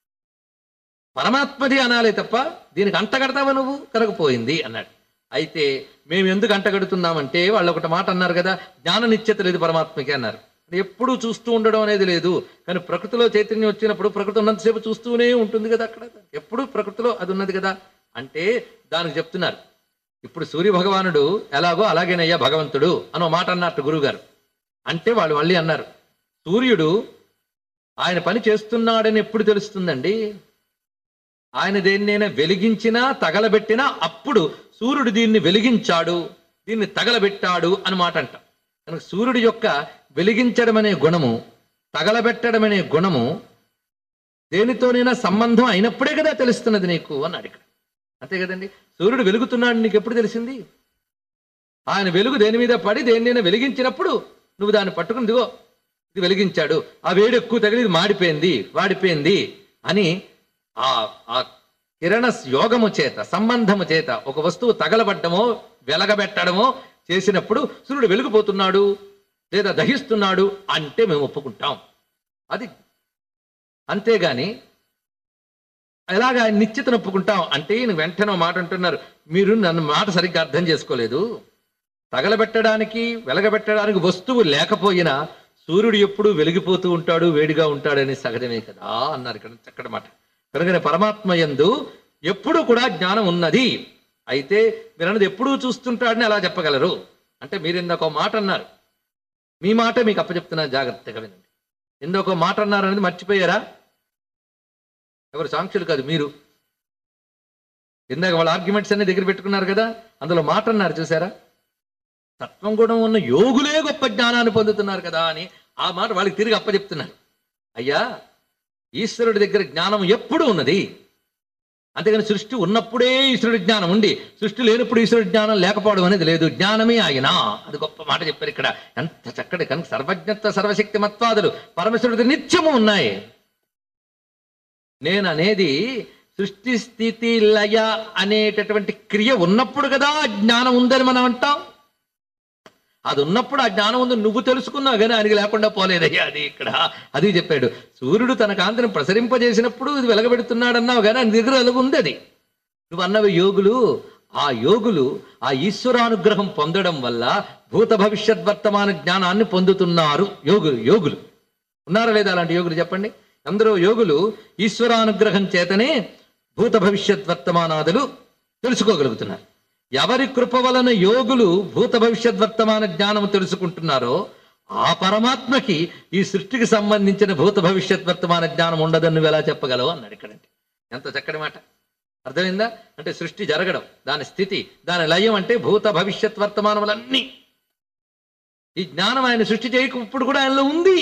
పరమాత్మది అనాలే తప్ప దీనికి అంటగడతావా నువ్వు కరగపోయింది అన్నాడు అయితే మేము ఎందుకు అంటగడుతున్నామంటే వాళ్ళు ఒకటి మాట అన్నారు కదా జ్ఞాన నిత్యత లేదు పరమాత్మకి అన్నారు ఎప్పుడూ చూస్తూ ఉండడం అనేది లేదు కానీ ప్రకృతిలో చైతన్యం వచ్చినప్పుడు ప్రకృతి ఉన్నంతసేపు చూస్తూనే ఉంటుంది కదా అక్కడ ఎప్పుడు ప్రకృతిలో అది ఉన్నది కదా అంటే దానికి చెప్తున్నారు ఇప్పుడు సూర్య భగవానుడు ఎలాగో అలాగేనయ్యా భగవంతుడు అని మాట అన్నట్టు గురువుగారు అంటే వాళ్ళు మళ్ళీ అన్నారు సూర్యుడు ఆయన పని చేస్తున్నాడని ఎప్పుడు తెలుస్తుందండి ఆయన దేన్నైనా వెలిగించినా తగలబెట్టినా అప్పుడు సూర్యుడు దీన్ని వెలిగించాడు దీన్ని తగలబెట్టాడు అని మాట అంట కనుక సూర్యుడి యొక్క వెలిగించడం అనే గుణము తగలబెట్టడం అనే గుణము దేనితోనైనా సంబంధం అయినప్పుడే కదా తెలుస్తున్నది నీకు అన్నాడు ఇక్కడ అంతే కదండి సూర్యుడు వెలుగుతున్నాడు నీకు ఎప్పుడు తెలిసింది ఆయన వెలుగు దేని మీద పడి దేన్నైనా వెలిగించినప్పుడు నువ్వు దాన్ని పట్టుకుని దిగో ఇది వెలిగించాడు ఆ వేడి ఎక్కువ తగిలి ఇది మాడిపోయింది వాడిపోయింది అని ఆ ఆ కిరణ యోగము చేత సంబంధము చేత ఒక వస్తువు తగలబడ్డమో వెలగబెట్టడమో చేసినప్పుడు సూర్యుడు వెలిగిపోతున్నాడు లేదా దహిస్తున్నాడు అంటే మేము ఒప్పుకుంటాం అది అంతేగాని ఎలాగా ఆయన నిశ్చితను ఒప్పుకుంటాం అంటే ఈయన వెంటనే ఓ మాట అంటున్నారు మీరు నన్ను మాట సరిగ్గా అర్థం చేసుకోలేదు తగలబెట్టడానికి వెలగబెట్టడానికి వస్తువు లేకపోయినా సూర్యుడు ఎప్పుడు వెలిగిపోతూ ఉంటాడు వేడిగా ఉంటాడని సహజమే కదా అన్నారు ఇక్కడ చక్కటి మాట కనుక పరమాత్మ యందు ఎప్పుడు కూడా జ్ఞానం ఉన్నది అయితే మీరు అన్నది ఎప్పుడూ చూస్తుంటాడని అలా చెప్పగలరు అంటే మీరు ఇందాక మాట అన్నారు మీ మాట మీకు అప్పచెప్తున్నా జాగ్రత్తగా వినండి ఇందాక మాట అన్నారు అనేది మర్చిపోయారా ఎవరు సాంక్షులు కాదు మీరు ఇందాక వాళ్ళ ఆర్గ్యుమెంట్స్ అన్ని దగ్గర పెట్టుకున్నారు కదా అందులో మాట అన్నారు చూసారా తత్వం గుణం ఉన్న యోగులే గొప్ప జ్ఞానాన్ని పొందుతున్నారు కదా అని ఆ మాట వాళ్ళకి తిరిగి అప్పచెప్తున్నారు అయ్యా ఈశ్వరుడి దగ్గర జ్ఞానం ఎప్పుడు ఉన్నది అంతేగాని సృష్టి ఉన్నప్పుడే ఈశ్వరుడి జ్ఞానం ఉండి సృష్టి లేనప్పుడు ఈశ్వరుడి జ్ఞానం లేకపోవడం అనేది లేదు జ్ఞానమే ఆయన అది గొప్ప మాట చెప్పారు ఇక్కడ ఎంత చక్కటి కనుక సర్వజ్ఞత్వ సర్వశక్తి మత్వాదులు పరమేశ్వరుడి నిత్యము ఉన్నాయి నేను అనేది సృష్టి స్థితి లయ అనేటటువంటి క్రియ ఉన్నప్పుడు కదా ఆ జ్ఞానం ఉందని మనం అంటాం అది ఉన్నప్పుడు ఆ జ్ఞానం ఉంది నువ్వు తెలుసుకున్నావు కానీ ఆయనకి లేకుండా పోలేదయ్యా అది ఇక్కడ అది చెప్పాడు సూర్యుడు తన కాంతిని ప్రసరింపజేసినప్పుడు ఇది వెలగబెడుతున్నాడు అన్నావు కానీ ఆయన దగ్గర వెలుగు ఉంది అది నువ్వు అన్నవి యోగులు ఆ యోగులు ఆ ఈశ్వరానుగ్రహం పొందడం వల్ల భూత భవిష్యత్ వర్తమాన జ్ఞానాన్ని పొందుతున్నారు యోగులు యోగులు ఉన్నారా లేదా అలాంటి యోగులు చెప్పండి అందరూ యోగులు ఈశ్వరానుగ్రహం చేతనే భూత భవిష్యత్ వర్తమానాదులు తెలుసుకోగలుగుతున్నారు ఎవరి కృప వలన యోగులు భూత భవిష్యత్ వర్తమాన జ్ఞానం తెలుసుకుంటున్నారో ఆ పరమాత్మకి ఈ సృష్టికి సంబంధించిన భూత భవిష్యత్ వర్తమాన జ్ఞానం ఉండదని నువ్వు ఎలా చెప్పగలవు అన్నాడు ఇక్కడంటే ఎంత చక్కటి మాట అర్థమైందా అంటే సృష్టి జరగడం దాని స్థితి దాని లయం అంటే భూత భవిష్యత్ వర్తమానములన్నీ ఈ జ్ఞానం ఆయన సృష్టి చేయకపోప్పుడు కూడా ఆయనలో ఉంది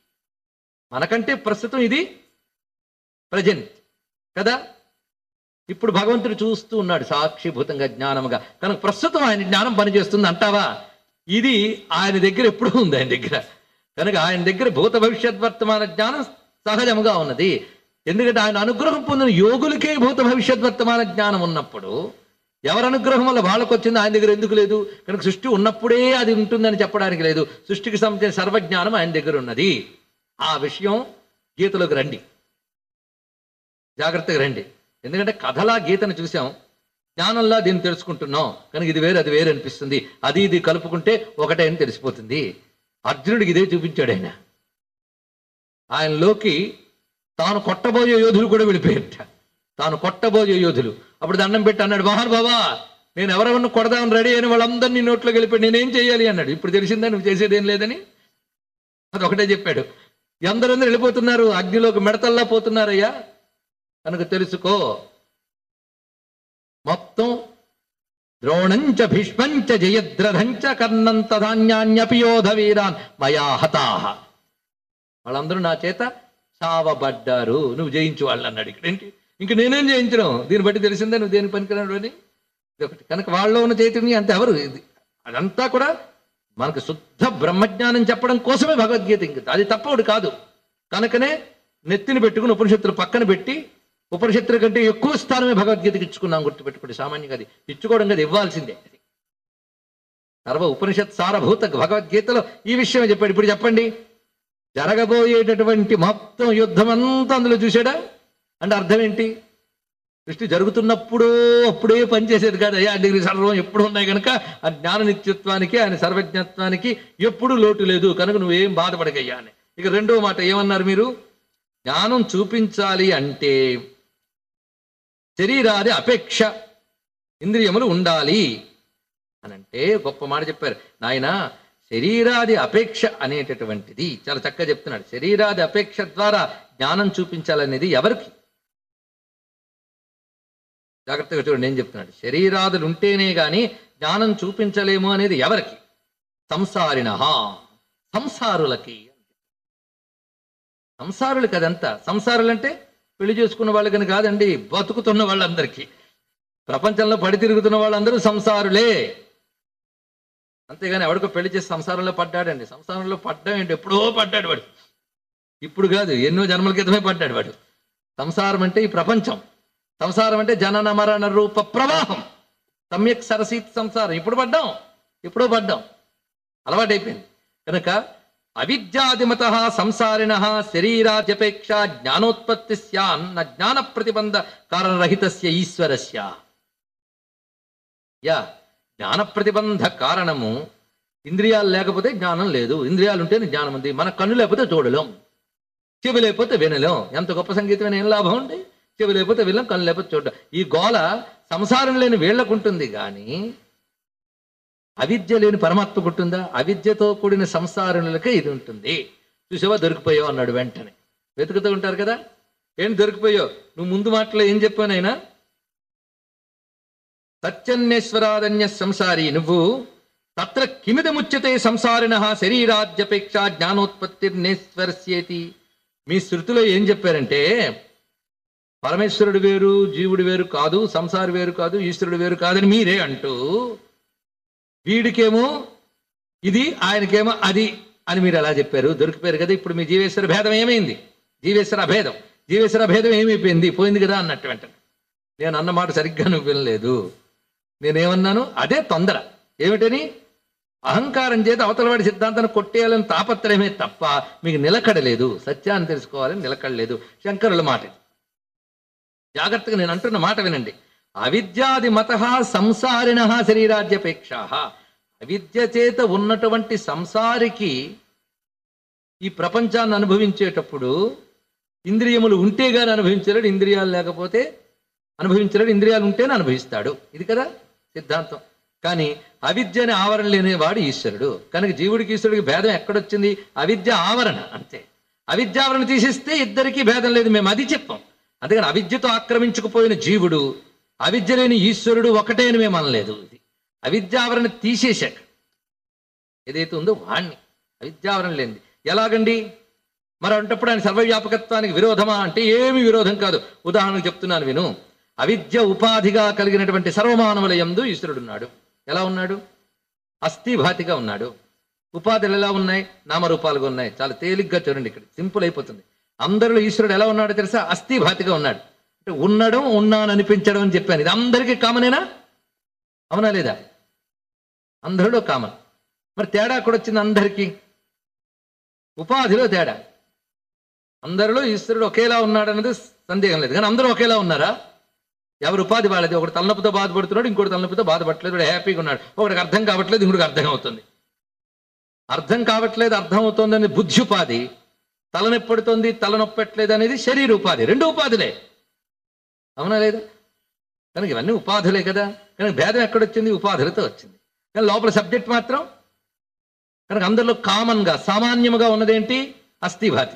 మనకంటే ప్రస్తుతం ఇది ప్రజెంట్ కదా ఇప్పుడు భగవంతుడు చూస్తూ ఉన్నాడు సాక్షిభూతంగా జ్ఞానముగా కనుక ప్రస్తుతం ఆయన జ్ఞానం పనిచేస్తుంది అంటావా ఇది ఆయన దగ్గర ఎప్పుడూ ఉంది ఆయన దగ్గర కనుక ఆయన దగ్గర భూత భవిష్యత్ వర్తమాన జ్ఞానం సహజముగా ఉన్నది ఎందుకంటే ఆయన అనుగ్రహం పొందిన యోగులకే భూత భవిష్యత్ వర్తమాన జ్ఞానం ఉన్నప్పుడు ఎవరి అనుగ్రహం వల్ల వాళ్ళకు వచ్చింది ఆయన దగ్గర ఎందుకు లేదు కనుక సృష్టి ఉన్నప్పుడే అది ఉంటుందని చెప్పడానికి లేదు సృష్టికి సంబంధించిన సర్వజ్ఞానం ఆయన దగ్గర ఉన్నది ఆ విషయం గీతలోకి రండి జాగ్రత్తగా రండి ఎందుకంటే కథలా గీతను చూసాం జ్ఞానంలా దీన్ని తెలుసుకుంటున్నాం కనుక ఇది వేరు అది వేరు అనిపిస్తుంది అది ఇది కలుపుకుంటే ఒకటే అని తెలిసిపోతుంది అర్జునుడికి ఇదే చూపించాడు ఆయన ఆయనలోకి తాను కొట్టబోయే యోధులు కూడా వెళ్ళిపోయారట తాను కొట్టబోయే యోధులు అప్పుడు దండం పెట్టి అన్నాడు మహానుభావా నేను ఎవరెవరిని కొడదామని రెడీ అయిన వాళ్ళందరినీ నోట్లోకి వెళ్ళిపోయి నేనేం చేయాలి అన్నాడు ఇప్పుడు తెలిసిందా నువ్వు చేసేదేం లేదని అది ఒకటే చెప్పాడు ఎందరందరూ వెళ్ళిపోతున్నారు అగ్నిలోకి మెడతల్లా పోతున్నారయ్యా కనుక తెలుసుకో మొత్తం ద్రోణంచ భీష్మంచ జయద్రథంచ కర్ణంత ధాన్యాన్యపియోధ వీరాన్ మయా హతాహ వాళ్ళందరూ నా చేత చావబడ్డారు నువ్వు జయించు వాళ్ళు అన్నాడు ఇక్కడ ఏంటి ఇంక నేనేం జయించను దీన్ని బట్టి తెలిసిందే నువ్వు దేని పనికిరాడు అని ఇది ఒకటి కనుక వాళ్ళలో ఉన్న చైతన్యం అంత ఎవరు ఇది అదంతా కూడా మనకు శుద్ధ బ్రహ్మజ్ఞానం చెప్పడం కోసమే భగవద్గీత ఇంక అది తప్పవుడు కాదు కనుకనే నెత్తిని పెట్టుకుని ఉపనిషత్తులు పక్కన పెట్టి ఉపనిషత్తుల కంటే ఎక్కువ స్థానమే భగవద్గీతకి ఇచ్చుకున్నాం గుర్తుపెట్టుకోండి సామాన్యంగా అది ఇచ్చుకోవడం కదా ఇవ్వాల్సిందే అది సర్వ ఉపనిషత్ సారభూత భగవద్గీతలో ఈ విషయం చెప్పాడు ఇప్పుడు చెప్పండి జరగబోయేటటువంటి మొత్తం యుద్ధం అంతా అందులో చూశాడా అంటే అర్థం ఏంటి సృష్టి జరుగుతున్నప్పుడు అప్పుడే పనిచేసేది కాదు అయ్యా డిగ్రీ సర్వం ఎప్పుడు ఉన్నాయి కనుక ఆ జ్ఞాన నిత్యత్వానికి ఆయన సర్వజ్ఞత్వానికి ఎప్పుడు లోటు లేదు కనుక నువ్వేం బాధపడకయ్యా అని ఇక రెండో మాట ఏమన్నారు మీరు జ్ఞానం చూపించాలి అంటే శరీరాది అపేక్ష ఇంద్రియములు ఉండాలి అని అంటే గొప్ప మాట చెప్పారు నాయన శరీరాది అపేక్ష అనేటటువంటిది చాలా చక్కగా చెప్తున్నాడు శరీరాది అపేక్ష ద్వారా జ్ఞానం చూపించాలనేది ఎవరికి జాగ్రత్తగా చూడండి నేను చెప్తున్నాడు శరీరాదులు ఉంటేనే గాని జ్ఞానం చూపించలేము అనేది ఎవరికి సంసారిణ సంసారులకి సంసారులకి అదంతా సంసారులు అంటే పెళ్లి చేసుకున్న వాళ్ళకని కాదండి బతుకుతున్న వాళ్ళందరికీ ప్రపంచంలో పడి తిరుగుతున్న వాళ్ళందరూ సంసారులే అంతేగాని ఎవడికో పెళ్లి చేసి సంసారంలో పడ్డాడండి సంసారంలో పడ్డం ఏంటి ఎప్పుడో పడ్డాడు వాడు ఇప్పుడు కాదు ఎన్నో జన్మల క్రితమే పడ్డాడు వాడు సంసారం అంటే ఈ ప్రపంచం సంసారం అంటే జనన మరణ రూప ప్రవాహం సమ్యక్ సరసీత్ సంసారం ఇప్పుడు పడ్డాం ఎప్పుడో పడ్డాం అలవాటైపోయింది కనుక అవిద్యాదిమత సంసారిణ శరీరాద్యపేక్ష జ్ఞానోత్పత్తి స్యాన్న జ్ఞాన ప్రతిబంధ కారణరహితస్య ఈశ్వరస్య యా జ్ఞాన ప్రతిబంధ కారణము ఇంద్రియాలు లేకపోతే జ్ఞానం లేదు ఇంద్రియాలు ఉంటేనే జ్ఞానం ఉంది మన కన్ను లేకపోతే చూడలేం చెవి లేకపోతే వినలేం ఎంత గొప్ప సంగీతం ఏం లాభం ఉంది చెవి లేకపోతే వినలేం కన్ను లేకపోతే చూడడం ఈ గోల సంసారం లేని వీళ్ళకు ఉంటుంది కానీ అవిద్య లేని పరమాత్మకు ఉంటుందా అవిద్యతో కూడిన సంసారులకే ఇది ఉంటుంది చూసావా దొరికిపోయావు అన్నాడు వెంటనే వెతుకుతూ ఉంటారు కదా ఏం దొరికిపోయావు నువ్వు ముందు మాటలో ఏం చెప్పానైనా సత్యన్యేశ్వరాదన్య సంసారి నువ్వు తత్ర కిమిదముచ్యతే సంసారిణ శరీరాద్యపేక్ష జ్ఞానోత్పత్తిర్నేశ్వరస్యేతి మీ శృతిలో ఏం చెప్పారంటే పరమేశ్వరుడు వేరు జీవుడు వేరు కాదు సంసారి వేరు కాదు ఈశ్వరుడు వేరు కాదని మీరే అంటూ వీడికేమో ఇది ఆయనకేమో అది అని మీరు ఎలా చెప్పారు దొరికిపోయారు కదా ఇప్పుడు మీ జీవేశ్వర భేదం ఏమైంది జీవేశ్వర అభేదం జీవేశ్వర భేదం ఏమైపోయింది పోయింది కదా అన్నట్టు వెంటనే నేను అన్న మాట సరిగ్గా నువ్వు వినలేదు నేనేమన్నాను అదే తొందర ఏమిటని అహంకారం చేత అవతలవాడి సిద్ధాంతాన్ని కొట్టేయాలని తాపత్రయమే తప్ప మీకు నిలకడలేదు సత్యాన్ని తెలుసుకోవాలని నిలకడలేదు శంకరుల మాట ఇది. జాగ్రత్తగా నేను అంటున్న మాట వినండి అవిద్యాది మత సంసారిణ శరీరాద్యపేక్ష అవిద్య చేత ఉన్నటువంటి సంసారికి ఈ ప్రపంచాన్ని అనుభవించేటప్పుడు ఇంద్రియములు ఉంటే గాని అనుభవించలేడు ఇంద్రియాలు లేకపోతే అనుభవించలేడు ఇంద్రియాలు ఉంటేనే అనుభవిస్తాడు ఇది కదా సిద్ధాంతం కానీ అవిద్యని ఆవరణ లేనివాడు ఈశ్వరుడు కనుక జీవుడికి ఈశ్వరుడికి భేదం ఎక్కడొచ్చింది అవిద్య ఆవరణ అంతే అవిద్యావరణ తీసేస్తే ఇద్దరికీ భేదం లేదు మేము అది చెప్పాం అందుకని అవిద్యతో ఆక్రమించుకుపోయిన జీవుడు అవిద్య లేని ఈశ్వరుడు ఒకటే అని మేము అనలేదు ఇది అవిద్యావరణ తీసేశాక ఏదైతే ఉందో వాణ్ణి అవిద్యావరణ లేనిది ఎలాగండి మరి అంటప్పుడు ఆయన సర్వవ్యాపకత్వానికి విరోధమా అంటే ఏమి విరోధం కాదు ఉదాహరణకు చెప్తున్నాను విను అవిద్య ఉపాధిగా కలిగినటువంటి సర్వమానవుల యందు ఈశ్వరుడున్నాడు ఎలా ఉన్నాడు అస్థిభాతిగా ఉన్నాడు ఉపాధులు ఎలా ఉన్నాయి నామరూపాలుగా ఉన్నాయి చాలా తేలిగ్గా చూడండి ఇక్కడ సింపుల్ అయిపోతుంది అందరిలో ఈశ్వరుడు ఎలా ఉన్నాడో తెలుసా అస్థిభాతిగా ఉన్నాడు అంటే ఉండడం ఉన్నాను అనిపించడం అని చెప్పాను ఇది అందరికీ కామనేనా అవునా లేదా అందరిలో కామన్ మరి తేడా కూడా వచ్చింది అందరికీ ఉపాధిలో తేడా అందరిలో ఈశ్వరుడు ఒకేలా ఉన్నాడు అనేది సందేహం లేదు కానీ అందరూ ఒకేలా ఉన్నారా ఎవరు ఉపాధి వాళ్ళది ఒకటి తలనొప్పితో బాధపడుతున్నాడు ఇంకోటి తలనొప్పితో బాధపడట్లేదు వాడు హ్యాపీగా ఉన్నాడు ఒకటికి అర్థం కావట్లేదు ఇంకోటికి అర్థం అవుతుంది అర్థం కావట్లేదు అర్థం అవుతుంది అనేది బుద్ధి ఉపాధి తలనొప్పడుతుంది తలనొప్పట్లేదు అనేది శరీర ఉపాధి రెండు ఉపాధులే అవునా లేదా కనుక ఇవన్నీ ఉపాధులే కదా కనుక భేదం ఎక్కడొచ్చింది ఉపాధులతో వచ్చింది కానీ లోపల సబ్జెక్ట్ మాత్రం కనుక అందరిలో కామన్గా సామాన్యముగా ఉన్నదేంటి అస్థిభాతి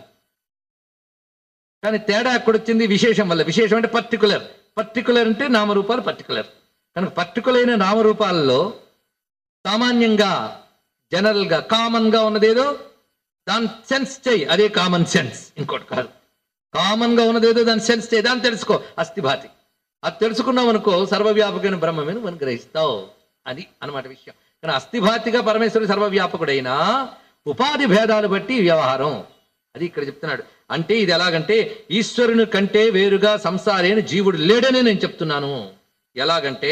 కానీ తేడా ఎక్కడొచ్చింది విశేషం వల్ల విశేషం అంటే పర్టికులర్ పర్టికులర్ అంటే నామరూపాలు పర్టికులర్ కనుక పర్టికులర్ అయిన నామరూపాల్లో సామాన్యంగా జనరల్ గా కామన్ గా ఉన్నదేదో దాని సెన్స్ చేయి అదే కామన్ సెన్స్ ఇంకోటి కాదు కామన్ గా ఉన్నదేదో దాని సెన్స్ చేయి దాన్ని తెలుసుకో అస్థిభాతి అది తెలుసుకున్నావు అనుకో సర్వవ్యాపకమైన బ్రహ్మమేను మనం గ్రహిస్తావు అది అన్నమాట విషయం కానీ అస్థిభాతిగా పరమేశ్వరుడు సర్వవ్యాపకుడైనా ఉపాధి భేదాలు బట్టి వ్యవహారం అది ఇక్కడ చెప్తున్నాడు అంటే ఇది ఎలాగంటే ఈశ్వరుని కంటే వేరుగా సంసారి అని జీవుడు లేడని నేను చెప్తున్నాను ఎలాగంటే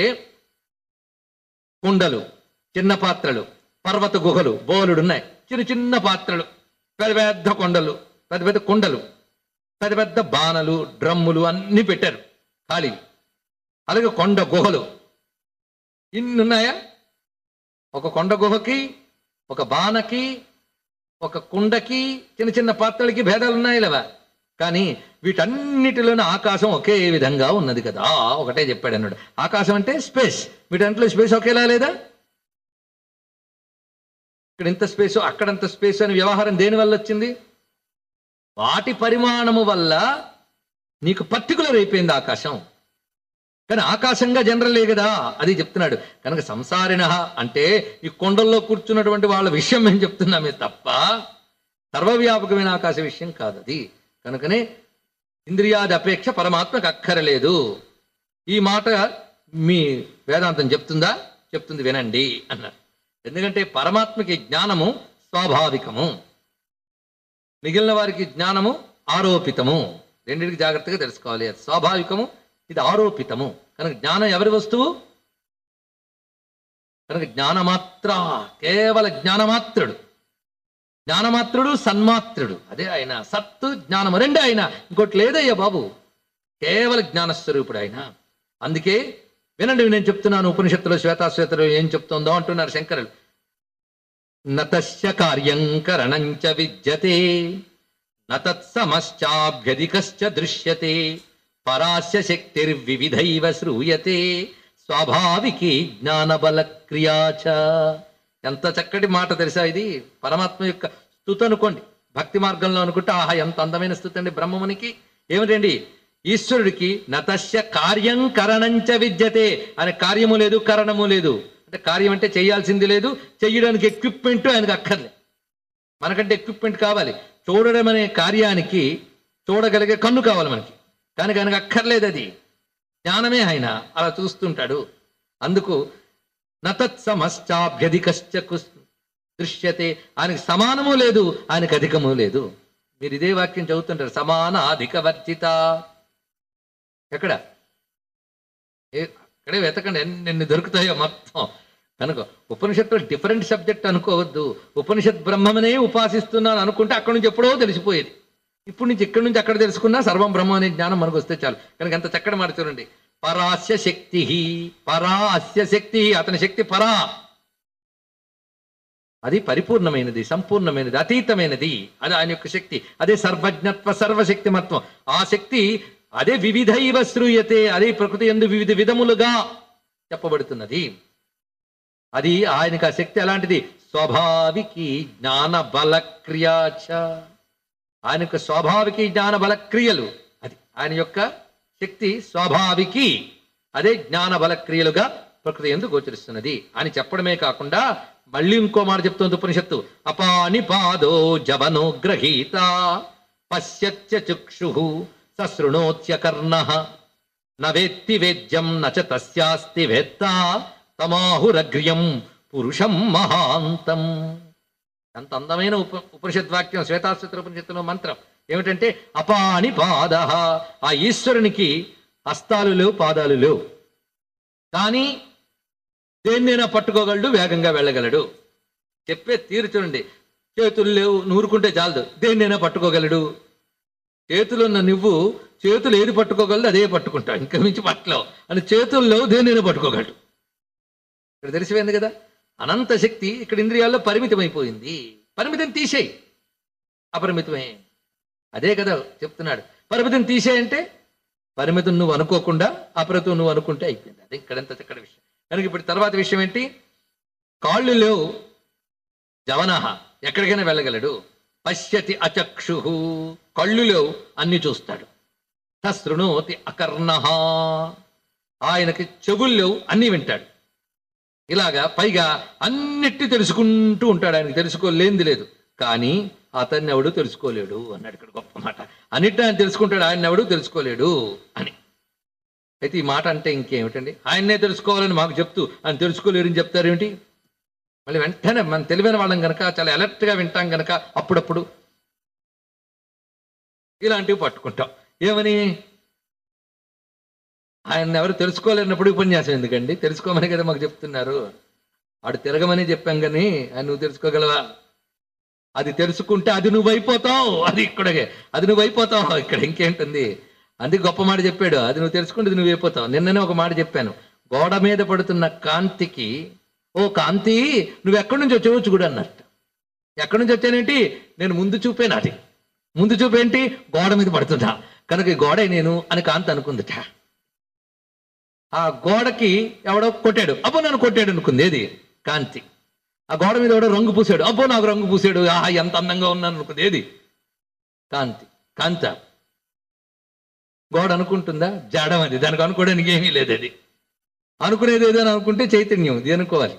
కుండలు చిన్న పాత్రలు పర్వత గుహలు బోలుడున్నాయి చిన్న చిన్న పాత్రలు పెద్ద పెద్ద కొండలు పెద్ద పెద్ద కుండలు పెద్ద పెద్ద బాణలు డ్రమ్ములు అన్ని పెట్టారు ఖాళీ అలాగే కొండ గుహలు ఇన్ని ఉన్నాయా ఒక కొండ గుహకి ఒక బాణకి ఒక కుండకి చిన్న చిన్న పాత్రలకి భేదాలు ఉన్నాయి లేవా కానీ వీటన్నిటిలోనూ ఆకాశం ఒకే విధంగా ఉన్నది కదా ఒకటే చెప్పాడు అన్నాడు ఆకాశం అంటే స్పేస్ వీటంట్లో స్పేస్ ఒకేలా లేదా ఇక్కడ ఇంత స్పేస్ అక్కడంత స్పేస్ అని వ్యవహారం దేని వల్ల వచ్చింది వాటి పరిమాణము వల్ల నీకు పర్టికులర్ అయిపోయింది ఆకాశం కానీ ఆకాశంగా జనరలే కదా అది చెప్తున్నాడు కనుక సంసారిణ అంటే ఈ కొండల్లో కూర్చున్నటువంటి వాళ్ళ విషయం మేము చెప్తున్నామే తప్ప సర్వవ్యాపకమైన ఆకాశ విషయం కాదు అది కనుకనే ఇంద్రియాది అపేక్ష పరమాత్మకు అక్కరలేదు ఈ మాట మీ వేదాంతం చెప్తుందా చెప్తుంది వినండి అన్నారు ఎందుకంటే పరమాత్మకి జ్ఞానము స్వాభావికము మిగిలిన వారికి జ్ఞానము ఆరోపితము రెండింటికి జాగ్రత్తగా తెలుసుకోవాలి అది స్వాభావికము ఇది ఆరోపితము కనుక జ్ఞానం ఎవరి వస్తువు కనుక జ్ఞానమాత్ర కేవల జ్ఞానమాత్రుడు జ్ఞానమాత్రుడు సన్మాత్రుడు అదే ఆయన సత్తు జ్ఞానము రెండే ఆయన ఇంకోటి లేదయ్యా బాబు కేవల జ్ఞానస్వరూపుడు ఆయన అందుకే వినండి నేను చెప్తున్నాను ఉపనిషత్తులో శ్వేతాశ్వేతలు ఏం చెప్తుందో అంటున్నారు శంకరులు నతస్య కార్యం కరణంచ విద్యతే నతత్సమశ్చాభ్యధికశ్చ దృశ్యతే పరాస్య శక్తిర్వివిధైవ శ్రూయతే స్వాభావికి జ్ఞానబల క్రియాచ ఎంత చక్కటి మాట తెలుసా ఇది పరమాత్మ యొక్క స్థుతి అనుకోండి భక్తి మార్గంలో అనుకుంటే ఆహా ఎంత అందమైన స్థుతి అండి బ్రహ్మమునికి ఏమిటండి ఈశ్వరుడికి నతస్య కార్యం కరణంచ విద్యతే అనే కార్యము లేదు కరణము లేదు అంటే కార్యం అంటే చేయాల్సింది లేదు చెయ్యడానికి ఎక్విప్మెంట్ ఆయనకు అక్కర్లే మనకంటే ఎక్విప్మెంట్ కావాలి చూడడం అనే కార్యానికి చూడగలిగే కన్ను కావాలి మనకి కానీ కనుక అక్కర్లేదు అది జ్ఞానమే ఆయన అలా చూస్తుంటాడు అందుకు నతత్సమశ్చాభ్యధికశ్చ కుస్- దృశ్యతే ఆయనకి సమానము లేదు ఆయనకి అధికము లేదు మీరు ఇదే వాక్యం చదువుతుంటారు సమాన అధిక వర్జిత ఎక్కడ ఏ అక్కడే వెతకండి ఎన్ని ఎన్ని దొరుకుతాయో మొత్తం కనుక ఉపనిషత్తులో డిఫరెంట్ సబ్జెక్ట్ అనుకోవద్దు ఉపనిషత్ బ్రహ్మమనే ఉపాసిస్తున్నాను అనుకుంటే అక్కడి నుంచి ఎప్పుడో తెలిసిపోయేది ఇప్పుడు నుంచి ఇక్కడి నుంచి అక్కడ తెలుసుకున్నా సర్వం బ్రహ్మ అనే జ్ఞానం మనకు వస్తే చాలు కనుక ఎంత చక్కటి మాట చూడండి పరాస్య శక్తి పరా అస్య శక్తి అతని శక్తి పరా అది పరిపూర్ణమైనది సంపూర్ణమైనది అతీతమైనది అది ఆయన యొక్క శక్తి అదే సర్వజ్ఞత్వ సర్వశక్తిమత్వం ఆ శక్తి అదే వివిధైవ శ్రూయతే అదే ప్రకృతి ఎందు వివిధ విధములుగా చెప్పబడుతున్నది అది ఆయనకు ఆ శక్తి ఎలాంటిది స్వాభావికి జ్ఞాన బల క్రియాచ ఆయన యొక్క స్వాభావికి జ్ఞాన బల క్రియలు అది ఆయన యొక్క శక్తి స్వాభావికి అదే జ్ఞాన బల క్రియలుగా ప్రకృతి ఎందు గోచరిస్తున్నది అని చెప్పడమే కాకుండా మళ్ళీ ఇంకో మాట చెప్తుంది ఉపనిషత్తు అపాని పాదో జవనో గ్రహీత పశ్యత్య చక్షు సశృణోత్య కర్ణ నవేత్తి వేద్యం నచ తస్యాస్తి వేత్త తమాహురగ్ర్యం పురుషం మహాంతం అంత అందమైన ఉప ఉపనిషద్వాక్యం శ్వేతాశ్వత ఉపనిషత్తులో మంత్రం ఏమిటంటే అపాని పాద ఆ ఈశ్వరునికి హస్తాలు లేవు పాదాలు లేవు కానీ దేన్నైనా పట్టుకోగలడు వేగంగా వెళ్ళగలడు చెప్పే తీరు చూడండి చేతులు లేవు నూరుకుంటే చాలదు దేన్నైనా పట్టుకోగలడు చేతులు ఉన్న నువ్వు చేతులు ఏది పట్టుకోగలదు అదే పట్టుకుంటావు ఇంకా మించి పట్టలేవు అని చేతుల్లో దేన్నైనా పట్టుకోగలడు ఇక్కడ తెలిసిపోయింది కదా అనంత శక్తి ఇక్కడ ఇంద్రియాల్లో పరిమితమైపోయింది పరిమితం తీసేయి అపరిమితమే అదే కదా చెప్తున్నాడు పరిమితం తీసేయంటే పరిమితం నువ్వు అనుకోకుండా అపరితం నువ్వు అనుకుంటే అయిపోయింది అదే ఇక్కడంత చక్కటి విషయం కనుక ఇప్పుడు తర్వాత విషయం ఏంటి కాళ్ళు లేవు జవనహ ఎక్కడికైనా వెళ్ళగలడు పశ్యతి అచక్షు కళ్ళు లేవు అన్ని చూస్తాడు శృణోతి అకర్ణ ఆయనకి చెవులు లేవు అన్ని వింటాడు ఇలాగా పైగా అన్నిటి తెలుసుకుంటూ ఉంటాడు ఆయనకి తెలుసుకోలేంది లేదు కానీ అతన్ని ఎవడు తెలుసుకోలేడు అన్నాడు ఇక్కడ గొప్ప మాట అన్నిటిని ఆయన తెలుసుకుంటాడు ఆయన ఎవడు తెలుసుకోలేడు అని అయితే ఈ మాట అంటే ఇంకేమిటండి ఆయన్నే తెలుసుకోవాలని మాకు చెప్తూ ఆయన తెలుసుకోలేరని చెప్తారేమిటి మళ్ళీ వెంటనే మనం తెలివైన వాళ్ళం గనక చాలా అలర్ట్గా వింటాం గనక అప్పుడప్పుడు ఇలాంటివి పట్టుకుంటాం ఏమని ఆయన ఎవరు తెలుసుకోలేనప్పుడు ఉపన్యాసం ఎందుకండి తెలుసుకోమని కదా మాకు చెప్తున్నారు వాడు తిరగమని చెప్పాం కానీ ఆయన నువ్వు తెలుసుకోగలవా అది తెలుసుకుంటే అది నువ్వు అయిపోతావు అది ఇక్కడే అది నువ్వు అయిపోతావు ఇక్కడ ఇంకేంటుంది అందుకే గొప్ప మాట చెప్పాడు అది నువ్వు తెలుసుకుంటే నువ్వు అయిపోతావు నిన్ననే ఒక మాట చెప్పాను గోడ మీద పడుతున్న కాంతికి ఓ కాంతి నువ్వు ఎక్కడి నుంచి వచ్చేవచ్చు కూడా అన్నట్టు ఎక్కడి నుంచి వచ్చానేంటి నేను ముందు చూపే నాది ముందు చూపేంటి గోడ మీద పడుతుందా కనుక ఈ గోడే నేను అని కాంతి అనుకుందిట ఆ గోడకి ఎవడో కొట్టాడు అబ్బో నన్ను కొట్టాడు అనుకుంది ఏది కాంతి ఆ గోడ మీద ఎవడో రంగు పూసాడు అబ్బో నాకు రంగు పూసాడు ఆహా ఎంత అందంగా ఉన్నాను అనుకుంది ఏది కాంతి కాంత గోడ అనుకుంటుందా జడం అది దానికి అనుకోవడానికి ఏమీ లేదు అది అనుకునేది ఏదో అని అనుకుంటే చైతన్యం ఇది అనుకోవాలి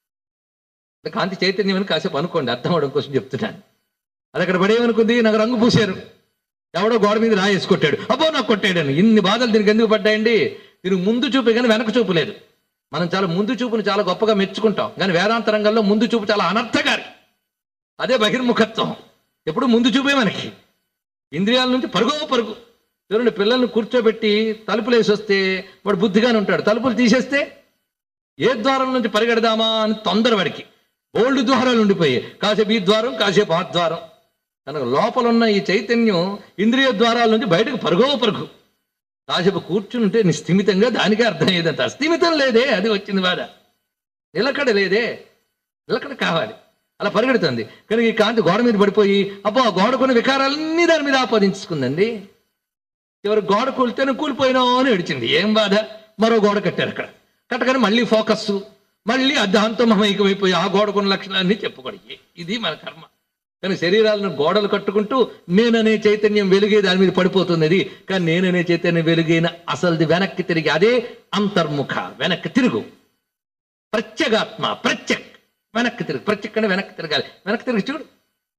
కాంతి చైతన్యం అని కాసేపు అనుకోండి అర్థం అవడం కోసం చెప్తున్నాను అది అక్కడ పడేమనుకుంది నాకు రంగు పూశారు ఎవడో గోడ మీద రాయేసి కొట్టాడు అబ్బో నాకు కొట్టాడని ఇన్ని బాధలు దీనికి ఎందుకు పడ్డాయండి దీనికి ముందు చూపే కానీ వెనక చూపు లేదు మనం చాలా ముందు చూపును చాలా గొప్పగా మెచ్చుకుంటాం కానీ వేదాంత రంగంలో ముందు చూపు చాలా అనర్థకారి అదే బహిర్ముఖత్వం ఎప్పుడు ముందు చూపే మనకి ఇంద్రియాల నుంచి పరుగో పరుగు చూడండి పిల్లల్ని కూర్చోబెట్టి తలుపులు వేసి వస్తే వాడు బుద్ధిగానే ఉంటాడు తలుపులు తీసేస్తే ఏ ద్వారం నుంచి పరిగెడదామా అని తొందర వాడికి ఓల్డ్ ద్వారాలు ఉండిపోయాయి కాసేపు ఈ ద్వారం కాసేపు ఆ ద్వారం కనుక లోపల ఉన్న ఈ చైతన్యం ఇంద్రియ ద్వారాల నుంచి బయటకు పరుగో పరుగు కాసేపు కూర్చుంటే నిస్థిమితంగా దానికే అర్థమయ్యేదంత అస్థిమితం లేదే అది వచ్చింది బాధ నిలకడ లేదే నిలకడ కావాలి అలా పరిగెడుతుంది కనుక ఈ కాంతి గోడ మీద పడిపోయి అబ్బో ఆ గోడకున్న వికారాలన్నీ దాని మీద ఆపాదించుకుందండి చివరి గోడ కూలితేనే కూలిపోయినావు అని ఏడిచింది ఏం బాధ మరో గోడ కట్టారు అక్కడ కట్టగానే మళ్ళీ ఫోకస్ మళ్ళీ దాంతో మమైకమైపోయి ఆ గోడకున్న లక్షణాన్ని చెప్పుకోడికి ఇది మన కర్మ కానీ శరీరాలను గోడలు కట్టుకుంటూ నేననే చైతన్యం వెలుగే దాని మీద పడిపోతున్నది కానీ నేననే చైతన్యం వెలుగైన అసలుది వెనక్కి తిరిగి అదే అంతర్ముఖ వెనక్కి తిరుగు ప్రత్యేగాత్మ ప్రత్యక్ వెనక్కి తిరుగు ప్రత్యక్ అంటే వెనక్కి తిరగాలి వెనక్కి తిరిగి చూడు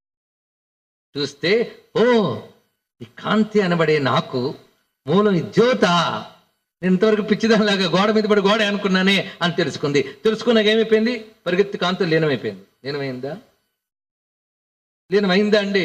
చూస్తే ఓ ఈ కాంతి అనబడే నాకు మూలం ఈ జ్యోత నేను ఇంతవరకు పిచ్చిదానిలాగా గోడ మీద పడి గోడ అనుకున్నానే అని తెలుసుకుంది తెలుసుకున్నాక ఏమైపోయింది పరిగెత్తి కాంతి లీనమైపోయింది లీనమైందా లీనమైందా అండి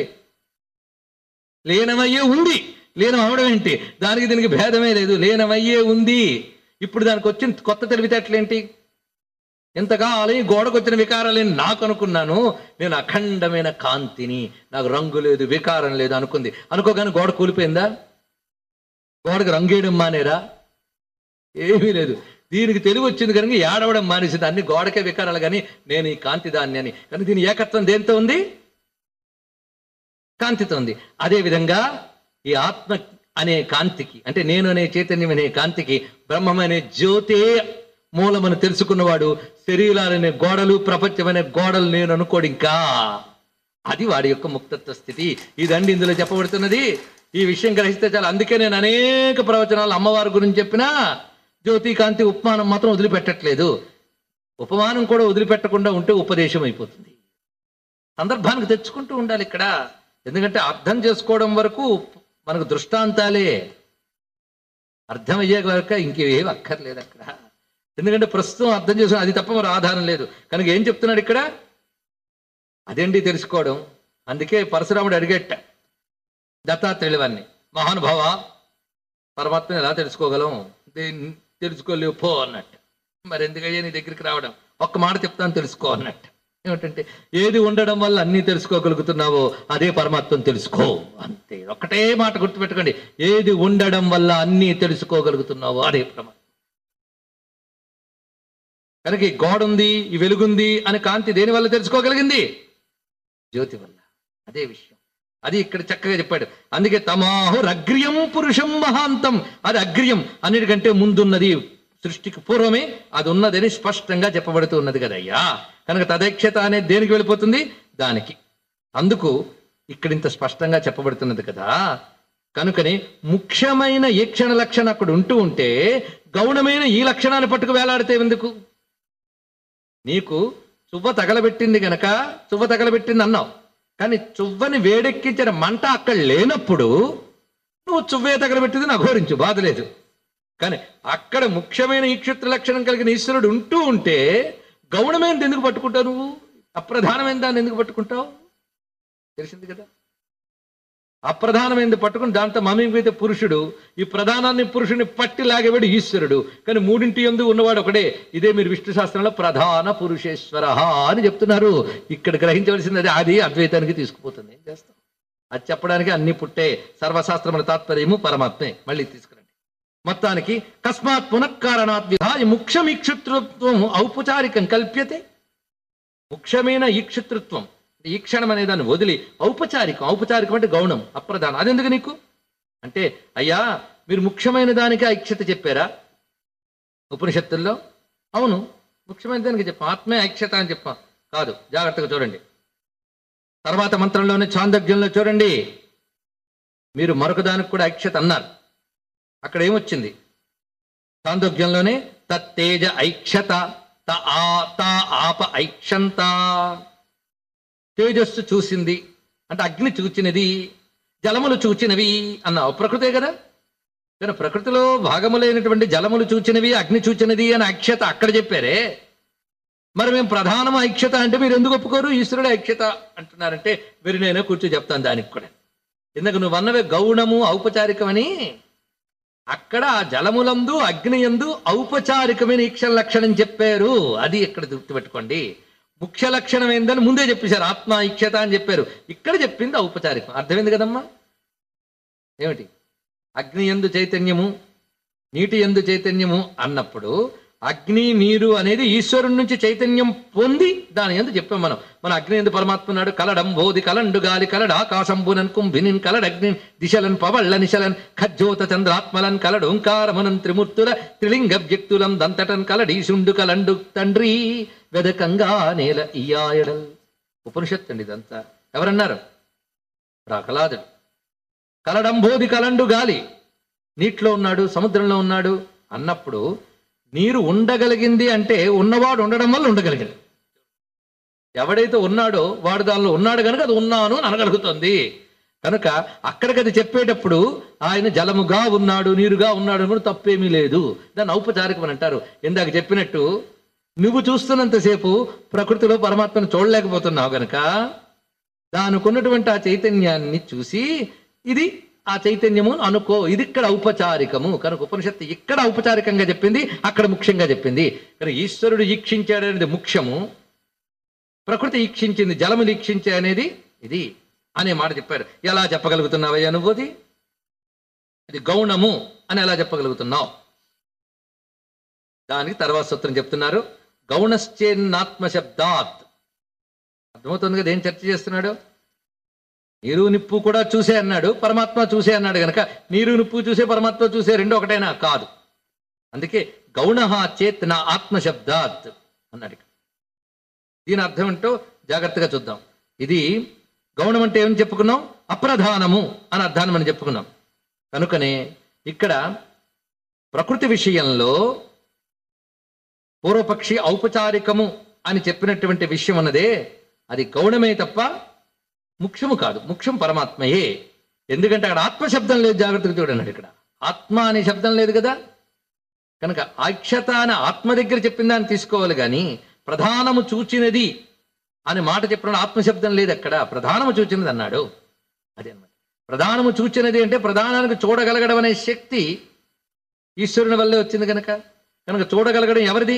లీనమయ్యే ఉంది లీనం అవడం ఏంటి దానికి దీనికి భేదమే లేదు లీనమయ్యే ఉంది ఇప్పుడు దానికి వచ్చిన కొత్త తెలివితేటలేంటి ఇంతకాలం ఈ గోడకు వచ్చిన వికారాలేని నాకు అనుకున్నాను నేను అఖండమైన కాంతిని నాకు రంగు లేదు వికారం లేదు అనుకుంది అనుకోగానే గోడ కూలిపోయిందా గోడకు రంగేయడం మానేరా ఏమీ లేదు దీనికి తెలివి వచ్చింది కనుక ఏడవడం మానేసింది అన్ని గోడకే వికారాలు కానీ నేను ఈ కాంతి దాన్ని అని కానీ దీని ఏకత్వం దేంతో ఉంది కాంతితో ఉంది అదే విధంగా ఈ ఆత్మ అనే కాంతికి అంటే నేను అనే చైతన్యం అనే కాంతికి బ్రహ్మం అనే జ్యోతే మూలమని తెలుసుకున్నవాడు శరీరాలనే గోడలు ప్రపంచం అనే గోడలు నేను అనుకోడు ఇంకా అది వాడి యొక్క ముక్తత్వ స్థితి ఇదండి ఇందులో చెప్పబడుతున్నది ఈ విషయం గ్రహిస్తే చాలా అందుకే నేను అనేక ప్రవచనాలు అమ్మవారి గురించి చెప్పినా జ్యోతి కాంతి ఉపమానం మాత్రం వదిలిపెట్టట్లేదు ఉపమానం కూడా వదిలిపెట్టకుండా ఉంటే ఉపదేశం అయిపోతుంది సందర్భానికి తెచ్చుకుంటూ ఉండాలి ఇక్కడ ఎందుకంటే అర్థం చేసుకోవడం వరకు మనకు దృష్టాంతాలే అర్థమయ్యే వరకు ఇంకేం అక్కర్లేదు అక్కడ ఎందుకంటే ప్రస్తుతం అర్థం చేసుకుని అది తప్ప మరి ఆధారం లేదు కనుక ఏం చెప్తున్నాడు ఇక్కడ అదేంటి తెలుసుకోవడం అందుకే పరశురాముడు అడిగేట దత్తాత్రేయుల వారిని మహానుభావ పరమాత్మని ఎలా తెలుసుకోగలం దేన్ని తెలుసుకోలేవు పో అన్నట్టు మరి ఎందుకయ్యా నీ దగ్గరికి రావడం ఒక్క మాట చెప్తాను తెలుసుకో అన్నట్టు ఏమిటంటే ఏది ఉండడం వల్ల అన్నీ తెలుసుకోగలుగుతున్నావో అదే పరమాత్మను తెలుసుకో అంతే ఒకటే మాట గుర్తుపెట్టుకోండి ఏది ఉండడం వల్ల అన్నీ తెలుసుకోగలుగుతున్నావో అదే పరమాత్మ కనుక ఈ గోడ ఉంది ఈ వెలుగుంది అని కాంతి దేని వల్ల తెలుసుకోగలిగింది జ్యోతి వల్ల అదే విషయం అది ఇక్కడ చక్కగా చెప్పాడు అందుకే తమాహు అగ్రియం పురుషం మహాంతం అది అగ్రియం అన్నిటికంటే ముందున్నది సృష్టికి పూర్వమే అది ఉన్నదని స్పష్టంగా చెప్పబడుతూ ఉన్నది కదయ్యా కనుక తదైక్షత అనేది దేనికి వెళ్ళిపోతుంది దానికి అందుకు ఇక్కడ ఇంత స్పష్టంగా చెప్పబడుతున్నది కదా కనుకని ముఖ్యమైన ఈ క్షణ లక్షణం అక్కడ ఉంటూ ఉంటే గౌణమైన ఈ లక్షణాన్ని పట్టుకు వేలాడితే ఎందుకు నీకు చువ్వ తగలబెట్టింది గనక చువ్వ తగలబెట్టింది అన్నావు కానీ చువ్వని వేడెక్కించిన మంట అక్కడ లేనప్పుడు నువ్వు చువ్వే తగలబెట్టింది నాకు ఘోరించు బాధ లేదు కానీ అక్కడ ముఖ్యమైన ఈక్షుత్ర లక్షణం కలిగిన ఈశ్వరుడు ఉంటూ ఉంటే గౌణమైనది ఎందుకు పట్టుకుంటావు నువ్వు అప్రధానమైన దాన్ని ఎందుకు పట్టుకుంటావు తెలిసింది కదా అప్రధానమైనది పట్టుకుని దాంతో మమీకైతే పురుషుడు ఈ ప్రధానాన్ని పురుషుని పట్టి లాగేవాడు ఈశ్వరుడు కానీ మూడింటి ఎందు ఉన్నవాడు ఒకడే ఇదే మీరు విష్ణు శాస్త్రంలో ప్రధాన పురుషేశ్వర అని చెప్తున్నారు ఇక్కడ గ్రహించవలసింది అది అది అద్వైతానికి తీసుకుపోతుంది ఏం చేస్తాం అది చెప్పడానికి అన్ని పుట్టే సర్వశాస్త్రముల తాత్పర్యము పరమాత్మే మళ్ళీ తీసుకురండి మొత్తానికి కస్మాత్ పునఃకారణాత్ విధాయ ముఖ్యమీక్షతృత్వం ఔపచారికం కల్ప్యతే ముఖ్యమైన ఈక్షతృత్వం ఈక్షణం అనే దాన్ని వదిలి ఔపచారికం ఔపచారికం అంటే గౌణం అప్రధానం అదెందుకు నీకు అంటే అయ్యా మీరు ముఖ్యమైన దానికి ఐక్షత చెప్పారా ఉపనిషత్తుల్లో అవును ముఖ్యమైన దానికి చెప్పాం ఆత్మే ఐక్షత అని చెప్పాం కాదు జాగ్రత్తగా చూడండి తర్వాత మంత్రంలోనే చాందగ్యంలో చూడండి మీరు మరొక దానికి కూడా ఐక్షత అన్నారు అక్కడ ఏమొచ్చింది చాందోగ్యంలోనే తత్తేజ ఐక్షత త ఆ త ఆప ఐక్షంత తేజస్సు చూసింది అంటే అగ్ని చూచినది జలములు చూచినవి అన్నావు ప్రకృతే కదా కానీ ప్రకృతిలో భాగములైనటువంటి జలములు చూచినవి అగ్ని చూచినది అని ఐక్షత అక్కడ చెప్పారే మరి మేము ప్రధానం ఐక్షత అంటే మీరు ఎందుకు ఒప్పుకోరు ఈశ్వరుడు ఐక్షత అంటున్నారంటే మీరు నేనే కూర్చో చెప్తాను దానికి కూడా ఎందుకు నువ్వు అన్నవే గౌణము ఔపచారికమని అక్కడ ఆ జలములందు అగ్నియందు ఔపచారికమైన ఈక్షణ లక్షణం చెప్పారు అది ఇక్కడ గుర్తుపెట్టుకోండి ముఖ్య లక్షణం ఏందని ముందే చెప్పేశారు ఆత్మ ఈక్షత అని చెప్పారు ఇక్కడ చెప్పింది ఔపచారికం అర్థమైంది కదమ్మా ఏమిటి అగ్ని ఎందు చైతన్యము నీటి ఎందు చైతన్యము అన్నప్పుడు అగ్ని నీరు అనేది ఈశ్వరుడి నుంచి చైతన్యం పొంది దాని ఎందు చెప్పాం మనం మన అగ్ని ఎందు పరమాత్మ ఉన్నాడు కలడం బోధి కలండు గాలి కలడ ఆకాశంబునన్ కుంభినిన్ కలడగ్ని దిశలన్ పవళ్ళ నిశలన్ ఖజ్జోత చంద్రాత్మలన్ కలడు ఓంకారమునన్ త్రిమూర్తుల త్రిలింగ వ్యక్తులం దంతటన్ కలడీశుండు కలండు తండ్రి వెదకంగా నేల ఇయాయడల్ ఉపనిషత్తు అండి ఇదంతా ఎవరన్నారు ప్రహ్లాదుడు కలడంబోధి కలండు గాలి నీటిలో ఉన్నాడు సముద్రంలో ఉన్నాడు అన్నప్పుడు నీరు ఉండగలిగింది అంటే ఉన్నవాడు ఉండడం వల్ల ఉండగలిగింది ఎవడైతే ఉన్నాడో వాడు దానిలో ఉన్నాడు కనుక అది ఉన్నాను అని అనగలుగుతుంది కనుక అక్కడికి అది చెప్పేటప్పుడు ఆయన జలముగా ఉన్నాడు నీరుగా ఉన్నాడు అని కూడా తప్పేమీ లేదు దాన్ని ఔపచారికం అని అంటారు ఇందాక చెప్పినట్టు నువ్వు చూస్తున్నంతసేపు ప్రకృతిలో పరమాత్మను చూడలేకపోతున్నావు గనక దానికి ఉన్నటువంటి ఆ చైతన్యాన్ని చూసి ఇది ఆ చైతన్యము అని అనుకో ఇది ఇక్కడ ఔపచారికము కనుక ఉపనిషత్తు ఇక్కడ ఔపచారికంగా చెప్పింది అక్కడ ముఖ్యంగా చెప్పింది కనుక ఈశ్వరుడు ఈక్షించాడు అనేది ముఖ్యము ప్రకృతి ఈక్షించింది జలము ఈక్షించే అనేది ఇది అనే మాట చెప్పారు ఎలా చెప్పగలుగుతున్నావయ్యా అనుభూతి ఇది గౌణము అని ఎలా చెప్పగలుగుతున్నావు దానికి తర్వాత సూత్రం చెప్తున్నారు గౌణశ్చేన్నాత్మ శబ్దాత్ అర్థమవుతుంది కదా ఏం చర్చ చేస్తున్నాడు నీరు నిప్పు కూడా చూసే అన్నాడు పరమాత్మ చూసే అన్నాడు గనక నీరు నిప్పు చూసే పరమాత్మ చూసే రెండు ఒకటేనా కాదు అందుకే గౌణ చేత్ నా ఆత్మశబ్దాత్ అన్నాడు ఇక్కడ. దీని అర్థం ఏంటో జాగ్రత్తగా చూద్దాం ఇది గౌణం అంటే ఏమని చెప్పుకున్నాం అప్రధానము అని అర్థాన్ని మనం చెప్పుకున్నాం కనుకనే ఇక్కడ ప్రకృతి విషయంలో పూర్వపక్షి ఔపచారికము అని చెప్పినటువంటి విషయం అన్నదే అది గౌణమే తప్ప ముఖ్యము కాదు ముఖ్యం పరమాత్మయే ఎందుకంటే అక్కడ ఆత్మశబ్దం లేదు జాగ్రత్తగా చూడండి ఇక్కడ ఆత్మ అనే శబ్దం లేదు కదా కనుక ఆక్షత అనే ఆత్మ దగ్గర చెప్పిన దాన్ని తీసుకోవాలి కానీ ప్రధానము చూచినది అనే మాట చెప్పిన ఆత్మశబ్దం లేదు అక్కడ ప్రధానము చూచినది అన్నాడు అదే అన్నమాట ప్రధానము చూచినది అంటే ప్రధానానికి చూడగలగడం అనే శక్తి ఈశ్వరుని వల్లే వచ్చింది కనుక కనుక చూడగలగడం ఎవరిది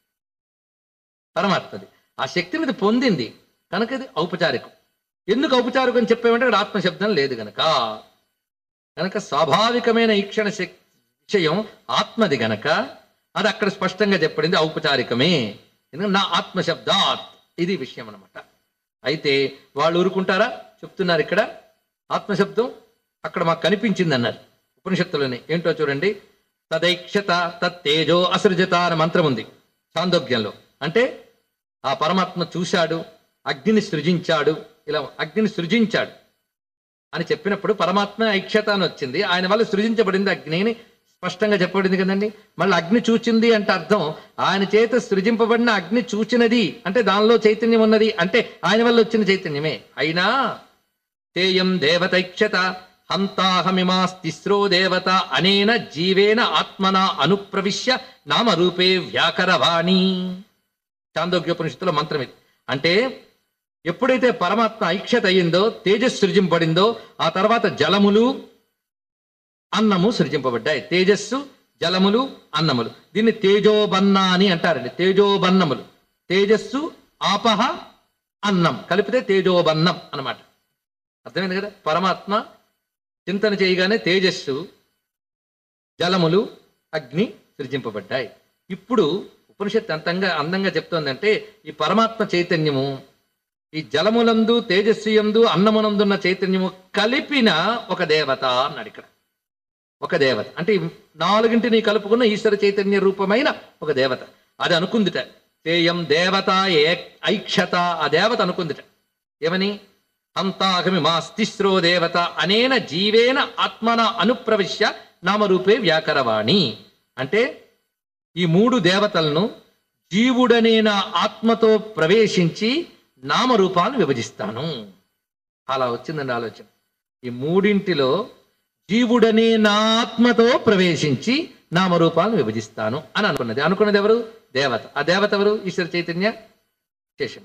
పరమాత్మది ఆ శక్తిని ఇది పొందింది కనుక ఇది ఔపచారికం ఎందుకు ఔపచారికం అని చెప్పామంటే అక్కడ ఆత్మశబ్దం లేదు గనక కనుక స్వాభావికమైన ఈక్షణ శక్- విషయం ఆత్మది గనక అది అక్కడ స్పష్టంగా చెప్పడింది ఔపచారికమే ఎందుకంటే నా ఆత్మశబ్దాత్ ఇది విషయం అన్నమాట అయితే వాళ్ళు ఊరుకుంటారా చెప్తున్నారు ఇక్కడ ఆత్మశబ్దం అక్కడ మాకు కనిపించింది అన్నారు ఉపనిషత్తులోనే ఏంటో చూడండి తదైక్షత తత్తేజో అసృజత అనే మంత్రం ఉంది చాందోగ్యంలో అంటే ఆ పరమాత్మ చూశాడు అగ్నిని సృజించాడు ఇలా అగ్నిని సృజించాడు అని చెప్పినప్పుడు పరమాత్మ ఐక్షత అని వచ్చింది ఆయన వల్ల సృజించబడింది అగ్నిని స్పష్టంగా చెప్పబడింది కదండి మళ్ళీ అగ్ని చూచింది అంటే అర్థం ఆయన చేత సృజింపబడిన అగ్ని చూచినది అంటే దానిలో చైతన్యం ఉన్నది అంటే ఆయన వల్ల వచ్చిన చైతన్యమే అయినా తేయం దేవతైక్షత హంతాహమిమాస్తిస్రో దేవత అనేన జీవేన ఆత్మన అనుప్రవిశ్య నామరూపే వ్యాకరవాణి చాందోగ్యోపనిషత్తులో మంత్రం ఇది అంటే ఎప్పుడైతే పరమాత్మ ఐక్షత అయ్యిందో తేజస్ సృజింపబడిందో ఆ తర్వాత జలములు అన్నము సృజింపబడ్డాయి తేజస్సు జలములు అన్నములు దీన్ని తేజోబన్న అని అంటారండి తేజోబన్నములు తేజస్సు ఆపహ అన్నం కలిపితే తేజోబన్నం అన్నమాట అర్థమైంది కదా పరమాత్మ చింతన చేయగానే తేజస్సు జలములు అగ్ని సృజింపబడ్డాయి ఇప్పుడు ఉపనిషత్తు అంతంగా అందంగా చెప్తోందంటే ఈ పరమాత్మ చైతన్యము ఈ జలములందు తేజస్వియందు అన్నమునందున్న చైతన్యము కలిపిన ఒక దేవత అన్నాడు ఇక్కడ ఒక దేవత అంటే ఈ నాలుగింటిని కలుపుకున్న ఈశ్వర చైతన్య రూపమైన ఒక దేవత అది అనుకుందిట తేయం దేవత ఏ ఐక్షత ఆ దేవత అనుకుందిట ఏమని అంతాగమి మాస్తిస్రో దేవత అనేన జీవేన ఆత్మన అనుప్రవిశ్య నామరూపే వ్యాకరవాణి అంటే ఈ మూడు దేవతలను జీవుడనే నా ఆత్మతో ప్రవేశించి నామరూపాలను విభజిస్తాను అలా వచ్చిందండి ఆలోచన ఈ మూడింటిలో జీవుడనే నా ఆత్మతో ప్రవేశించి నామరూపాలను విభజిస్తాను అని అనుకున్నది అనుకున్నది ఎవరు దేవత ఆ దేవత ఎవరు ఈశ్వర చైతన్య శేషం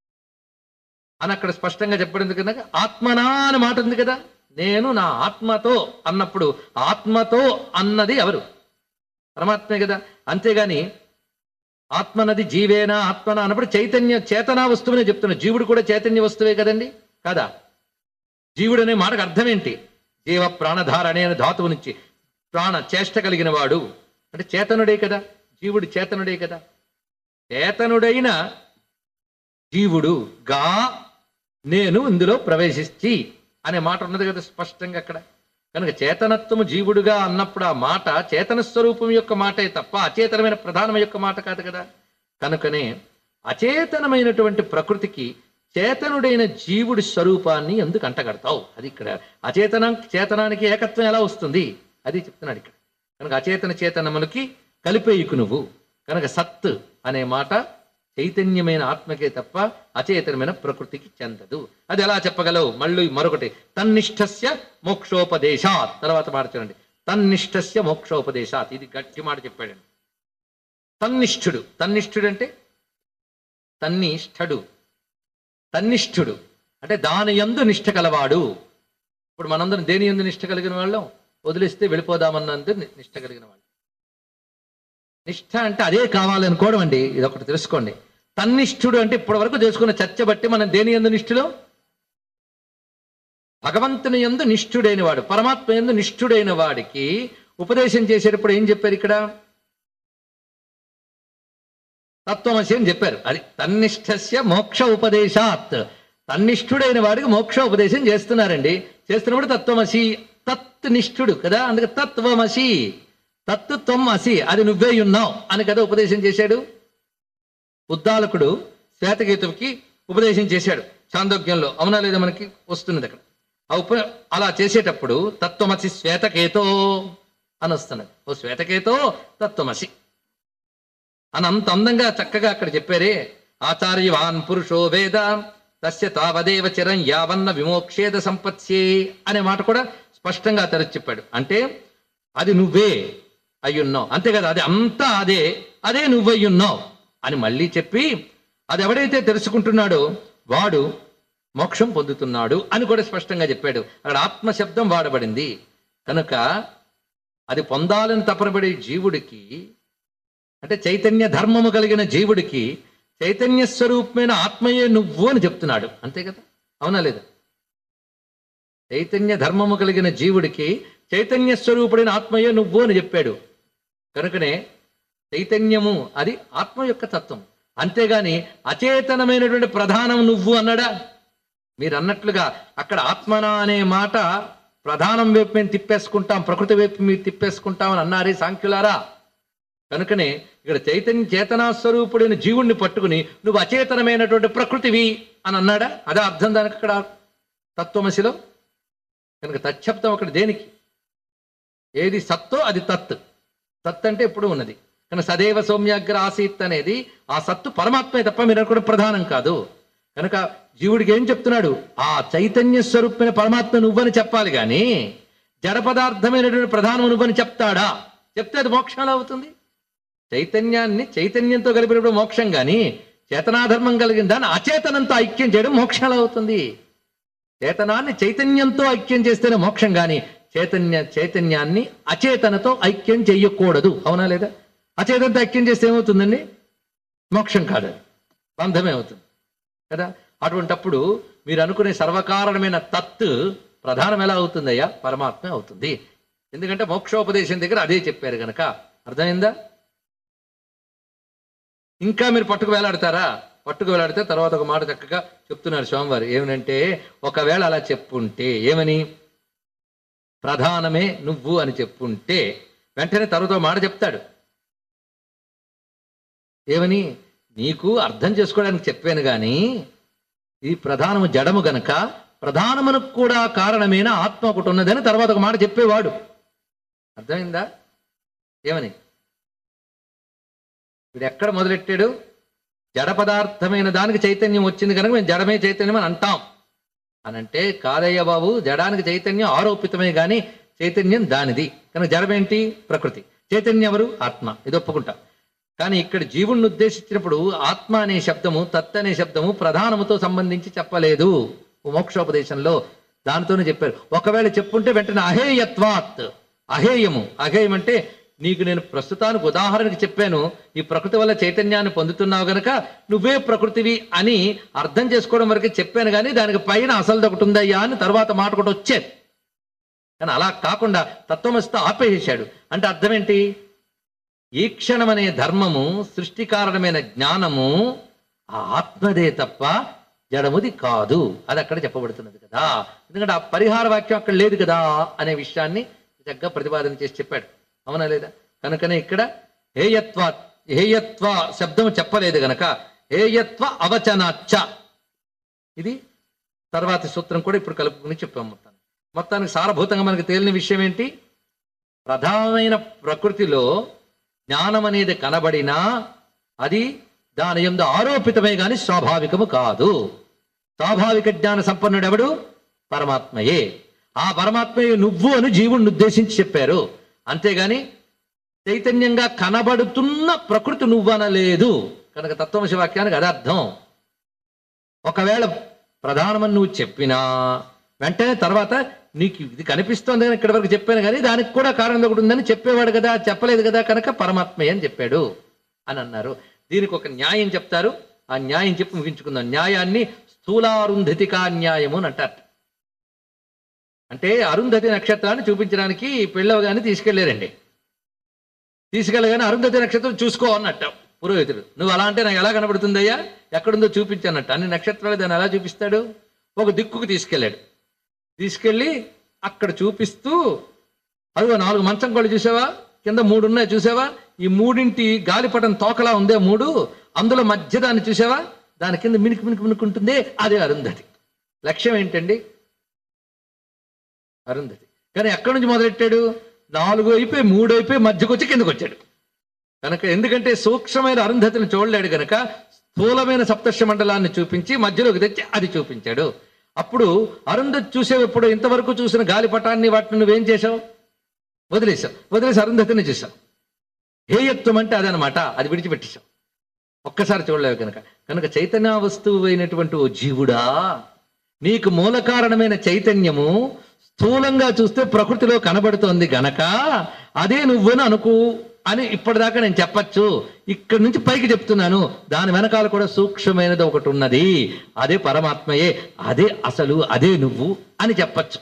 అని అక్కడ స్పష్టంగా చెప్పడం కనుక ఆత్మనా అని మాట ఉంది కదా నేను నా ఆత్మతో అన్నప్పుడు ఆత్మతో అన్నది ఎవరు పరమాత్మే కదా అంతేగాని ఆత్మనది జీవేనా ఆత్మన అన్నప్పుడు చైతన్య చేతనా వస్తువునే చెప్తున్నా జీవుడు కూడా చైతన్య వస్తువే కదండి కదా జీవుడు అనే మాటకు అర్థం ఏంటి జీవ ప్రాణధారణే అనే ధాతువు నుంచి ప్రాణ చేష్ట కలిగిన వాడు అంటే చేతనుడే కదా జీవుడు చేతనుడే కదా చేతనుడైన జీవుడు గా నేను ఇందులో ప్రవేశించి అనే మాట ఉన్నది కదా స్పష్టంగా అక్కడ కనుక చేతనత్వము జీవుడుగా అన్నప్పుడు ఆ మాట చేతన స్వరూపం యొక్క మాటే తప్ప అచేతనమైన ప్రధానం యొక్క మాట కాదు కదా కనుకనే అచేతనమైనటువంటి ప్రకృతికి చేతనుడైన జీవుడి స్వరూపాన్ని ఎందుకు అంటగడతావు అది ఇక్కడ అచేతన చేతనానికి ఏకత్వం ఎలా వస్తుంది అది చెప్తున్నాడు ఇక్కడ కనుక అచేతన చేతనములకి కలిపేయుకు నువ్వు కనుక సత్ అనే మాట చైతన్యమైన ఆత్మకే తప్ప అచేతనమైన ప్రకృతికి చెందదు అది ఎలా చెప్పగలవు మళ్ళీ మరొకటి తన్నిష్టస్య మోక్షోపదేశాత్ తర్వాత మాట చూడండి తన్నిష్టస్య మోక్షోపదేశాత్ ఇది గట్టి మాట చెప్పాడండి తన్నిష్ఠుడు తన్నిష్ఠుడు అంటే తన్నిష్ఠుడు తన్నిష్ఠుడు అంటే దాని యందు నిష్ఠ కలవాడు ఇప్పుడు మనందరం దేని యందు నిష్ఠ కలిగిన వాళ్ళం వదిలేస్తే వెళ్ళిపోదామన్నందు ని- నిష్ఠ కలిగిన వాళ్ళు నిష్ఠ అంటే అదే కావాలనుకోవడం అండి ఇది ఒకటి తెలుసుకోండి తన్నిష్ఠుడు అంటే ఇప్పటి వరకు చేసుకున్న చర్చ బట్టి మనం దేని ఎందు నిష్ఠులో భగవంతుని ఎందు నిష్ఠుడైన వాడు పరమాత్మ ఎందు నిష్ఠుడైన వాడికి ఉపదేశం చేసేటప్పుడు ఏం చెప్పారు ఇక్కడ తత్వమసి అని చెప్పారు అది తన్నిష్టస్య మోక్ష ఉపదేశాత్ తన్నిష్ఠుడైన వాడికి మోక్ష ఉపదేశం చేస్తున్నారండి చేస్తున్నప్పుడు తత్వమసి తత్ నిష్ఠుడు కదా అందుకే తత్వమసి తత్తు త్వం అసి అది నువ్వే ఉన్నావు అని కదా ఉపదేశం చేశాడు ఉద్దాలకుడు శ్వేతకేతువుకి ఉపదేశం చేశాడు చాందోగ్యంలో అవునా లేదా మనకి వస్తున్నది అక్కడ ఆ ఉప అలా చేసేటప్పుడు తత్వమసి శ్వేతకేతో అని వస్తున్నది ఓ శ్వేతకేతో తత్వమసి అని అంత అందంగా చక్కగా అక్కడ చెప్పారే ఆచార్యవాన్ పురుషో వేద తస్య తావదేవ చిరం యావన్న విమోక్షేద సంపత్సే అనే మాట కూడా స్పష్టంగా తెరచి చెప్పాడు అంటే అది నువ్వే అయ్యున్నావు అంతే కదా అది అంతా అదే అదే నువ్వయ్యున్నావు అని మళ్ళీ చెప్పి అది ఎవడైతే తెలుసుకుంటున్నాడో వాడు మోక్షం పొందుతున్నాడు అని కూడా స్పష్టంగా చెప్పాడు అక్కడ ఆత్మశబ్దం వాడబడింది కనుక అది పొందాలని తపనబడే జీవుడికి అంటే చైతన్య ధర్మము కలిగిన జీవుడికి చైతన్య స్వరూపమైన ఆత్మయే నువ్వు అని చెప్తున్నాడు అంతే కదా అవునా లేదా చైతన్య ధర్మము కలిగిన జీవుడికి చైతన్య స్వరూపుడైన ఆత్మయే నువ్వు అని చెప్పాడు కనుకనే చైతన్యము అది ఆత్మ యొక్క తత్వం అంతేగాని అచేతనమైనటువంటి ప్రధానం నువ్వు అన్నాడా మీరు అన్నట్లుగా అక్కడ ఆత్మన అనే మాట ప్రధానం వైపు మేము తిప్పేసుకుంటాం ప్రకృతి వైపు మీరు తిప్పేసుకుంటాం అని అన్నారే సాంఖ్యులారా కనుకనే ఇక్కడ చైతన్య చేతనా స్వరూపుడైన జీవుణ్ణి పట్టుకుని నువ్వు అచేతనమైనటువంటి ప్రకృతివి అని అన్నాడా అదే అర్థం దానికి అక్కడ తత్వమసిలో కనుక తచ్చబ్దం అక్కడ దేనికి ఏది సత్తో అది తత్ సత్ అంటే ఎప్పుడు ఉన్నది కనుక సదేవ సౌమ్యాగ్ర ఆసీత్ అనేది ఆ సత్తు పరమాత్మే తప్ప మీరు అనుకోవడం ప్రధానం కాదు కనుక జీవుడికి ఏం చెప్తున్నాడు ఆ చైతన్య స్వరూపమైన పరమాత్మ నువ్వని చెప్పాలి కానీ జడ పదార్థమైనటువంటి ప్రధానం నువ్వని చెప్తాడా చెప్తే అది మోక్షాలు అవుతుంది చైతన్యాన్ని చైతన్యంతో కలిపినప్పుడు మోక్షం కానీ చేతనాధర్మం కలిగిన దాన్ని అచేతనంతో ఐక్యం చేయడం మోక్షాలు అవుతుంది చేతనాన్ని చైతన్యంతో ఐక్యం చేస్తేనే మోక్షం కానీ చైతన్య చైతన్యాన్ని అచేతనతో ఐక్యం చెయ్యకూడదు అవునా లేదా అచేతనతో ఐక్యం చేస్తే ఏమవుతుందండి మోక్షం కాదు అది బంధమే అవుతుంది కదా అటువంటప్పుడు మీరు అనుకునే సర్వకారణమైన తత్ ప్రధానం ఎలా అవుతుందయ్యా పరమాత్మ అవుతుంది ఎందుకంటే మోక్షోపదేశం దగ్గర అదే చెప్పారు గనక అర్థమైందా ఇంకా మీరు పట్టుకు వేలాడతారా పట్టుకు వేలాడితే తర్వాత ఒక మాట చక్కగా చెప్తున్నారు స్వామివారు ఏమనంటే ఒకవేళ అలా చెప్పుంటే ఏమని ప్రధానమే నువ్వు అని చెప్పుంటే వెంటనే తర్వాత ఒక మాట చెప్తాడు ఏమని నీకు అర్థం చేసుకోవడానికి చెప్పాను గాని ఈ ప్రధానము జడము గనక ప్రధానమునకు కూడా కారణమైన ఆత్మ ఒకటి ఉన్నదని తర్వాత ఒక మాట చెప్పేవాడు అర్థమైందా ఏమని వీడు ఎక్కడ మొదలెట్టాడు జడ పదార్థమైన దానికి చైతన్యం వచ్చింది కనుక మేము జడమే చైతన్యం అని అంటాం అని అంటే కాదయ్య బాబు జడానికి చైతన్యం ఆరోపితమే గాని చైతన్యం దానిది కనుక జడమేంటి ప్రకృతి చైతన్యం ఎవరు ఆత్మ ఇది ఒప్పుకుంటాం కానీ ఇక్కడ జీవుణ్ణి ఉద్దేశించినప్పుడు ఆత్మ అనే శబ్దము తత్ అనే శబ్దము ప్రధానముతో సంబంధించి చెప్పలేదు మోక్షోపదేశంలో దానితోనే చెప్పారు ఒకవేళ చెప్పుంటే వెంటనే అహేయత్వాత్ అహేయము అహేయం అంటే నీకు నేను ప్రస్తుతానికి ఉదాహరణకి చెప్పాను ఈ ప్రకృతి వల్ల చైతన్యాన్ని పొందుతున్నావు గనక నువ్వే ప్రకృతివి అని అర్థం చేసుకోవడం వరకే చెప్పాను కానీ దానికి పైన అసలు ఒకటి ఉందయ్యా అని తర్వాత మాట కూడా వచ్చేది కానీ అలా కాకుండా తత్వమస్త ఆపేసాడు అంటే అర్థం ఏంటి ఈ క్షణం అనే ధర్మము సృష్టి కారణమైన జ్ఞానము ఆ ఆత్మదే తప్ప జడముది కాదు అది అక్కడ చెప్పబడుతున్నది కదా ఎందుకంటే ఆ పరిహార వాక్యం అక్కడ లేదు కదా అనే విషయాన్ని చక్కగా ప్రతిపాదన చేసి చెప్పాడు అవునా లేదా కనుకనే ఇక్కడ హేయత్వ హేయత్వ శబ్దం చెప్పలేదు గనక హేయత్వ అవచనాచ్చ ఇది తర్వాతి సూత్రం కూడా ఇప్పుడు కలుపుకుని చెప్పాం మొత్తానికి మొత్తానికి సారభూతంగా మనకు తేలిన విషయం ఏంటి ప్రధానమైన ప్రకృతిలో జ్ఞానం అనేది కనబడినా అది దాని ఎందు ఆరోపితమే గాని స్వాభావికము కాదు స్వాభావిక జ్ఞాన సంపన్నుడు ఎవడు పరమాత్మయే ఆ పరమాత్మయే నువ్వు అని జీవుణ్ణి ఉద్దేశించి చెప్పారు అంతేగాని చైతన్యంగా కనబడుతున్న ప్రకృతి నువ్వనలేదు కనుక తత్వమశ వాక్యానికి అది అర్థం ఒకవేళ ప్రధానమని నువ్వు చెప్పినా వెంటనే తర్వాత నీకు ఇది కనిపిస్తోంది అని ఇక్కడి వరకు చెప్పాను కానీ దానికి కూడా కారణం ఒకటి ఉందని చెప్పేవాడు కదా చెప్పలేదు కదా కనుక పరమాత్మే అని చెప్పాడు అని అన్నారు దీనికి ఒక న్యాయం చెప్తారు ఆ న్యాయం చెప్పి ముగించుకుందాం న్యాయాన్ని స్థూలారుంధతికా న్యాయము అని అంటారు అంటే అరుంధతి నక్షత్రాన్ని చూపించడానికి పెళ్ళవగానే తీసుకెళ్లారండి తీసుకెళ్ళగానే అరుంధతి నక్షత్రం చూసుకో అన్నట్ట పురోహితుడు నువ్వు అలా అంటే నాకు ఎలా కనబడుతుందయ్యా ఎక్కడుందో చూపించన్నట్టు అన్ని నక్షత్రాలు దాన్ని ఎలా చూపిస్తాడు ఒక దిక్కుకు తీసుకెళ్ళాడు తీసుకెళ్ళి అక్కడ చూపిస్తూ అదిగో నాలుగు మంచం కూడా చూసావా కింద మూడు ఉన్నాయి చూసావా ఈ మూడింటి గాలిపటం తోకలా ఉందే మూడు అందులో మధ్య దాన్ని చూసావా దాని కింద మినికి మినికి మినుకుంటుందే అదే అరుంధతి లక్ష్యం ఏంటండి అరుంధతి కానీ ఎక్కడి నుంచి మొదలెట్టాడు నాలుగు అయిపోయి మూడు అయిపోయి మధ్యకు వచ్చి కిందకు వచ్చాడు కనుక ఎందుకంటే సూక్ష్మమైన అరుంధతిని చూడలేడు గనక స్థూలమైన సప్తర్ష మండలాన్ని చూపించి మధ్యలోకి తెచ్చి అది చూపించాడు అప్పుడు అరుంధతి చూసేటప్పుడు ఇంతవరకు చూసిన గాలిపటాన్ని వాటిని నువ్వేం చేశావు వదిలేశావు వదిలేసి అరుంధతిని చూసావు హేయత్వం అంటే అదనమాట అది విడిచిపెట్టేశావు ఒక్కసారి చూడలేవు కనుక కనుక చైతన్య వస్తువు అయినటువంటి ఓ జీవుడా నీకు మూల కారణమైన చైతన్యము స్థూలంగా చూస్తే ప్రకృతిలో కనబడుతోంది గనక అదే నువ్వును అనుకు అని ఇప్పటిదాకా నేను చెప్పచ్చు ఇక్కడి నుంచి పైకి చెప్తున్నాను దాని వెనకాల కూడా సూక్ష్మమైనది ఒకటి ఉన్నది అదే పరమాత్మయే అదే అసలు అదే నువ్వు అని చెప్పచ్చు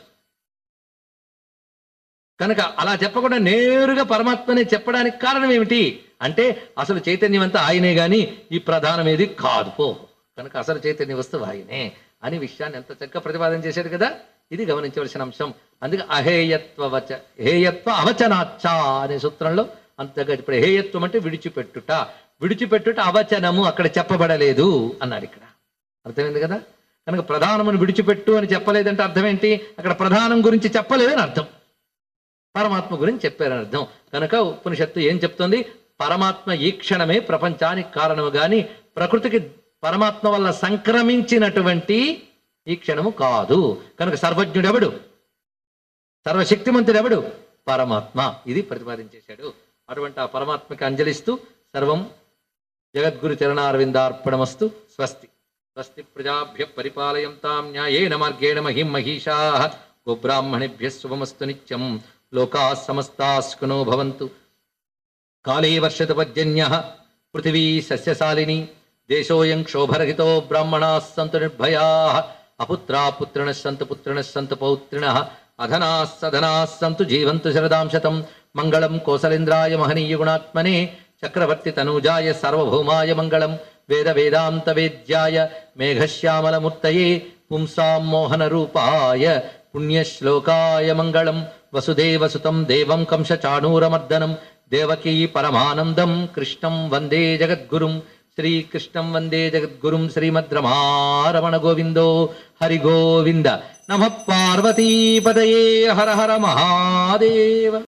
కనుక అలా చెప్పకుండా నేరుగా పరమాత్మనే చెప్పడానికి కారణం ఏమిటి అంటే అసలు చైతన్యం అంతా ఆయనే గాని ఈ ప్రధానం ఏది కాదు పో కనుక అసలు చైతన్య వస్తువు ఆయనే అని విషయాన్ని ఎంత చక్కగా ప్రతిపాదన చేశాడు కదా ఇది గమనించవలసిన అంశం అందుకే అహేయత్వ వచ హేయత్వ అవచనాచ్చ అనే సూత్రంలో అంతగా ఇప్పుడు హేయత్వం అంటే విడిచిపెట్టుట విడిచిపెట్టుట అవచనము అక్కడ చెప్పబడలేదు అన్నాడు ఇక్కడ అర్థమైంది కదా కనుక ప్రధానమును విడిచిపెట్టు అని చెప్పలేదంటే అర్థం ఏంటి అక్కడ ప్రధానం గురించి చెప్పలేదని అర్థం పరమాత్మ గురించి చెప్పారని అర్థం కనుక ఉపనిషత్తు ఏం చెప్తుంది పరమాత్మ ఈ క్షణమే ప్రపంచానికి కారణము గాని ప్రకృతికి పరమాత్మ వల్ల సంక్రమించినటువంటి ఈ క్షణము కాదు కనుక సర్వజ్ఞుడెవడు సర్వశక్తిమంతుడెవడు పరమాత్మ ఇది ప్రతిపాదించేశాడు అటువంటి ఆ పరమాత్మకి అంజలిస్తూ సర్వం జగద్గురు చరణారవిందార్పణమస్తు స్వస్తి స్వస్తి ప్రజాభ్య పరిపాలయంతాం న్యాయేన మార్గేణ మహిం మహిషా గోబ్రాహ్మణిభ్య శుభమస్తు నిత్యం లోకా సమస్తాస్కునో భవంతు కాళే వర్షత పర్జన్య పృథివీ సస్యశాలిని దేశోయం క్షోభరహితో బ్రాహ్మణా సంతు నిర్భయా అపుత్రా పుత్రిణ సంతు పుత్రిణ సంతు పౌత్రిణ అధనా సధనా సంతు జీవంతు శరదాం శతం మంగళం కోసలేంద్రాయ మహనీయ గుణాత్మనే చక్రవర్తి తనూజాయ సార్వభౌమాయ మంగళం వేద వేదాంత వేద్యాయ మేఘశ్యామలమూర్తయే పుంసాం మోహన రూపాయ పుణ్యశ్లోకాయ మంగళం వసుదేవసుతం దేవం కంసచాణూరమర్దనం దేవకీ పరమానందం కృష్ణం వందే జగద్గురుం శ్రీకృష్ణం వందే జగద్గురుం శ్రీమద్రమారమణ గోవిందో హరి గోవింద నమ పార్వతీపదయే హర హర మహాదేవ